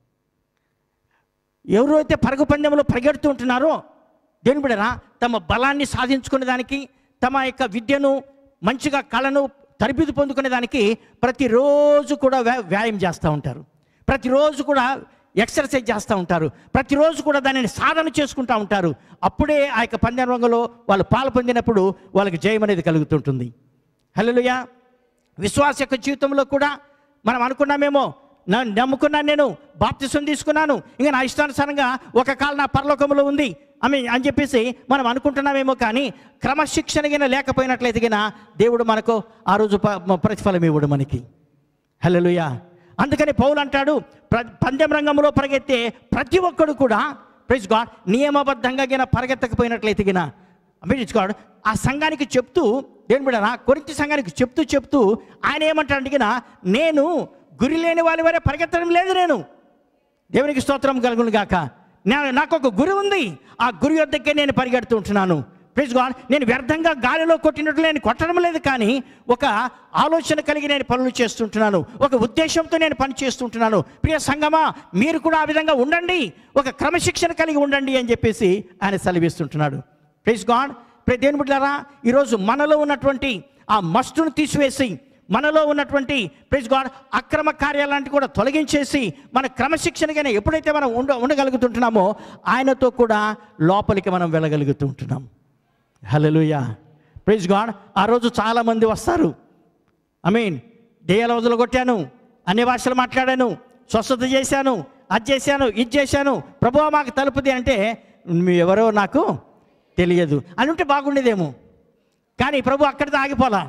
ఎవరు అయితే పరుగు పందెంలో పరిగెడుతూ ఉంటున్నారో దేని బిడరా తమ బలాన్ని సాధించుకునే దానికి తమ యొక్క విద్యను మంచిగా కళను తరబిదు పొందుకునే దానికి ప్రతిరోజు కూడా వ్యా- వ్యాయామం చేస్తూ ఉంటారు ప్రతిరోజు కూడా ఎక్సర్సైజ్ చేస్తూ ఉంటారు ప్రతిరోజు కూడా దానిని సాధన చేసుకుంటూ ఉంటారు అప్పుడే ఆ యొక్క పందెం రంగంలో వాళ్ళు పాలు పొందినప్పుడు వాళ్ళకి జయం అనేది కలుగుతుంటుంది హలోయా విశ్వాస యొక్క జీవితంలో కూడా మనం అనుకున్నామేమో నా నమ్ముకున్నాను నేను బాప్తిసం తీసుకున్నాను ఇంకా నా ఇష్టానుసారంగా ఒక కాలం నా పరలోకంలో ఉంది అని అని చెప్పేసి మనం అనుకుంటున్నామేమో కానీ క్రమశిక్షణ గిన లేకపోయినట్లయితే గిన దేవుడు మనకు ఆ రోజు ప- ప్రతిఫలం ఇవ్వడు మనకి హల్లెలూయా అందుకని పౌలు అంటాడు ప్ర పందెం రంగంలో పరిగెత్తే ప్రతి ఒక్కడు కూడా ప్రైజ్ గాడ్ నియమబద్ధంగా గిన పరిగెత్తకపోయినట్లయితే గిన ప్రైజ్ గాడ్ ఆ సంఘానికి చెప్తూ దేని బిడ్డనా కొరింత సంఘానికి చెప్తూ చెప్తూ ఆయన ఏమంటాడు గిన నేను గురి లేని వాళ్ళ వరే పరిగెత్తడం లేదు నేను దేవునికి స్తోత్రం కలుగును గాక నా- నాకు ఒక గురి ఉంది ఆ గురి వద్దకే నేను పరిగెడుతూ ఉంటున్నాను ప్లీజ్ గాడ్ నేను వ్యర్థంగా గాలిలో కొట్టినట్లు నేను కొట్టడం లేదు కానీ ఒక ఆలోచన కలిగి నేను పనులు చేస్తుంటున్నాను ఒక ఉద్దేశంతో నేను పని చేస్తుంటున్నాను ప్రియ సంగమా మీరు కూడా ఆ విధంగా ఉండండి ఒక క్రమశిక్షణ కలిగి ఉండండి అని చెప్పేసి ఆయన సెలవిస్తుంటున్నాడు ప్లీజ్ గాడ్ ప్రియ దేవుని బిడ్డారా ఈరోజు మనలో ఉన్నటువంటి ఆ మస్టును తీసివేసి మనలో ఉన్నటువంటి ప్రైజ్ గాడ్ అక్రమ కార్యాలంటి కూడా తొలగించేసి మన క్రమశిక్షణగానే ఎప్పుడైతే మనం ఉండ ఉండగలుగుతుంటున్నామో ఆయనతో కూడా లోపలికి మనం వెళ్ళగలుగుతూ ఉంటున్నాం హలోయా ప్రైజ్ గాడ్ ఆ రోజు చాలామంది వస్తారు ఐ మీన్ దెయ్యాల వదులు కొట్టాను అన్ని భాషలు మాట్లాడాను స్వస్థత చేశాను అది చేశాను ఇది చేశాను ప్రభువా మాకు తలుపుది అంటే మీ ఎవరో నాకు తెలియదు అని ఉంటే బాగుండేదేమో కానీ ప్రభు అక్కడితో ఆగిపోలా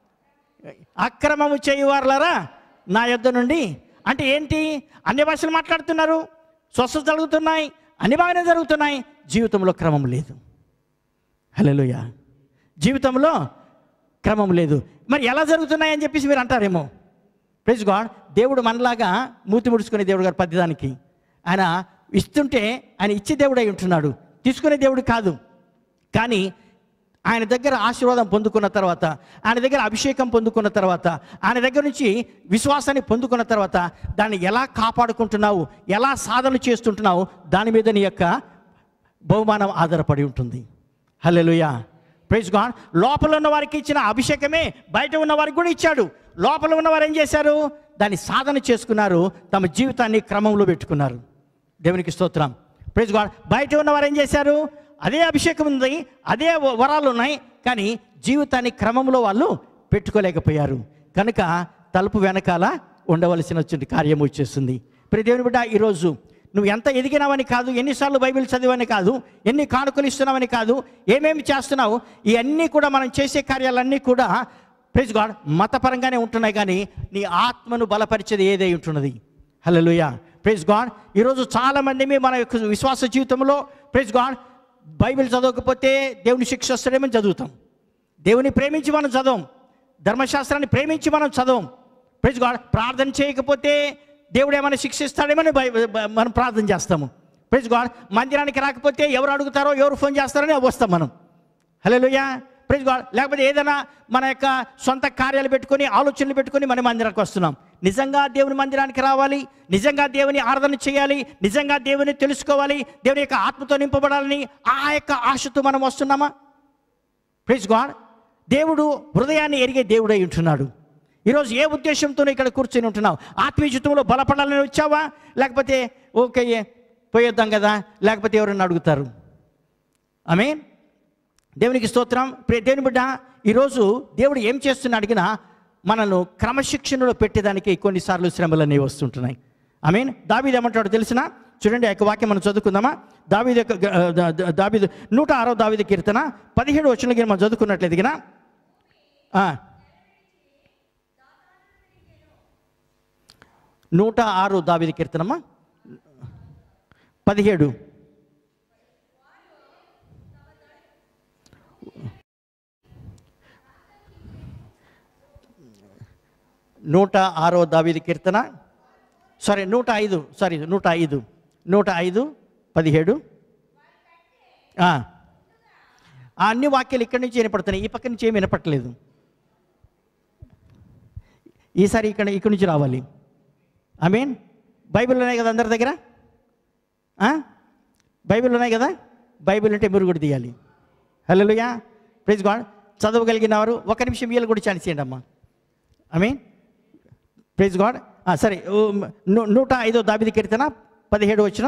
అక్రమము చేయువారులారా నా యొద్ద నుండి అంటే ఏంటి అన్ని భాషలు మాట్లాడుతున్నారు స్వస్థత జరుగుతున్నాయి అన్ని బాగానే జరుగుతున్నాయి జీవితంలో క్రమం లేదు హలోయ జీవితంలో క్రమం లేదు మరి ఎలా జరుగుతున్నాయి అని చెప్పేసి మీరు అంటారేమో ప్రైజ్ గాడ్ దేవుడు మనలాగా మూతి ముడుచుకునే దేవుడు గారు పద్యదానికి ఆయన ఇస్తుంటే ఆయన ఇచ్చే దేవుడై ఉంటున్నాడు తీసుకునే దేవుడు కాదు కానీ ఆయన దగ్గర ఆశీర్వాదం పొందుకున్న తర్వాత ఆయన దగ్గర అభిషేకం పొందుకున్న తర్వాత ఆయన దగ్గర నుంచి విశ్వాసాన్ని పొందుకున్న తర్వాత దాన్ని ఎలా కాపాడుకుంటున్నావు ఎలా సాధన చేస్తుంటున్నావు దాని మీద నీ యొక్క బహుమానం ఆధారపడి ఉంటుంది హల్లెలూయా ప్రైజ్ గాడ్ లోపల ఉన్న వారికి ఇచ్చిన అభిషేకమే బయట ఉన్న వారికి కూడా ఇచ్చాడు లోపల ఉన్న వారు ఏం చేశారు దాన్ని సాధన చేసుకున్నారు తమ జీవితాన్ని క్రమంలో పెట్టుకున్నారు దేవునికి స్తోత్రం ప్రైజ్ గాడ్ బయట ఉన్న వారు ఏం చేశారు అదే అభిషేకం ఉంది అదే వ- వరాలు ఉన్నాయి కానీ జీవితాన్ని క్రమంలో వాళ్ళు పెట్టుకోలేకపోయారు కనుక తలుపు వెనకాల ఉండవలసిన వచ్చిన కార్యం వచ్చేస్తుంది ప్రియ దేవుని బిడ్డ ఈరోజు నువ్వు ఎంత ఎదిగినావని కాదు ఎన్నిసార్లు బైబిల్ చదివని కాదు ఎన్ని కానుకలు ఇస్తున్నావని కాదు ఏమేమి చేస్తున్నావు ఇవన్నీ కూడా మనం చేసే కార్యాలన్నీ కూడా ప్రైజ్ గాడ్ మతపరంగానే ఉంటున్నాయి కానీ నీ ఆత్మను బలపరిచేది ఏదై ఉంటున్నది హల్లెలూయ ప్రైజ్ గాడ్ ఈరోజు చాలామంది మన యొక్క విశ్వాస జీవితంలో ప్రైజ్ గాడ్ బైబిల్ చదవకపోతే దేవుని శిక్ష వస్తాడేమని చదువుతాం దేవుని ప్రేమించి మనం చదవం ధర్మశాస్త్రాన్ని ప్రేమించి మనం చదవం ప్రైజ్ గాడ్ ప్రార్థన చేయకపోతే దేవుడు ఏమైనా శిక్షిస్తాడేమని బై- బై- మనం ప్రార్థన చేస్తాము ప్రైజ్ గాడ్ మందిరానికి రాకపోతే ఎవరు అడుగుతారో ఎవరు ఫోన్ చేస్తారని వస్తాం మనం హలోయ ప్రైజ్ గాడ్ లేకపోతే ఏదైనా మన యొక్క సొంత కార్యాలు పెట్టుకొని ఆలోచనలు పెట్టుకొని మన మందిరానికి వస్తున్నాం నిజంగా దేవుని మందిరానికి రావాలి నిజంగా దేవుని ఆరాధన చేయాలి నిజంగా దేవుని తెలుసుకోవాలి దేవుని యొక్క ఆత్మతో నింపబడాలని ఆ యొక్క ఆశతో మనం వస్తున్నామా ప్రైజ్ గాడ్ దేవుడు హృదయాన్ని ఎరిగే దేవుడై ఉంటున్నాడు ఈరోజు ఏ ఉద్దేశంతో ఇక్కడ కూర్చొని ఉంటున్నావు ఆత్మీయ జీవితంలో బలపడాలని వచ్చావా లేకపోతే ఓకే పోయేద్దాం కదా లేకపోతే ఎవరైనా అడుగుతారు ఆమె దేవునికి స్తోత్రం ప్రియ దేవుని బిడ్డ ఈరోజు దేవుడు ఏం చేస్తున్నా అడిగినా మనల్ని క్రమశిక్షణలో పెట్టేదానికి కొన్నిసార్లు శ్రమలు అనేవి వస్తుంటున్నాయి ఐ మీన్ దావీది ఏమంటాడు తెలిసిన చూడండి ఆ యొక్క వాక్యం మనం చదువుకుందామా దావీది యొక్క గ- ద- ద- దావీదు నూట ఆరో దావీది కీర్తన పదిహేడు వచ్చిన మనం చదువుకున్నట్లయితే గిన, ఆ నూట ఆరు దావీది కీర్తనమ్మా పదిహేడు నూట ఆరో దావీది కీర్తన సారీ నూట ఐదు సారీ నూట ఐదు నూట ఐదు పదిహేడు ఆ. ఆ అన్ని వాక్యాలు ఇక్కడి నుంచి వినపడుతున్నాయి ఈ పక్క నుంచి ఏమి వినపట్టలేదు ఈసారి ఇక్కడ ఇక్కడి నుంచి రావాలి ఐ మీన్ బైబిల్ ఉన్నాయి కదా అందరి దగ్గర ఆ? బైబిల్ ఉన్నాయి కదా బైబిల్ ఉంటే మీరు కూడా తీయాలి హలోయా ప్లీజ్ గాడ్ చదవగలిగిన వారు ఒక నిమిషం వీళ్ళు కూడా ఛాన్స్ చేయండి అమ్మా ఐ మీన్ ప్రైజ్ గాడ్ సరే ఓ, ను- నూట ఐదో దాబిది కీర్తన పదిహేడు వచ్చిన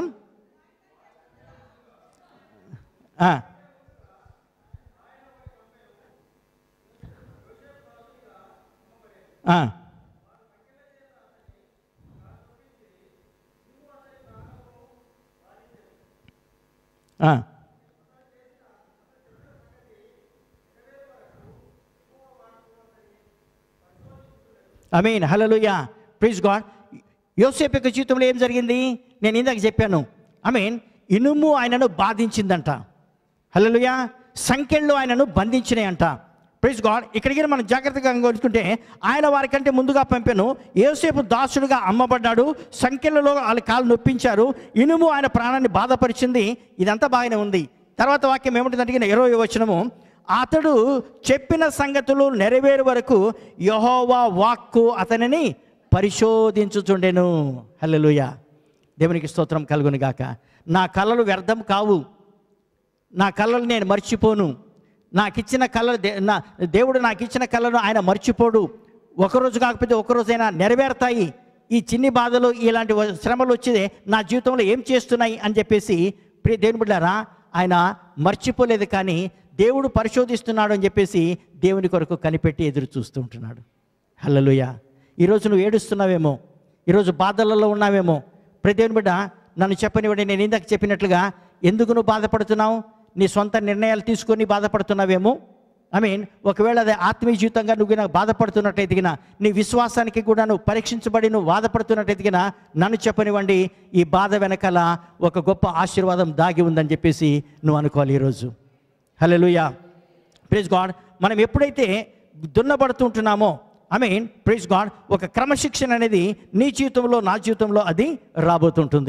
I mean hallelujah praise God యోసేపు యొక్క జీవితంలో ఏం జరిగింది నేను ఇందాక చెప్పాను ఐ మీన్ ఇనుము ఆయనను బాధించిందంట హలోయా సంఖ్యల్లో ఆయనను బంధించినాయంట ప్లీజ్ గాడ్ ఇక్కడికి మనం జాగ్రత్తగా గమనించుకుంటే ఆయన వారికంటే ముందుగా పంపాను యోసేపు దాసుడుగా అమ్మబడ్డాడు సంఖ్యలలో వాళ్ళ కాలు నొప్పించారు ఇనుము ఆయన ప్రాణాన్ని బాధపరిచింది ఇదంతా బాగానే ఉంది తర్వాత వాక్యం ఏముంటుందంటే ఇరవై వచనము అతడు చెప్పిన సంగతులు నెరవేరు వరకు యహోవా వాక్కు అతనిని పరిశోధించుచుండెను హల్లెలూయా దేవునికి స్తోత్రం కలుగును గాక నా కళలు వ్యర్థం కావు నా కళలు నేను మర్చిపోను నాకు ఇచ్చిన కళలు దే- నా దేవుడు నాకు ఇచ్చిన కళను ఆయన మర్చిపోడు ఒకరోజు కాకపోతే ఒకరోజైనా నెరవేరుతాయి ఈ చిన్ని బాధలు ఇలాంటి వ- శ్రమలు వచ్చేదే నా జీవితంలో ఏం చేస్తున్నాయి అని చెప్పేసి ప్రియ దేవుని బిడ్డారా ఆయన మర్చిపోలేదు కానీ దేవుడు పరిశోధిస్తున్నాడు అని చెప్పేసి దేవుని కొరకు కనిపెట్టి ఎదురు చూస్తూ ఉంటున్నాడు హల్లలుయ ఈరోజు నువ్వు ఏడుస్తున్నావేమో ఈరోజు బాధలలో ఉన్నావేమో ప్రతి దేవుని బిడ్డ నన్ను చెప్పనివ్వండి నేను ఇందాక చెప్పినట్లుగా ఎందుకు నువ్వు బాధపడుతున్నావు నీ సొంత నిర్ణయాలు తీసుకొని బాధపడుతున్నావేమో ఐ మీన్ ఒకవేళ అదే ఆత్మీయ జీవితంగా నువ్వు నాకు బాధపడుతున్నట్టయితే గిన నీ విశ్వాసానికి కూడా నువ్వు పరీక్షించబడి నువ్వు బాధపడుతున్నట్టయితే గిన నన్ను చెప్పనివ్వండి ఈ బాధ వెనకాల ఒక గొప్ప ఆశీర్వాదం దాగి ఉందని చెప్పేసి నువ్వు అనుకోవాలి ఈరోజు హల్లెలూయా ప్రైజ్ గాడ్ మనం ఎప్పుడైతే దున్నబడుతుంటున్నామో ఐ మీన్ ప్రైజ్ గాడ్ ఒక క్రమశిక్షణ అనేది నీ జీవితంలో నా జీవితంలో అది రాబోతుంటుంది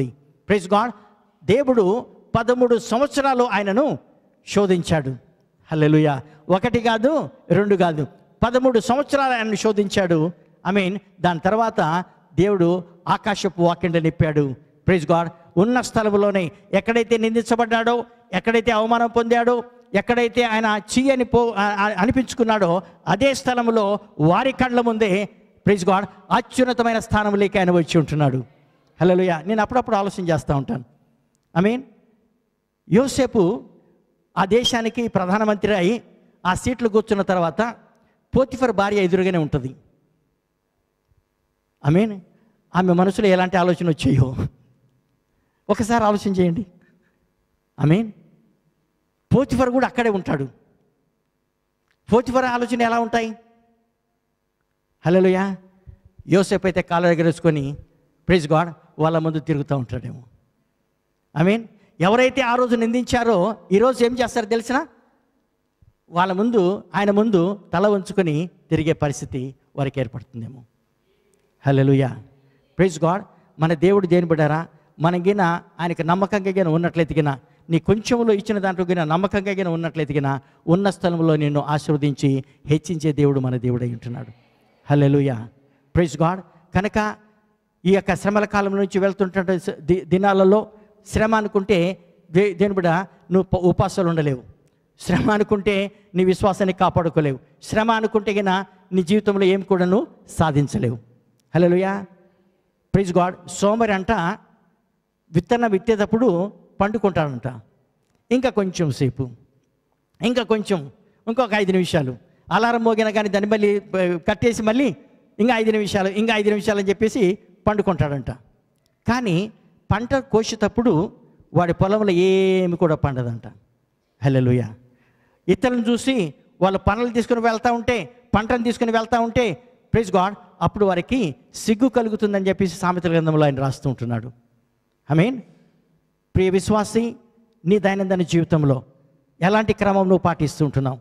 ప్రైజ్ గాడ్ దేవుడు పదమూడు సంవత్సరాలు ఆయనను శోధించాడు హల్లెలూయ ఒకటి కాదు రెండు కాదు పదమూడు సంవత్సరాలు ఆయనను శోధించాడు ఐ మీన్ దాని తర్వాత దేవుడు ఆకాశపు వాక్యండ నింపాడు ప్రైజ్ గాడ్ ఉన్న స్థలంలోనే ఎక్కడైతే నిందించబడ్డాడో ఎక్కడైతే అవమానం పొందాడో ఎక్కడైతే ఆయన చీయని పో ఆ- ఆ- అనిపించుకున్నాడో అదే స్థలంలో వారి కళ్ళ ముందే ప్రైజ్ గాడ్ అత్యున్నతమైన స్థానంలోకి ఆయన వచ్చి ఉంటున్నాడు హలోయ నేను అప్పుడప్పుడు ఆలోచన చేస్తూ ఉంటాను ఐ మీన్ యోసేపు ఆ దేశానికి ప్రధానమంత్రి అయి ఆ సీట్లు కూర్చున్న తర్వాత పోతిఫర్ భార్య ఎదురుగానే ఉంటుంది ఐ మీన్ ఆమె మనసులో ఎలాంటి ఆలోచన వచ్చాయో ఒకసారి ఆలోచన చేయండి ఐ మీన్ పోతిఫర్ కూడా అక్కడే ఉంటాడు పోతిఫర్ ఆలోచన ఎలా ఉంటాయి హలోయ యోసేపు అయితే కాళ్ళ దగ్గర వేసుకొని ప్రైజ్ గాడ్ వాళ్ళ ముందు తిరుగుతూ ఉంటాడేమో ఐ మీన్ ఎవరైతే ఆ రోజు నిందించారో ఈరోజు ఏం చేస్తారో తెలిసిన వాళ్ళ ముందు ఆయన ముందు తల ఉంచుకొని తిరిగే పరిస్థితి వారికి ఏర్పడుతుందేమో హల్లెలూయా ప్రైజ్ గాడ్ మన దేవుడు దేని బిడ్డారా మన గిన ఆయనకి నమ్మకంగా గిన ఉన్నట్లయితే గిన నీ కొంచెంలో ఇచ్చిన దాంట్లో గిన నమ్మకంగా గిన ఉన్నట్లయితే గిన ఉన్న స్థలంలో నిన్ను ఆశీర్వదించి హెచ్చించే దేవుడు మన దేవుడై ఉంటున్నాడు హల్లెలూయా ప్రైజ్ గాడ్ కనుక ఈ యొక్క శ్రమల కాలం నుంచి వెళ్తుంటే ది- దినాలలో శ్రమ అనుకుంటే దే దేని బిడ్డ నువ్వు ప- ఉపాసాలు ఉండలేవు శ్రమ అనుకుంటే నీ విశ్వాసాన్ని కాపాడుకోలేవు శ్రమ అనుకుంటే గిన నీ జీవితంలో ఏం కూడా నువ్వు సాధించలేవు హలోయా ప్రైజ్ గాడ్ సోమరి అంట విత్తన విత్తేటప్పుడు పండుకుంటాడంట ఇంకా కొంచెం సేపు ఇంకా కొంచెం ఇంకొక ఐదు నిమిషాలు అలారం మోగిన కానీ దాన్ని మళ్ళీ ఆ, కట్టేసి మళ్ళీ ఇంకా ఐదు నిమిషాలు ఇంకా ఐదు నిమిషాలు అని చెప్పేసి పండుకుంటాడంట కానీ పంట కోసేటప్పుడు వాడి పొలంలో ఏమి కూడా పండదంట హల్లెలూయా ఇతరులను చూసి వాళ్ళు పనులు తీసుకుని వెళ్తూ ఉంటే పంటను తీసుకుని వెళ్తూ ఉంటే ప్రైజ్ గాడ్ అప్పుడు వారికి సిగ్గు కలుగుతుందని చెప్పేసి సామెతల గ్రంథంలో ఆయన రాస్తూ ఉంటున్నాడు ఐ మీన్ ప్రియ విశ్వాసి నీ దైనందిన జీవితంలో ఎలాంటి క్రమం నువ్వు పాటిస్తూ ఉంటున్నావు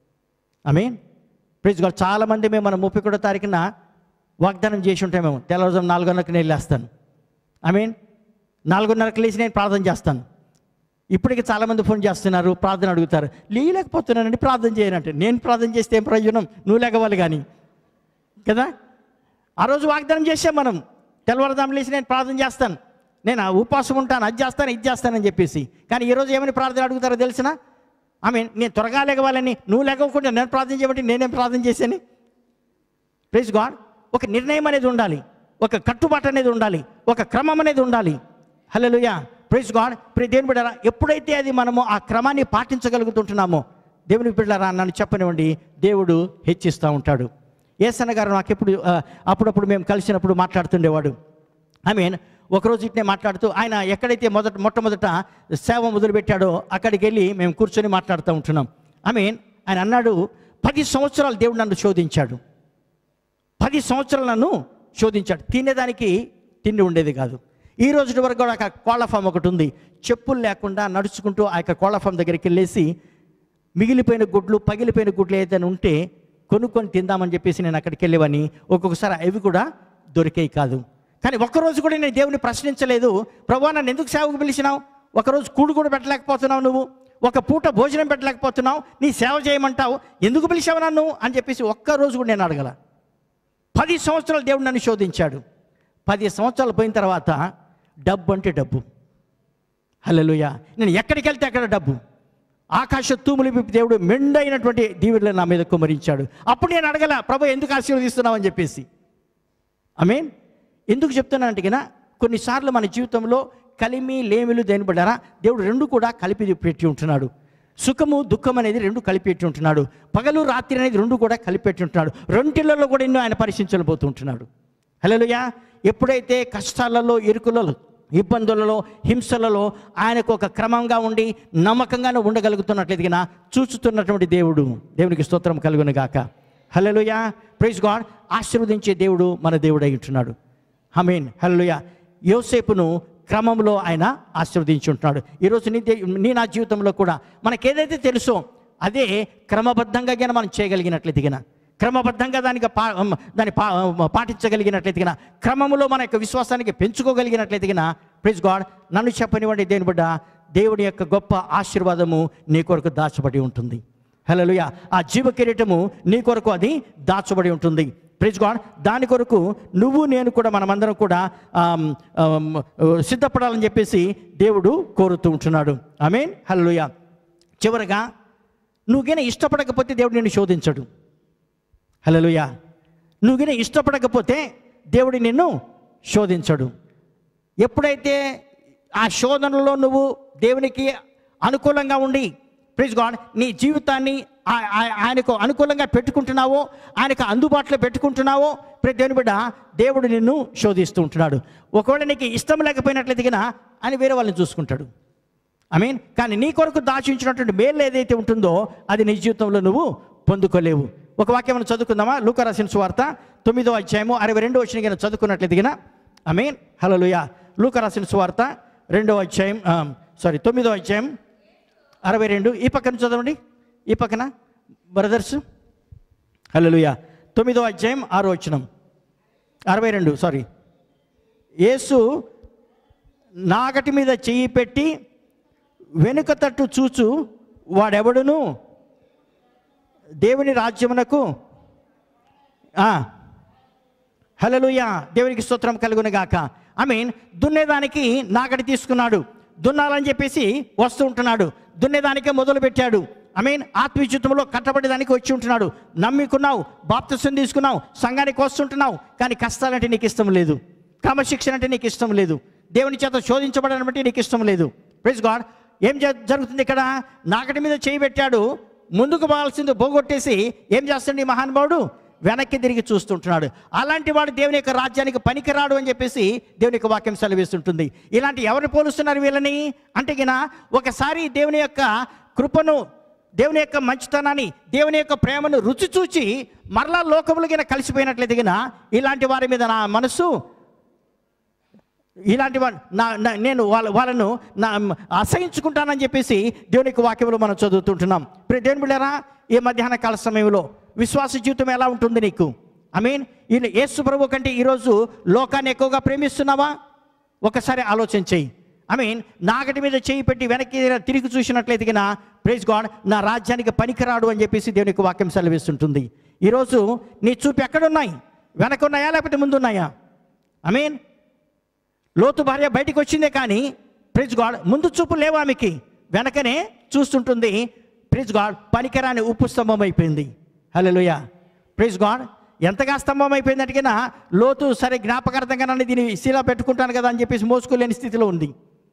ఐ మీన్ ప్లీజ్ గాడ్ చాలామంది మేము మన ముప్పై ఒకటో తారీఖున వాగ్దానం చేసి ఉంటాం మేము తెల్లవారుజాము నాలుగున్నరకు నేను లేస్తాను ఐ మీన్ నాలుగున్నరకు లేచి నేను ప్రార్థన చేస్తాను ఇప్పటికి చాలామంది ఫోన్ చేస్తున్నారు ప్రార్థన అడుగుతారు లేకపోతున్నానండి ప్రార్థన చేయనంటే నేను ప్రార్థన చేస్తే ఏం ప్రయోజనం నువ్వు లేకవాలి కానీ కదా ఆ రోజు వాగ్దానం చేసాం మనం తెల్లవారుదాం లేచి నేను ప్రార్థన చేస్తాను నేను ఆ ఉపవాసం ఉంటాను అది చేస్తాను ఇది చేస్తానని చెప్పేసి కానీ ఈరోజు ఏమని ప్రార్థన అడుగుతారో తెలిసిన ఐ మీన్ నేను త్వరగా లేకవాలని నువ్వు లేకపోకుండా నేను ప్రార్థన చేయబట్టి నేనేం ప్రార్థన చేశాను ప్లీజ్ గాడ్ ఒక నిర్ణయం అనేది ఉండాలి ఒక కట్టుబాటు అనేది ఉండాలి ఒక క్రమం అనేది ఉండాలి హలోయా ప్రైజ్ గాడ్ ప్రి దేవుని బిడ్డారా ఎప్పుడైతే అది మనము ఆ క్రమాన్ని పాటించగలుగుతుంటున్నామో దేవుని బిడ్డారా నన్ను చెప్పనివ్వండి దేవుడు హెచ్చిస్తూ ఉంటాడు ఏసన్న గారు నాకు ఎప్పుడు ఆ, అప్పుడప్పుడు మేము కలిసినప్పుడు మాట్లాడుతుండేవాడు ఐ మీన్ ఒకరోజు ఇట్నే మాట్లాడుతూ ఆయన ఎక్కడైతే మొదట మొట్టమొదట సేవ మొదలుపెట్టాడో అక్కడికి వెళ్ళి మేము కూర్చొని మాట్లాడుతూ ఉంటున్నాం ఐ మీన్ ఆయన అన్నాడు పది సంవత్సరాలు దేవుడు నన్ను శోధించాడు పది సంవత్సరాలు నన్ను శోధించాడు తినేదానికి తిండి ఉండేది కాదు ఈ రోజు వరకు కూడా అక్కడ కోళ్ళ ఫామ్ ఒకటి ఉంది చెప్పులు లేకుండా నడుచుకుంటూ ఆ యొక్క కోళ్ళ ఫామ్ దగ్గరికి వెళ్ళేసి మిగిలిపోయిన గుడ్లు పగిలిపోయిన గుడ్లు ఏదైనా ఉంటే కొనుక్కొని తిందామని చెప్పేసి నేను అక్కడికి వెళ్ళేవని ఒక్కొక్కసారి అవి కూడా దొరికేవి కాదు కానీ ఒక్కరోజు కూడా నేను దేవుని ప్రశ్నించలేదు ప్రభా నన్ను ఎందుకు సేవకు పిలిచినావు ఒకరోజు కూడు కూడా పెట్టలేకపోతున్నావు నువ్వు ఒక పూట భోజనం పెట్టలేకపోతున్నావు నీ సేవ చేయమంటావు ఎందుకు పిలిచావు నన్ను అని చెప్పేసి ఒక్కరోజు కూడా నేను అడగల పది సంవత్సరాలు దేవుడు నన్ను శోధించాడు పది సంవత్సరాలు పోయిన తర్వాత డబ్బు అంటే డబ్బు హల్లెలూయ నేను ఎక్కడికి వెళ్తే అక్కడ డబ్బు ఆకాశ తూములు విప్పి దేవుడు మెండైనటువంటి దీవులను నా మీద కుమరించాడు అప్పుడు నేను అడగల ప్రభు ఎందుకు ఆశీర్వదిస్తున్నావు అని చెప్పేసి ఐ మీన్ ఎందుకు చెప్తున్నానంటే కన్నా కొన్నిసార్లు మన జీవితంలో కలిమి లేమిలు దేని పడ్డారా దేవుడు రెండు కూడా కలిపి పెట్టి ఉంటున్నాడు సుఖము దుఃఖం అనేది రెండు కలిపి పెట్టి ఉంటున్నాడు పగలు రాత్రి అనేది రెండు కూడా కలిపి పెట్టి ఉంటున్నాడు రెంటిళ్లలో కూడా ఎన్నో ఆయన పరీక్షించబోతూ ఉంటున్నాడు హలోయా ఎప్పుడైతే కష్టాలలో ఇరుకులలో ఇబ్బందులలో హింసలలో ఆయనకు ఒక క్రమంగా ఉండి నమ్మకంగానే ఉండగలుగుతున్నట్లయితే చూచుతున్నటువంటి దేవుడు దేవునికి స్తోత్రం కలుగును గాక హల్లెలూయా ప్రైజ్ గాడ్ ఆశీర్వదించే దేవుడు మన దేవుడు అయి ఉంటున్నాడు హమీన్ హల్లెలూయా యోసేపును క్రమంలో ఆయన ఆశీర్వదించి ఉంటున్నాడు ఈరోజు నీ దే- నీ నా జీవితంలో కూడా మనకేదైతే తెలుసో అదే క్రమబద్ధంగా గిన మనం చేయగలిగినట్లయితే గిన క్రమబద్ధంగా దానికి పా దాన్ని పా పాటించగలిగినట్లయితే గిన క్రమములో మన యొక్క విశ్వాసానికి పెంచుకోగలిగినట్లయితే గిన ప్లీజ్ గాడ్ నన్ను చెప్పనివ్వండి దేని బిడ్డ దేవుని యొక్క గొప్ప ఆశీర్వాదము నీ కొరకు దాచబడి ఉంటుంది హలోయ ఆ జీవ కిరీటము నీ కొరకు అది దాచబడి ఉంటుంది ప్లీజ్ గాడ్ దాని కొరకు నువ్వు నేను కూడా మనమందరం కూడా ఆమ్, ఆమ్, సిద్ధపడాలని చెప్పేసి దేవుడు కోరుతూ ఉంటున్నాడు ఐ మీన్ హలోయ చివరగా నువ్వుగిన ఇష్టపడకపోతే దేవుడు నిన్ను శోధించడు హలోయ నువ్వుగిన ఇష్టపడకపోతే దేవుడు నిన్ను శోధించడు ఎప్పుడైతే ఆ శోధనలో నువ్వు దేవునికి అనుకూలంగా ఉండి ప్లీజ్ గాడ్ నీ జీవితాన్ని ఆ- ఆ- ఆయనకు అనుకూలంగా పెట్టుకుంటున్నావో ఆయనకు అందుబాటులో పెట్టుకుంటున్నావో ప్రతి దేవుని బిడ్డ దేవుడు నిన్ను శోధిస్తూ ఉంటున్నాడు ఒకవేళ నీకు ఇష్టం లేకపోయినట్లయితే గిన ఆయన వేరే వాళ్ళని చూసుకుంటాడు ఐ మీన్ కానీ నీ కొరకు దాచించినటువంటి మేలు ఏదైతే ఉంటుందో అది నీ జీవితంలో నువ్వు పొందుకోలేవు ఒక వాక్యం మనం చదువుకుందామా లూకా రాసిన సువార్త తొమ్మిదో అధ్యాయము అరవై రెండో వచ్చిన కింద చదువుకున్నట్లయితే గిన ఐ మీన్ హలో లుయా లూకా రాసిన సువార్త రెండో అధ్యాయం సారీ తొమ్మిదో అధ్యాయం అరవై రెండు ఈ పక్కన చదవండి ఈ పక్కన బ్రదర్స్ హలో లుయా తొమ్మిదో అధ్యాయం ఆరో వచనం అరవై రెండు సారీ యేసు నాగటి మీద చెయ్యి పెట్టి వెనుక తట్టు చూచు వాడెవడును దేవుని రాజ్యమునకు హలలుయ దేవునికి స్తోత్రం కలుగును గాక ఐ మీన్ దున్నేదానికి నాగటి తీసుకున్నాడు దున్నాలని చెప్పేసి వస్తూ ఉంటున్నాడు దున్నేదానికే మొదలు పెట్టాడు ఐ మీన్ ఆత్మీయుతంలో కట్టబడేదానికి వచ్చి ఉంటున్నాడు నమ్మికున్నావు బాప్తిసం తీసుకున్నావు సంఘానికి వస్తుంటున్నావు కానీ కష్టాలంటే నీకు ఇష్టం లేదు క్రమశిక్షణ అంటే నీకు ఇష్టం లేదు దేవుని చేత శోధించబడడం బట్టి నీకు ఇష్టం లేదు ప్రైజ్ గాడ్ ఏం జ- జరుగుతుంది ఇక్కడ నాగటి మీద చేయి పెట్టాడు ముందుకు పోవాల్సింది పోగొట్టేసి ఏం చేస్తాడు ఈ మహానుభావుడు వెనక్కి తిరిగి చూస్తుంటున్నాడు అలాంటి వాడు దేవుని యొక్క రాజ్యానికి పనికిరాడు అని చెప్పేసి దేవుని యొక్క వాక్యం సెలవిస్తుంటుంది ఇలాంటి ఎవరిని పోలుస్తున్నారు వీళ్ళని అంటే గిన ఒకసారి దేవుని యొక్క కృపను దేవుని యొక్క మంచితనాన్ని దేవుని యొక్క ప్రేమను రుచి చూచి మరలా లోకములు గిన కలిసిపోయినట్లయితే గిన ఇలాంటి వారి మీద నా మనసు ఇలాంటి వా- నా నా- నేను వాళ్ళ వాళ్ళను నా అసహించుకుంటానని చెప్పేసి దేవుని యొక్క వాక్యంలో మనం చదువుతుంటున్నాం ఇప్పుడు దేవుని బిడ్డారా ఈ మధ్యాహ్న కాల సమయంలో విశ్వాస జీవితం ఎలా ఉంటుంది నీకు ఐ మీన్ ఈయన యేసు ప్రభు కంటే ఈరోజు లోకాన్ని ఎక్కువగా ప్రేమిస్తున్నావా ఒకసారి ఆలోచన చెయ్యి ఐ మీన్ నాగటి మీద చేయి పెట్టి వెనక్కి తిరిగి చూసినట్లయితే గిన ప్రైజ్ గాడ్ నా రాజ్యానికి పనికిరాడు అని చెప్పేసి దేవుని యొక్క వాక్యం సెలవిస్తుంటుంది ఈరోజు నీ చూపు ఎక్కడున్నాయి వెనక ఉన్నాయా లేకపోతే ముందున్నాయా ఐ మీన్ లోతు భార్య బయటికి వచ్చిందే కానీ ప్రిజ్ గాడ్ ముందు చూపు లేవు ఆమెకి వెనకనే చూస్తుంటుంది ప్రిజ్ గాడ్ పనికిరాని ఉప్పు స్తంభం అయిపోయింది హలోయ ప్రిజ్ గాడ్ ఎంతగా స్తంభం అయిపోయిందంటే కన్నా లోతు సరే జ్ఞాపకార్థంగా నన్ను దీన్ని శిలా పెట్టుకుంటాను కదా అని చెప్పేసి మోసుకోలేని స్థితిలో ఉంది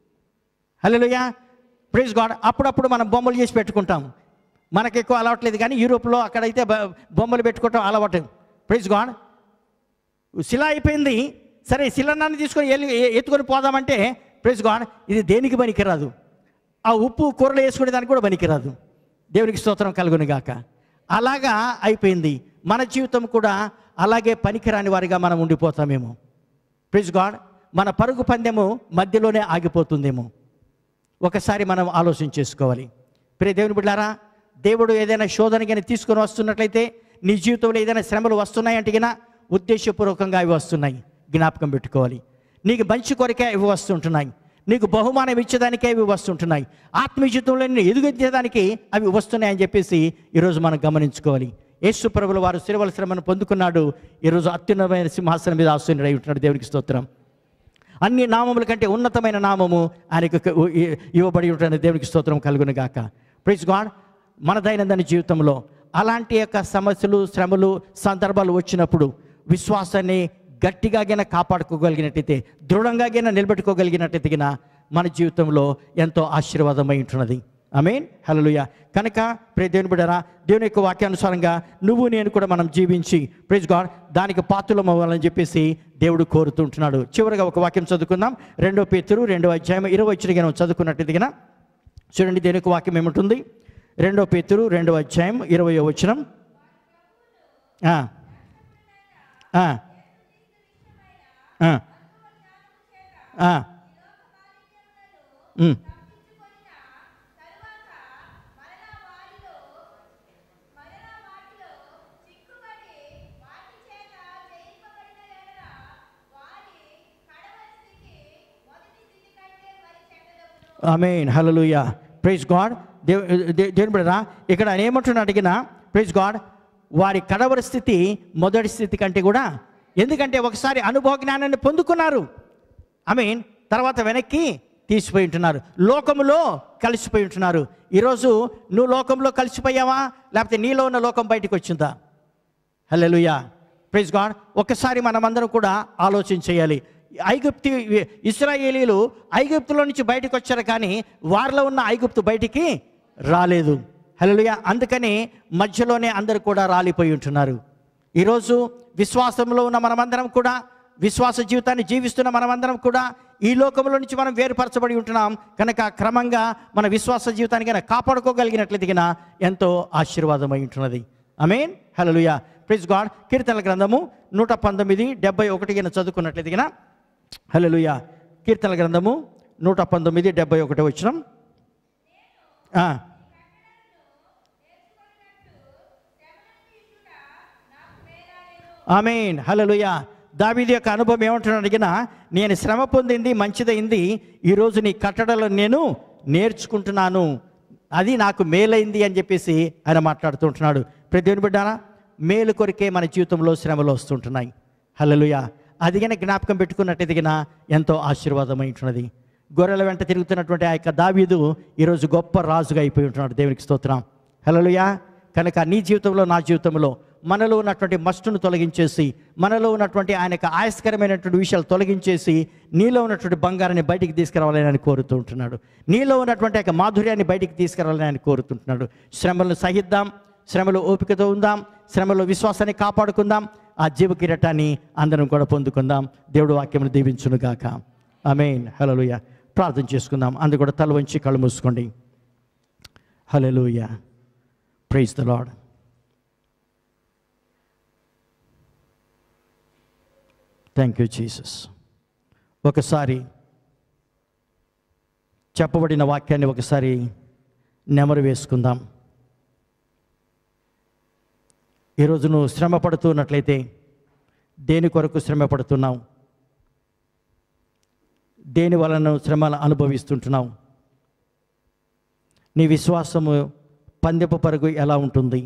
హలోయ ప్రైజ్ గాడ్ అప్పుడప్పుడు మనం బొమ్మలు చేసి పెట్టుకుంటాం మనకి ఎక్కువ అలవాట్లేదు కానీ యూరోప్లో అక్కడైతే బ- బొమ్మలు పెట్టుకోవటం అలవాటు ప్రైజ్ గాడ్ శిల అయిపోయింది సరే శిలనాన్ని తీసుకొని వెళ్ళి ఎ- ఎత్తుకొని పోదామంటే ప్రైజ్ గాడ్ ఇది దేనికి పనికిరాదు ఆ ఉప్పు కూరలు వేసుకునే దానికి కూడా పనికిరాదు దేవునికి స్తోత్రం కలుగును గాక అలాగా అయిపోయింది మన జీవితం కూడా అలాగే పనికిరాని వారిగా మనం ఉండిపోతామేమో ప్రైజ్ గాడ్ మన పరుగు పందెము మధ్యలోనే ఆగిపోతుందేమో ఒకసారి మనం ఆలోచన చేసుకోవాలి ప్రియ దేవుని బిడ్డారా దేవుడు ఏదైనా శోధన కానీ తీసుకొని వస్తున్నట్లయితే నీ జీవితంలో ఏదైనా శ్రమలు వస్తున్నాయంటే గిన ఉద్దేశపూర్వకంగా అవి వస్తున్నాయి జ్ఞాపకం పెట్టుకోవాలి నీకు మంచి కొరకే ఇవి వస్తుంటున్నాయి నీకు బహుమానం ఇచ్చేదానికే ఇవి వస్తుంటున్నాయి ఆత్మీయ జీవితంలో నేను ఎదుగెత్తేదానికి అవి వస్తున్నాయని చెప్పేసి ఈరోజు మనం గమనించుకోవాలి యేసు ప్రభుల వారు శిరవల శ్రమను పొందుకున్నాడు ఈరోజు అత్యున్నతమైన సింహాసనం మీద ఆశ్చర్యుడై ఉంటున్నాడు దేవునికి స్తోత్రం అన్ని నామముల కంటే ఉన్నతమైన నామము ఆయనకు ఇ- ఇవ్వబడి ఉంటుంది దేవునికి స్తోత్రం కలుగును గాక ప్రైజ్ గాడ్ మన దైనందిన జీవితంలో అలాంటి యొక్క సమస్యలు శ్రమలు సందర్భాలు వచ్చినప్పుడు విశ్వాసాన్ని గట్టిగా గిన కాపాడుకోగలిగినట్టయితే దృఢంగా గిన నిలబెట్టుకోగలిగినట్టయితే గిన మన జీవితంలో ఎంతో ఆశీర్వాదమై ఉంటున్నది మీన్ హల్లెలూయా కనుక ప్రియ దేవుని బిడ్డరా దేవుని యొక్క వాక్యానుసారంగా నువ్వు నేను కూడా మనం జీవించి ప్రైజ్ గాడ్ దానికి పాత్రలం అవ్వాలని చెప్పేసి దేవుడు కోరుతుంటున్నాడు చివరిగా ఒక వాక్యం చదువుకుందాం రెండో పేతురు రెండో అధ్యాయం ఇరవై వచ్చిన మనం చదువుకున్నట్టు దిగిన చూడండి దేని యొక్క వాక్యం ఏముంటుంది రెండో పేతురు రెండో అధ్యాయం ఇరవై వచనం ఆ. ఆ. ఆ. ఆ. ఉమ్. వారి కడవస్థితికి మొదటి స్థితి ఆమెన్ హల్లెలూయా ప్రైజ్ గాడ్ దేవు దే- దేవుని బిడ్డరా ఇక్కడ ఆయన ఏమంటున్నా అడిగిన ప్రైజ్ గాడ్ వారి కడవరి స్థితి మొదటి స్థితి కంటే కూడా ఎందుకంటే ఒకసారి అనుభవ జ్ఞానాన్ని పొందుకున్నారు ఐ మీన్ తర్వాత వెనక్కి తీసిపోయి ఉంటున్నారు లోకములో కలిసిపోయి ఉంటున్నారు ఈరోజు నువ్వు లోకంలో కలిసిపోయావా లేకపోతే నీలో ఉన్న లోకం బయటకు వచ్చిందా హల్లెలూయా ప్రైజ్ గాడ్ ఒకసారి మనమందరం కూడా ఆలోచన చేయాలి ఐగుప్తి ఇస్రాయేలీలు ఐగుప్తులో నుంచి బయటకు వచ్చారు కానీ వారిలో ఉన్న ఐగుప్తు బయటికి రాలేదు హల్లెలూయా అందుకని మధ్యలోనే అందరూ కూడా రాలిపోయి ఉంటున్నారు ఈరోజు విశ్వాసంలో ఉన్న మనమందరం కూడా విశ్వాస జీవితాన్ని జీవిస్తున్న మనమందరం కూడా ఈ లోకంలో నుంచి మనం వేరుపరచబడి ఉంటున్నాం కనుక క్రమంగా మన విశ్వాస జీవితాన్ని కనుక కాపాడుకోగలిగినట్లయితే గిన ఎంతో ఆశీర్వాదమై ఉంటున్నది అమేన్ హల్లెలూయా ప్లీజ్ గాడ్ కీర్తనల గ్రంథము నూట పంతొమ్మిది డెబ్బై ఒకటి గిన చదువుకున్నట్లయితే గిన హల్లెలూయా కీర్తనల గ్రంథము నూట పంతొమ్మిది డెబ్బై ఒకటి వచ్చిన ఆమెన్ హల్లెలూయా దావీది యొక్క అనుభవం ఏమంటున్నాడు అడిగినా నేను శ్రమ పొందింది మంచిదైంది ఈరోజు నీ కట్టడలో నేను నేర్చుకుంటున్నాను అది నాకు మేలైంది అని చెప్పేసి ఆయన మాట్లాడుతూ ఉంటున్నాడు ప్రతి దేవుని బిడ్డారా మేలు కొరికే మన జీవితంలో శ్రమలు వస్తుంటున్నాయి హల్లెలూయా అది గన జ్ఞాపకం పెట్టుకున్నట్టు దిగిన ఎంతో ఆశీర్వాదమై ఉంటున్నది గొర్రెల వెంట తిరుగుతున్నటువంటి ఆ యొక్క దావీదు ఈరోజు గొప్ప రాజుగా అయిపోయి ఉంటున్నాడు దేవునికి స్తోత్రం హల్లెలూయా కనుక నీ జీవితంలో నా జీవితంలో మనలో ఉన్నటువంటి మస్టును తొలగించేసి మనలో ఉన్నటువంటి ఆయన యొక్క ఆయస్కరమైనటువంటి విషయాలు తొలగించేసి నీలో ఉన్నటువంటి బంగారాన్ని బయటికి తీసుకురావాలని ఆయన కోరుతూ ఉంటున్నాడు నీలో ఉన్నటువంటి యొక్క మాధుర్యాన్ని బయటికి తీసుకురావాలని ఆయన కోరుతుంటున్నాడు శ్రమలను సహిద్దాం శ్రమలో ఓపికతో ఉందాం శ్రమలో విశ్వాసాన్ని కాపాడుకుందాం ఆ జీవ కిరటాన్ని అందరం కూడా పొందుకుందాం దేవుడు వాక్యమును దీవించును గాక ఆమెన్ హలలుయ ప్రార్థన చేసుకుందాం అందరు కూడా తల వంచి కళ్ళు మూసుకోండి hallelujah praise the Lord thank you Jesus ఒకసారి చెప్పబడిన వాక్యాన్ని ఒకసారి నెమరు వేసుకుందాం ఈరోజు నువ్వు శ్రమ పడుతున్నట్లయితే దేని కొరకు శ్రమ పడుతున్నావు దేని వలన నువ్వు శ్రమలు అనుభవిస్తుంటున్నావు నీ విశ్వాసము పందెపు పరుగు ఎలా ఉంటుంది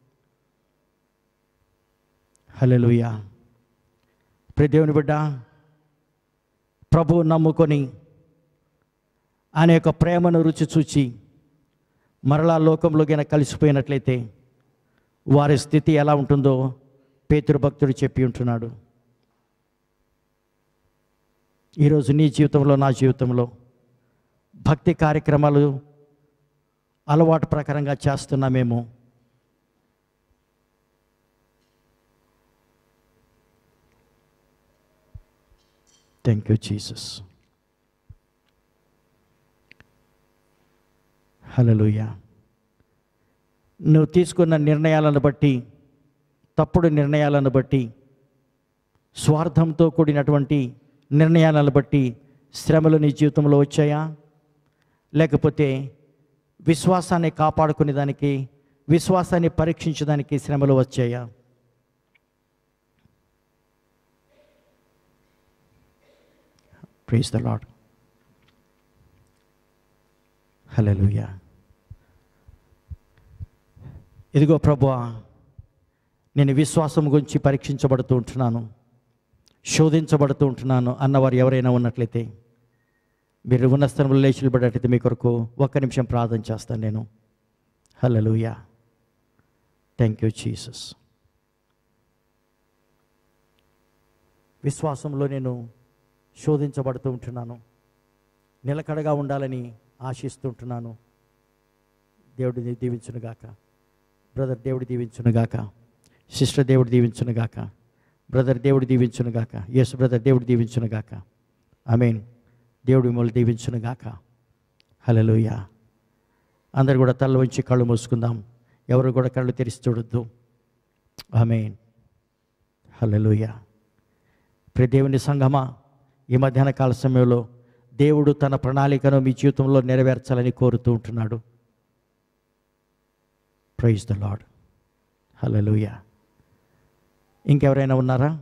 హల్లెలూయా ప్రియ దేవుని బిడ్డ ప్రభువు నమ్ముకొని ఆయన యొక్క ప్రేమను రుచి చూచి మరలా లోకంలో గన కలిసిపోయినట్లయితే వారి స్థితి ఎలా ఉంటుందో పేతురు భక్తుడు చెప్పి ఉంటున్నాడు ఈరోజు నీ జీవితంలో నా జీవితంలో భక్తి కార్యక్రమాలు అలవాటు ప్రకారంగా చేస్తున్నామేమో థ్యాంక్ యూ జీసస్ హలలుయ నువ్వు తీసుకున్న నిర్ణయాలను బట్టి తప్పుడు నిర్ణయాలను బట్టి స్వార్థంతో కూడినటువంటి నిర్ణయాలను బట్టి శ్రమలు నీ జీవితంలో వచ్చాయా లేకపోతే విశ్వాసాన్ని కాపాడుకునే దానికి విశ్వాసాన్ని పరీక్షించడానికి శ్రమలు వచ్చాయా ప్లీజ్ ద లాడ్ హలలుయా ఇదిగో ప్రభువా నేను విశ్వాసం గురించి పరీక్షించబడుతూ ఉంటున్నాను శోధించబడుతూ ఉంటున్నాను అన్నవారు ఎవరైనా ఉన్నట్లయితే మీరు ఉన్న స్థలంలో లేచి నిలబడేటైతే మీ కొరకు ఒక్క నిమిషం ప్రార్థన చేస్తాను నేను హల్లెలూయా థ్యాంక్ యూ జీసస్ విశ్వాసంలో నేను శోధించబడుతూ ఉంటున్నాను నిలకడగా ఉండాలని ఆశిస్తుంటున్నాను దేవుడిని దీవించునుగాక బ్రదర్ దేవుడు దీవించునుగాక సిస్టర్ దేవుడు దీవించునుగాక బ్రదర్ దేవుడు దీవించునుగాక ఎస్ బ్రదర్ దేవుడు దీవించునుగాక మీన్ దేవుడు మిమ్మల్ని దీవించునుగాక హలలుయ అందరు కూడా తల ఉంచి కళ్ళు మూసుకుందాం ఎవరు కూడా కళ్ళు తెరిచి చూడొద్దు ఆమెన్ హలలుయ ప్రియ దేవుని సంగమా ఈ మధ్యాహ్న కాల సమయంలో దేవుడు తన ప్రణాళికను మీ జీవితంలో నెరవేర్చాలని కోరుతూ ఉంటున్నాడు ప్రైజ్ ద లాడ్ హలలుయ ఇంకెవరైనా ఉన్నారా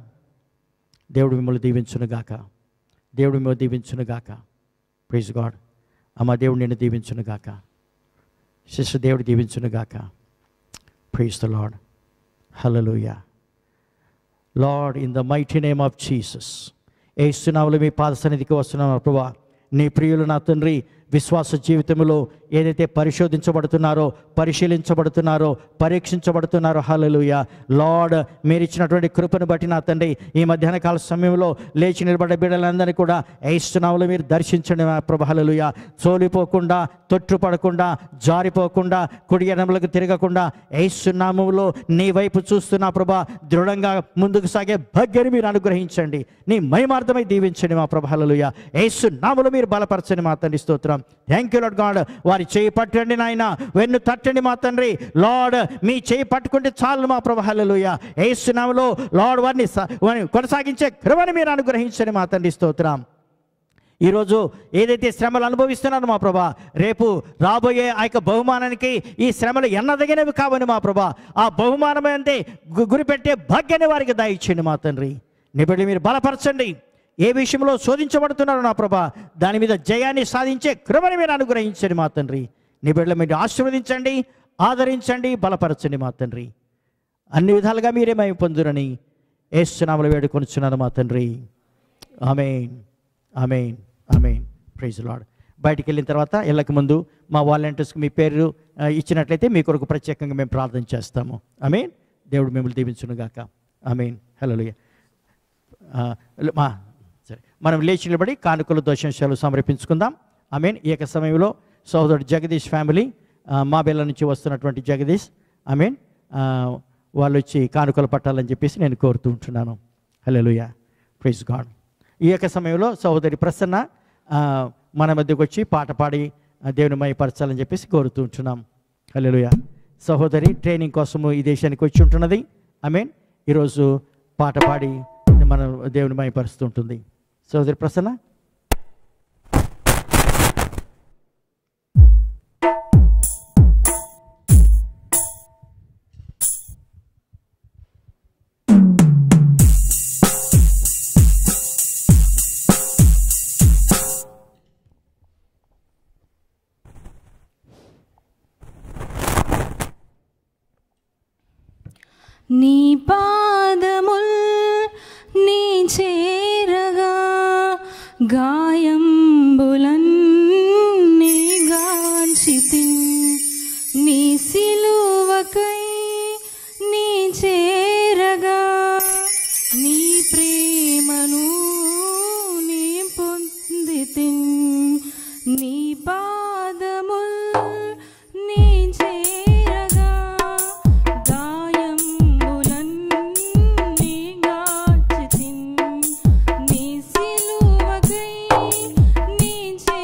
దేవుడు మిమ్మల్ని దీవించునుగాక దేవుడు మిమ్మల్ని దీవించునుగాక ప్రైజ్ గాడ్ అమ్మ దేవుడు నిన్ను దీవించునుగాక శిష్య దేవుడు దీవించునుగాక praise the Lord hallelujah Lord in the mighty name of Jesus ఏస్తున్నావులు మీ పాద సన్నిధికి వస్తున్నాను ప్రభా నీ ప్రియులు నా తండ్రి విశ్వాస జీవితంలో ఏదైతే పరిశోధించబడుతున్నారో పరిశీలించబడుతున్నారో పరీక్షించబడుతున్నారో హల్లెలూయ లార్డ్ మీరు ఇచ్చినటువంటి కృపను బట్టి నా తండ్రి ఈ మధ్యాహ్న కాల సమయంలో లేచి నిలబడ్డ బిడ్డలందరినీ కూడా ఏస్తున్నావులు మీరు దర్శించండి మా ప్రభు హల్లెలూయ సోలిపోకుండా తొట్టుపడకుండా జారిపోకుండా కుడి ఎడమలకు తిరగకుండా ఏసునామములో నీ వైపు చూస్తున్నా ప్రభా దృఢంగా ముందుకు సాగే భాగ్యాన్ని మీరు అనుగ్రహించండి నీ మహిమార్థమై దీవించండి మా ప్రభు హల్లెలూయ ఏసు నామములో మీరు బలపరచండి మా తండ్రి స్తోత్రం థ్యాంక్ యూ లాడ్ గాడ్ వారి చేయి పట్టండి నాయన వెన్ను తట్టండి మా తండ్రి లార్డ్ మీ చేయి పట్టుకుంటే చాలు మా ప్రభు హల్లెలూయ ఏసు నామములో లార్డ్ వారిని స- వారిని కొనసాగించే కృపని మీరు అనుగ్రహించండి మా తండ్రి స్తోత్రం ఈరోజు ఏదైతే శ్రమలు అనుభవిస్తున్నారో మా ప్రభా రేపు రాబోయే ఆ యొక్క బహుమానానికి ఈ శ్రమలు ఎన్నదగినవి కావని మా ప్రభా ఆ బహుమానం అంటే గు- గురిపెట్టే భాగ్యాన్ని వారికి దయచేయండి మా తండ్రి నిబడి మీరు బలపరచండి ఏ విషయంలో శోధించబడుతున్నారో నా ప్రభా దాని మీద జయాన్ని సాధించే కృపని మీరు అనుగ్రహించండి మా తండ్రి నిబిడ్ల మీరు ఆశీర్వదించండి ఆదరించండి బలపరచండి మా తండ్రి అన్ని విధాలుగా మీరే మేము పొందురని ఏసునామలు వేడుకొనిచున్నాను మా తండ్రి amen amen amen praise Lord బయటికి వెళ్ళిన తర్వాత వెళ్ళక ముందు మా వాలంటీర్స్కి మీ పేరు ఆ, ఇచ్చినట్లయితే మీ కొరకు ప్రత్యేకంగా మేము ప్రార్థన చేస్తాము ఆమెన్ దేవుడు మిమ్మల్ని దీవించునుగాక ఆమెన్ హలో మా సరే మనం లేచి నిలబడి కానుకలు దోషంశాలు సమర్పించుకుందాం ఆమెన్ ఈ యొక్క సమయంలో సోదరుడు జగదీష్ ఫ్యామిలీ ఆ, మా బెల్ల నుంచి వస్తున్నటువంటి జగదీష్ ఆమెన్ వాళ్ళు వచ్చి కానుకలు పట్టాలని చెప్పేసి నేను కోరుతూ ఉంటున్నాను హలో ప్రైజ్ గాడ్ ఈ యొక్క సమయంలో సహోదరి ప్రసన్న ఆ, మన మధ్యకు వచ్చి పాట పాడి ఆ, దేవుని మయపరచాలని చెప్పేసి కోరుతూ ఉంటున్నాం హల్లెలూయ సహోదరి ట్రైనింగ్ కోసము ఈ దేశానికి వచ్చి ఉంటున్నది ఐ మీన్ ఈరోజు పాట పాడి మన దేవుని మయపరుస్తూ ఉంటుంది సహోదరి ప్రసన్న నీ పాదముల్ నీ చేరగా గాయంబులన్నీ గాంచితి నీ సిలువకై నీ చేరగా నీ ప్రేమను నీ పొందితి నీ పాదముల్ నీ చేరగా గాయంబులన్నీ గాచితిన్ నీ సిలువకై నీ చే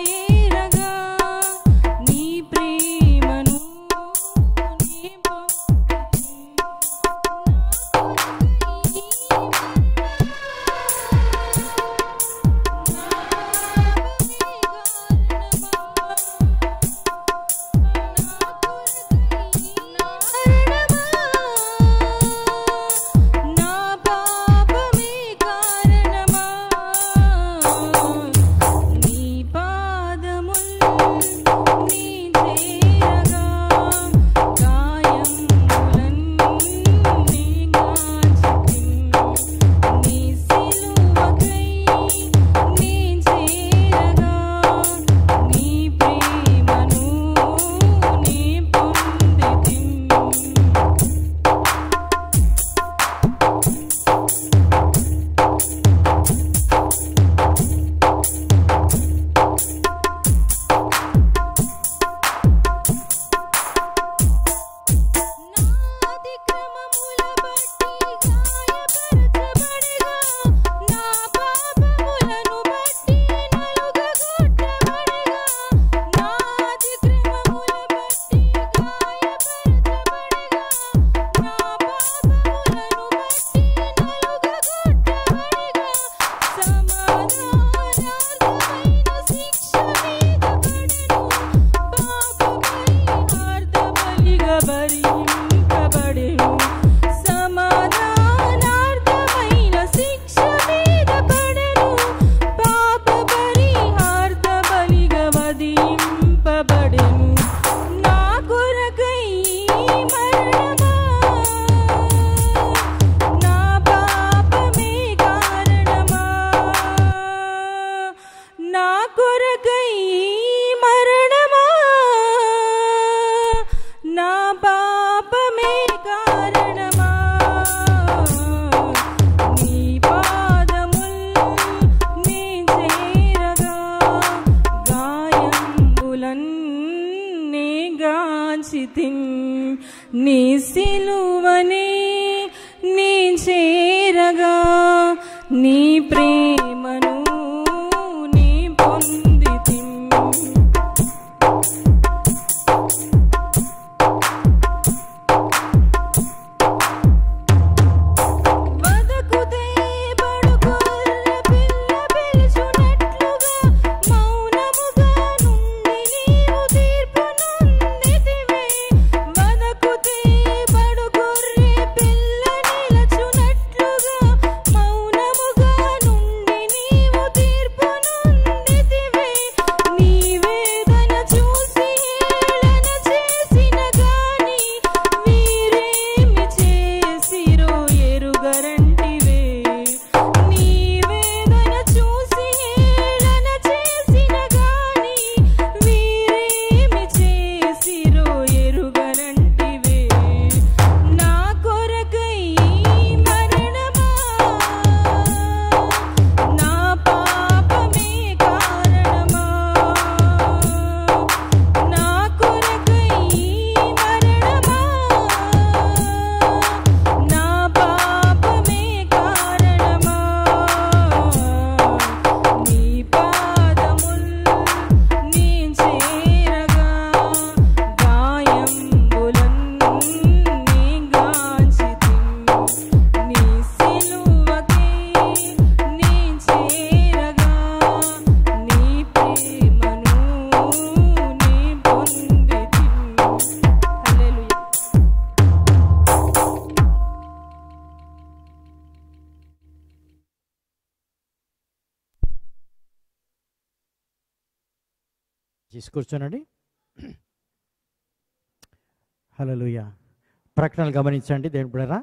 గాంచితి నీ సిలువనే నీ చేరగా నీ ప్రేమను నీ పొందితి వదకుతే బడుగొర్రె పిల్ల పిలుచునట్లుగా మౌనముగా నుండి నీవు తీర్పు నొందితివే వదకుతే బడుగొర్రె పిల్ల నిలచునట్లుగా మౌనముగా నుండి నీవు తీర్పు నొందితివే నీ వేదన చూసి ఏళన చేసిన గాని వీరేమి చేసిరో ఎరుగరంటివే నీ వేదన చూసి ఏళన చేసిన గాని వీరేమి చేసిరో ఎరుగరంటివే నా కొరకై మరణమా నా పాపమే కారణమా నా కొరకై మరణమా నా పాపమే కారణమా నీ పాదముల్ నీ చేరగా గాయంబులన్ నీ గాంచితి నీ సిలువకే నీ చేరగా నీ ప్రేమను నీ పొందితి హల్లెలూయా చేసి కూర్చోనండి హలోయ ప్రకటనలు గమనించండి దేవుని బిడ్డరా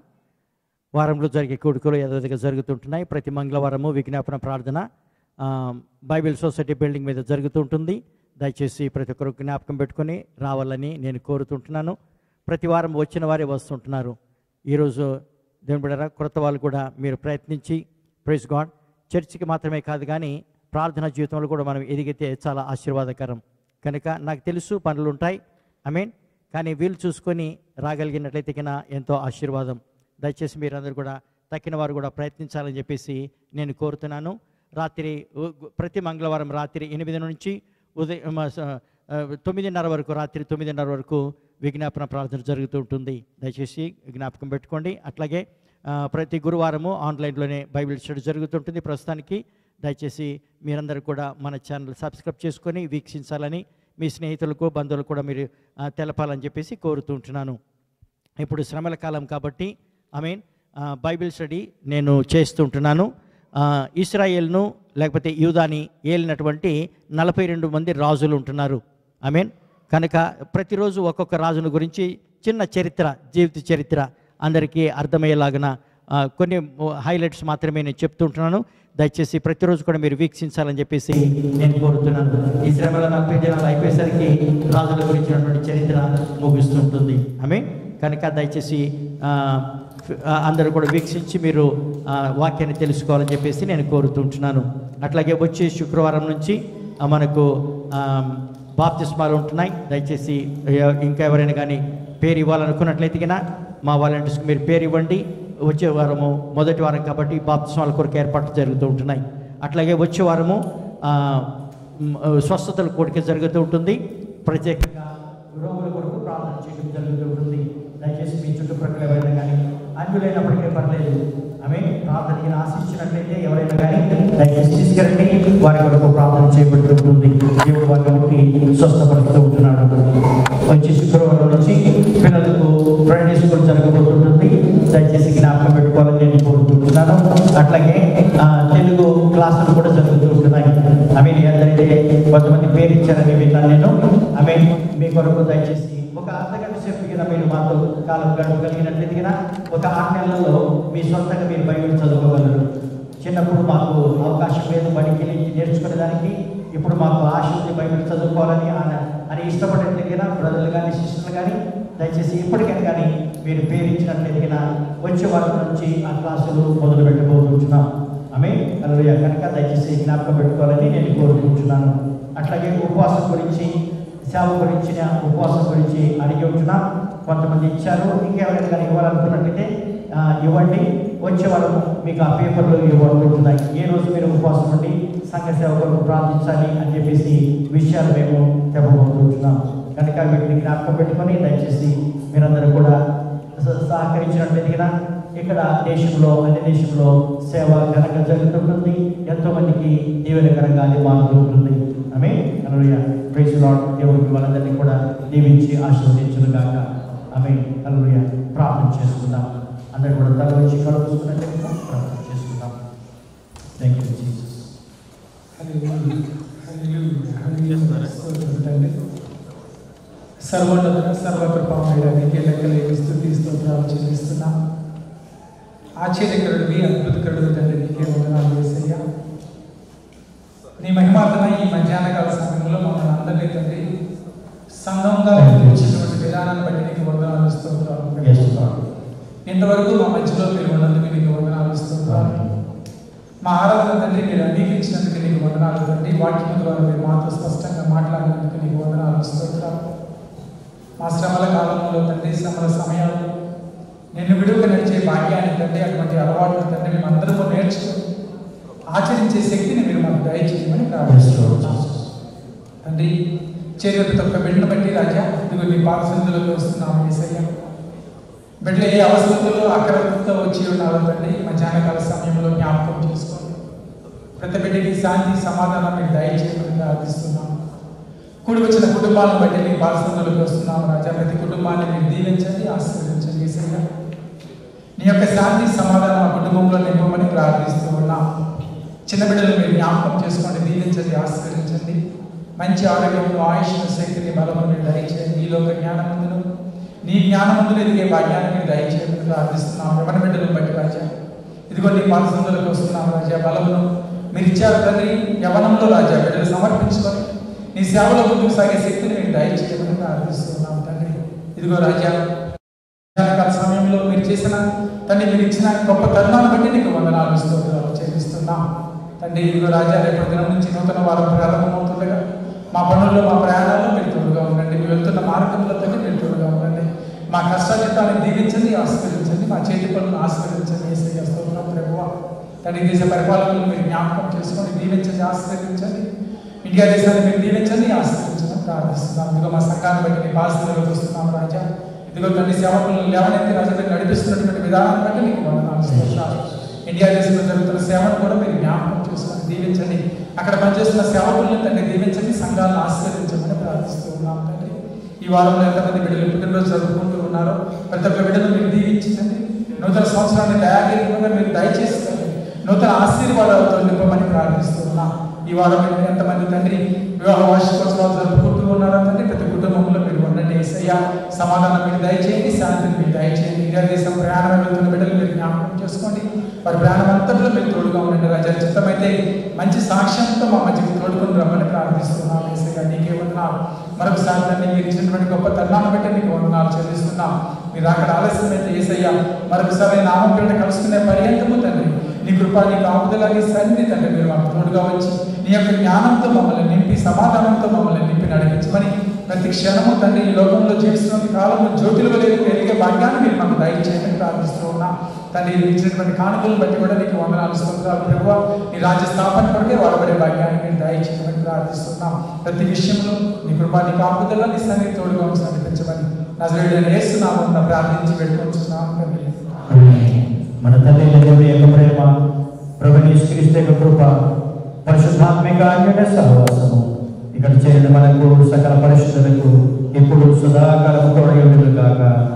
వారంలో జరిగే కూడుకలు యథావిధిగా జరుగుతుంటున్నాయి ప్రతి మంగళవారము విజ్ఞాపన ప్రార్థన ఆ, బైబిల్ సొసైటీ బిల్డింగ్ మీద జరుగుతుంటుంది దయచేసి ప్రతి ఒక్కరు జ్ఞాపకం పెట్టుకొని రావాలని నేను కోరుతుంటున్నాను ప్రతి వారం వచ్చిన వారే వస్తుంటున్నారు ఈరోజు దేవుని బిడ్డరా కొత్త వాళ్ళు కూడా మీరు ప్రయత్నించి ప్రైజ్ గాడ్ చర్చికి మాత్రమే కాదు కానీ ప్రార్థన జీవితంలో కూడా మనం ఎదిగితే చాలా ఆశీర్వాదకరం కనుక నాకు తెలుసు పనులు ఉంటాయి ఐ మీన్ కానీ వీలు చూసుకొని రాగలిగినట్లయితే కన్నా ఎంతో ఆశీర్వాదం దయచేసి మీరందరూ కూడా తక్కిన వారు కూడా ప్రయత్నించాలని చెప్పేసి నేను కోరుతున్నాను రాత్రి ఉ- ప్రతి మంగళవారం రాత్రి ఎనిమిది నుంచి ఉదయం ఆ, స- ఆ, తొమ్మిదిన్నర వరకు రాత్రి తొమ్మిదిన్నర వరకు విజ్ఞాపన ప్రార్థన జరుగుతూ ఉంటుంది దయచేసి జ్ఞాపకం పెట్టుకోండి అట్లాగే ఆ, ప్రతి గురువారము ఆన్లైన్లోనే బైబిల్ స్టడీ జరుగుతుంటుంది ప్రస్తుతానికి దయచేసి మీరందరూ కూడా మన ఛానల్ సబ్స్క్రైబ్ చేసుకొని వీక్షించాలని మీ స్నేహితులకు బంధువులకు కూడా మీరు ఆ, తెలపాలని చెప్పేసి కోరుతుంటున్నాను ఇప్పుడు శ్రమల కాలం కాబట్టి ఐ మీన్ బైబిల్ స్టడీ నేను చేస్తుంటున్నాను ఆ, ఇస్రాయేల్ను లేకపోతే యూదాని ఏలినటువంటి నలభై రెండు మంది రాజులు ఉంటున్నారు ఐ మీన్ కనుక ప్రతిరోజు ఒక్కొక్క రాజును గురించి చిన్న చరిత్ర జీవిత చరిత్ర అందరికీ అర్థమయ్యేలాగిన ఆ, కొన్ని హైలైట్స్ మాత్రమే నేను చెప్తుంటున్నాను దయచేసి ప్రతిరోజు కూడా మీరు వీక్షించాలని చెప్పేసి నేను కోరుతున్నాను ఈ శ్రమల నలభై దినాలు అయిపోయేసరికి రాజుల గురించినటువంటి చరిత్ర ముగుస్తుంటుంది ఆమె కనుక దయచేసి ఆ, ఫ్- ఆ, అందరూ కూడా వీక్షించి మీరు ఆ, వాక్యాన్ని తెలుసుకోవాలని చెప్పేసి నేను కోరుతుంటున్నాను అట్లాగే వచ్చే శుక్రవారం నుంచి ఆ, మనకు ఆ, బాప్తిస్మాలు ఉంటున్నాయి దయచేసి ఎ- ఇంకా ఎవరైనా కానీ పేరు ఇవ్వాలనుకున్నట్లయితే కన్నా మా వాలంటీర్స్కి మీరు పేరు ఇవ్వండి వచ్చే వారము మొదటి వారం కాబట్టి బాప్తిస్మాల కొరకు ఏర్పాట్లు జరుగుతూ ఉంటున్నాయి అట్లాగే వచ్చే వారము ఆ, మ్, స్వస్థతల కోరిక జరుగుతూ ఉంటుంది ప్రత్యేకంగా రోగుల కొరకు ప్రార్థన చేయడం జరుగుతూ ఉంటుంది దయచేసి మీ చుట్టుప్రక్కల ఎవరైనా కానీ అన్యులైనప్పటికీ పర్లేదు ఆమె ప్రార్థనకి ఆశించినట్లయితే ఎవరైనా కానీ దయచేసి తీసుకెళ్ళండి వారి కొరకు ప్రార్థన చేయబడుతూ ఉంటుంది దేవుడు వారి బట్టి స్వస్థపడుతూ ఉంటున్నాడు వచ్చే శుక్రవారం నుంచి పిల్లలకు ఫ్రైడే స్కూల్ జరగబోతుంటుంది దయచేసి జ్ఞాపకం పెట్టుకోవాలని నేను కోరుకుంటున్నాను అట్లాగే ఆ, తెలుగు క్లాసులు కూడా జరుగుతూ ఉంటున్నాయి ఐ మీన్ ఎందరైతే కొంతమంది పేరు ఇచ్చారని విన్నాను నేను ఐ మీన్ మీ కొరకు దయచేసి ఒక అర్ధగంట సేపు కింద మీరు మాతో కాలం గడపగలిగినట్లయితే కింద ఒక ఆరు నెలల్లో మీ సొంతంగా మీరు బైబిల్ చదువుకోగలరు చిన్నప్పుడు మాకు అవకాశం లేదు బడికి వెళ్ళి నేర్చుకునేదానికి ఇప్పుడు మాకు ఆశ ఉంది బైబిల్ చదువుకోవాలని అన- అని ఇష్టపడేట్లయితే బ్రదర్లు కానీ సిస్టర్లు కానీ దయచేసి ఇప్పటికైనా కానీ మీరు పేరు ఇచ్చినట్లయితే వచ్చే వారం నుంచి ఆ క్లాసులు మొదలు పెట్టబోతున్నాం ఆమె అలలుయ కనుక దయచేసి జ్ఞాపకం పెట్టుకోవాలని నేను కోరుకుంటున్నాను అట్లాగే ఉపవాసం గురించి సేవ గురించిన ఉపవాసం గురించి అడిగి ఉంటున్నాం కొంతమంది ఇచ్చారు ఇంకెవరైనా కానీ ఇవ్వాలనుకున్నట్లయితే ఆ, ఇవ్వండి వచ్చే వారం మీకు ఆ పేపర్లు ఇవ్వబడుతున్నాయి ఏ రోజు మీరు ఉపవాసం ఉండి సంఘ సేవ కొరకు ప్రార్థించాలి అని చెప్పేసి విషయాలు మేము చెప్పబోతుంటున్నాం కనుక వీటిని జ్ఞాపకం పెట్టుకొని దయచేసి మీరందరూ కూడా స- సహకరించినట్లయితే కనుక ఇక్కడ దేశంలో అన్ని దేశంలో సేవ ఘనంగా జరుగుతుంటుంది ఎంతో మందికి దీవెనకరంగా అది మారుతూ ఉంటుంది ఆమె అలలుయ ప్రైజ్ లాడ్ దేవుడికి వాళ్ళందరినీ కూడా దీవించి ఆశీర్వదించును గాక ఆమె అలలుయ ప్రార్థన చేసుకుందాం అందరూ కూడా తల వచ్చి కలుపుకున్నట్టు ప్రార్థన చేసుకుందాం థ్యాంక్ యూ జీసస్ సర్వోన్నత సర్వకృపామయడానికి లెక్కలేని స్థుతి స్తోత్రాలు చెల్లిస్తున్నా ఆశ్చర్యకరుడివి అద్భుతకరుడు తండ్రి నీకే వందనాలు వేసయ్యా నీ మహిమార్థమై ఈ మధ్యాహ్న కాల సమయంలో మమ్మల్ని అందరినీ తండ్రి సంఘంగా వచ్చినటువంటి విధానాన్ని బట్టి నీకు వందనాలు స్తోత్రాలు Yes, Lord. ఇంతవరకు మా మధ్యలో మీరు ఉన్నందుకు నీకు వందనాలు స్తోత్రాలు మా ఆరాధన తండ్రి మీరు అంగీకరించినందుకు నీకు వందనాలు తండ్రి వాక్యం ద్వారా మీరు మాతో స్పష్టంగా మాట్లాడినందుకు నీకు వందనాలు స్తోత్రాలు మా శ్రమల కాలంలో తండ్రి శ్రమల సమయాల్లో నిన్ను విడువక నడిచే భాగ్యాన్ని తండ్రి అటువంటి అలవాట్లు తండ్రి మేము అందరూ నేర్చుకొని ఆచరించే శక్తిని మీరు మాకు దయచేయమని ప్రార్థిస్తున్నాం తండ్రి చేరిన ప్రతి ఒక్క బిడ్డను బట్టి రాజా ఇదిగో నీ పాదసందులకు వస్తున్నాము ఏసయ్య బిడ్డలు ఏ అవసరంలో అక్రమంతో వచ్చి ఉన్నారో తండ్రి మధ్యాహ్న కాల సమయంలో జ్ఞాపకం చేసుకోండి ప్రతి బిడ్డకి శాంతి సమాధానం మీరు దయచేయమని ప్రార్థిస్తున్నాము కూడి వచ్చిన కుటుంబాలను బట్టి మీ పాదసందులకు వస్తున్నాము రాజా ప్రతి కుటుంబాన్ని మీరు దీవించండి ఆశీర్వదించండి ఏసయ్య నీ యొక్క శాంతి సమాధానం ఆ కుటుంబంలో నింపమని ప్రార్థిస్తూ ఉన్నాం చిన్న బిడ్డలు మీరు జ్ఞాపకం చేసుకోండి దీవించండి ఆశీర్వదించండి మంచి ఆరోగ్యంలో ఆయుష్ శక్తిని బలము మీరు దయచేయండి ఈ లోక జ్ఞానమందును నీ జ్ఞానమందులు ఎదిగే భాగ్యాన్ని మీరు దయచేయమని ప్రార్థిస్తున్నాం యవన బిడ్డలను బట్టి రాజా ఇదిగో నీ పాదసందులకు వస్తున్నాం రాజా బలమును మీరు ఇచ్చారు తండ్రి యవనంలో రాజా బిడ్డలు సమర్పించుకొని నీ సేవలో ముందుకు సాగే శక్తిని మీరు దయచేయమని ప్రార్థిస్తున్నాం తండ్రి ఇదిగో రాజా మధ్యాహ్నకాల సమయంలో మీరు చేసిన తండ్రి మీరు ఇచ్చిన గొప్ప తరుణాన్ని బట్టి నీకు వందనాలు స్తోత్రాలు చెల్లిస్తున్నాం తండ్రి ఇదిగో రాజా రేపటి దినం నుంచి నూతన వారం ప్రారంభమవుతుండగా మా పనుల్లో మా ప్రయాణాల్లో మీరు తోడుగా ఉండండి మీరు వెళ్తున్న మార్గంలో తండ్రి మీరు తోడుగా ఉండండి మా కష్టాజితాన్ని దీవించండి ఆశీర్వదించండి మా చేతి పనులను ఆశీర్వదించండి ఏసయ్య స్తోత్రం ప్రభువ తండ్రి దేశ పరిపాలనలు మీరు జ్ఞాపకం చేసుకొని దీవించండి ఆశీర్వదించండి ఇండియా దేశాన్ని మీరు దీవించండి ఆశీర్వదించండి ప్రార్థిస్తున్నాం ఇదిగో మా సంఘాన్ని బట్టి మీ బాధ్యతలకు వస్తున్నాం రాజా ఇదిగో తండ్రి సేవకులను లేవనెత్తి రాజా మీరు నడిపిస్తున్నటువంటి విధానాన్ని బట్టి మీకు వందనాలు స్తోత్రాలు. ఇండియా దేశంలో జరుగుతున్న సేవను కూడా మీరు జ్ఞాపకం చేసుకొని దీవించండి అక్కడ పనిచేస్తున్న సేవకులను తండ్రి దీవించండి సంఘాలను ఆశీర్వదించమని ప్రార్థిస్తూ ఉన్నాం తండ్రి ఈ వారంలో ఎంతమంది బిడ్డలు పుట్టినరోజు జరుపుకుంటూ ఉన్నారో ప్రతి ఒక్క బిడ్డను మీరు దీవించండి నూతన సంవత్సరాన్ని దయాగిరిగా మీరు దయచేసి తండ్రి, నూతన ఆశీర్వాదాలతో నింపమని ప్రార్థిస్తూ ఉన్నాం ఈ వారం మీరు ఎంతమంది తండ్రి వివాహ వార్షికోత్సవాలు జరుపుకుంటూ ఉన్నారో తండ్రి ప్రతి కుటుంబంలో మీరు ఉండండి ఏసయ్య సమాధానం మీరు దయచేయండి శాంతిని మీరు దయచేయండి ఇండియా దేశం ప్రయాణం వెళ్తున్న బిడ్డలు మీరు జ్ఞాపకం చేసుకోండి వారి ప్రయాణం అంతట్లో మీరు తోడుగా ఉండండి రాజా చిత్తమైతే మంచి సాక్ష్యంతో మా మధ్యకి తోడుకొని రమ్మని ప్రార్థిస్తున్నాం ఏసయ్య నీకే వందనాలు మరొకసారి తండ్రి మీరు ఇచ్చినటువంటి గొప్ప తరుణాన్ని బట్టి మీకు వందనాలు చెల్లిస్తున్నాం మీరు అక్కడ ఆలస్యమైతే ఏసయ్య మరొకసారి నామం పేరిట కలుసుకునే పర్యంతము తండ్రి నీ కృప నీ కాపుదల నీ సన్నిధి తండ్రి మీరు మాకు తోడుగా వచ్చి నీ యొక్క జ్ఞానంతో మమ్మల్ని నింపి సమాధానంతో మమ్మల్ని నింపి నడిపించమని ప్రతి క్షణము తండ్రి ఈ లోకంలో జీవిస్తున్న కాలంలో జ్యోతులు వెలిగి వెలిగే భాగ్యాన్ని మీరు మాకు దయచేయమని ప్రార్థిస్తూ ఉన్నాం తండ్రి మీరు ఇచ్చినటువంటి కానుకలను బట్టి కూడా నీకు వందనాలు స్తోత్రాలు ప్రభువ నీ రాజ్య స్థాపన కొరకే వాడబడే భాగ్యాన్ని మీరు దయచేయమని ప్రార్థిస్తున్నాం ప్రతి విషయంలో నీ కృప నీ కాపుదల నీ సన్నిధి తోడుగా ఉంచి నడిపించమని నజరేయుడైన యేసునామమున ప్రార్థించి పెట్టుకుంటున్నాం తండ్రి మన తండ్రి దేవుడి యొక్క ప్రేమ ప్రభుని క్రీస్తు యొక్క కృప పరిశుద్ధాత్మిక అన్యున సహవాసము ఇక్కడ చేరిన మనకు సకల పరిశుద్ధులకు ఇప్పుడు సదాకాలం తోడయుడుగాక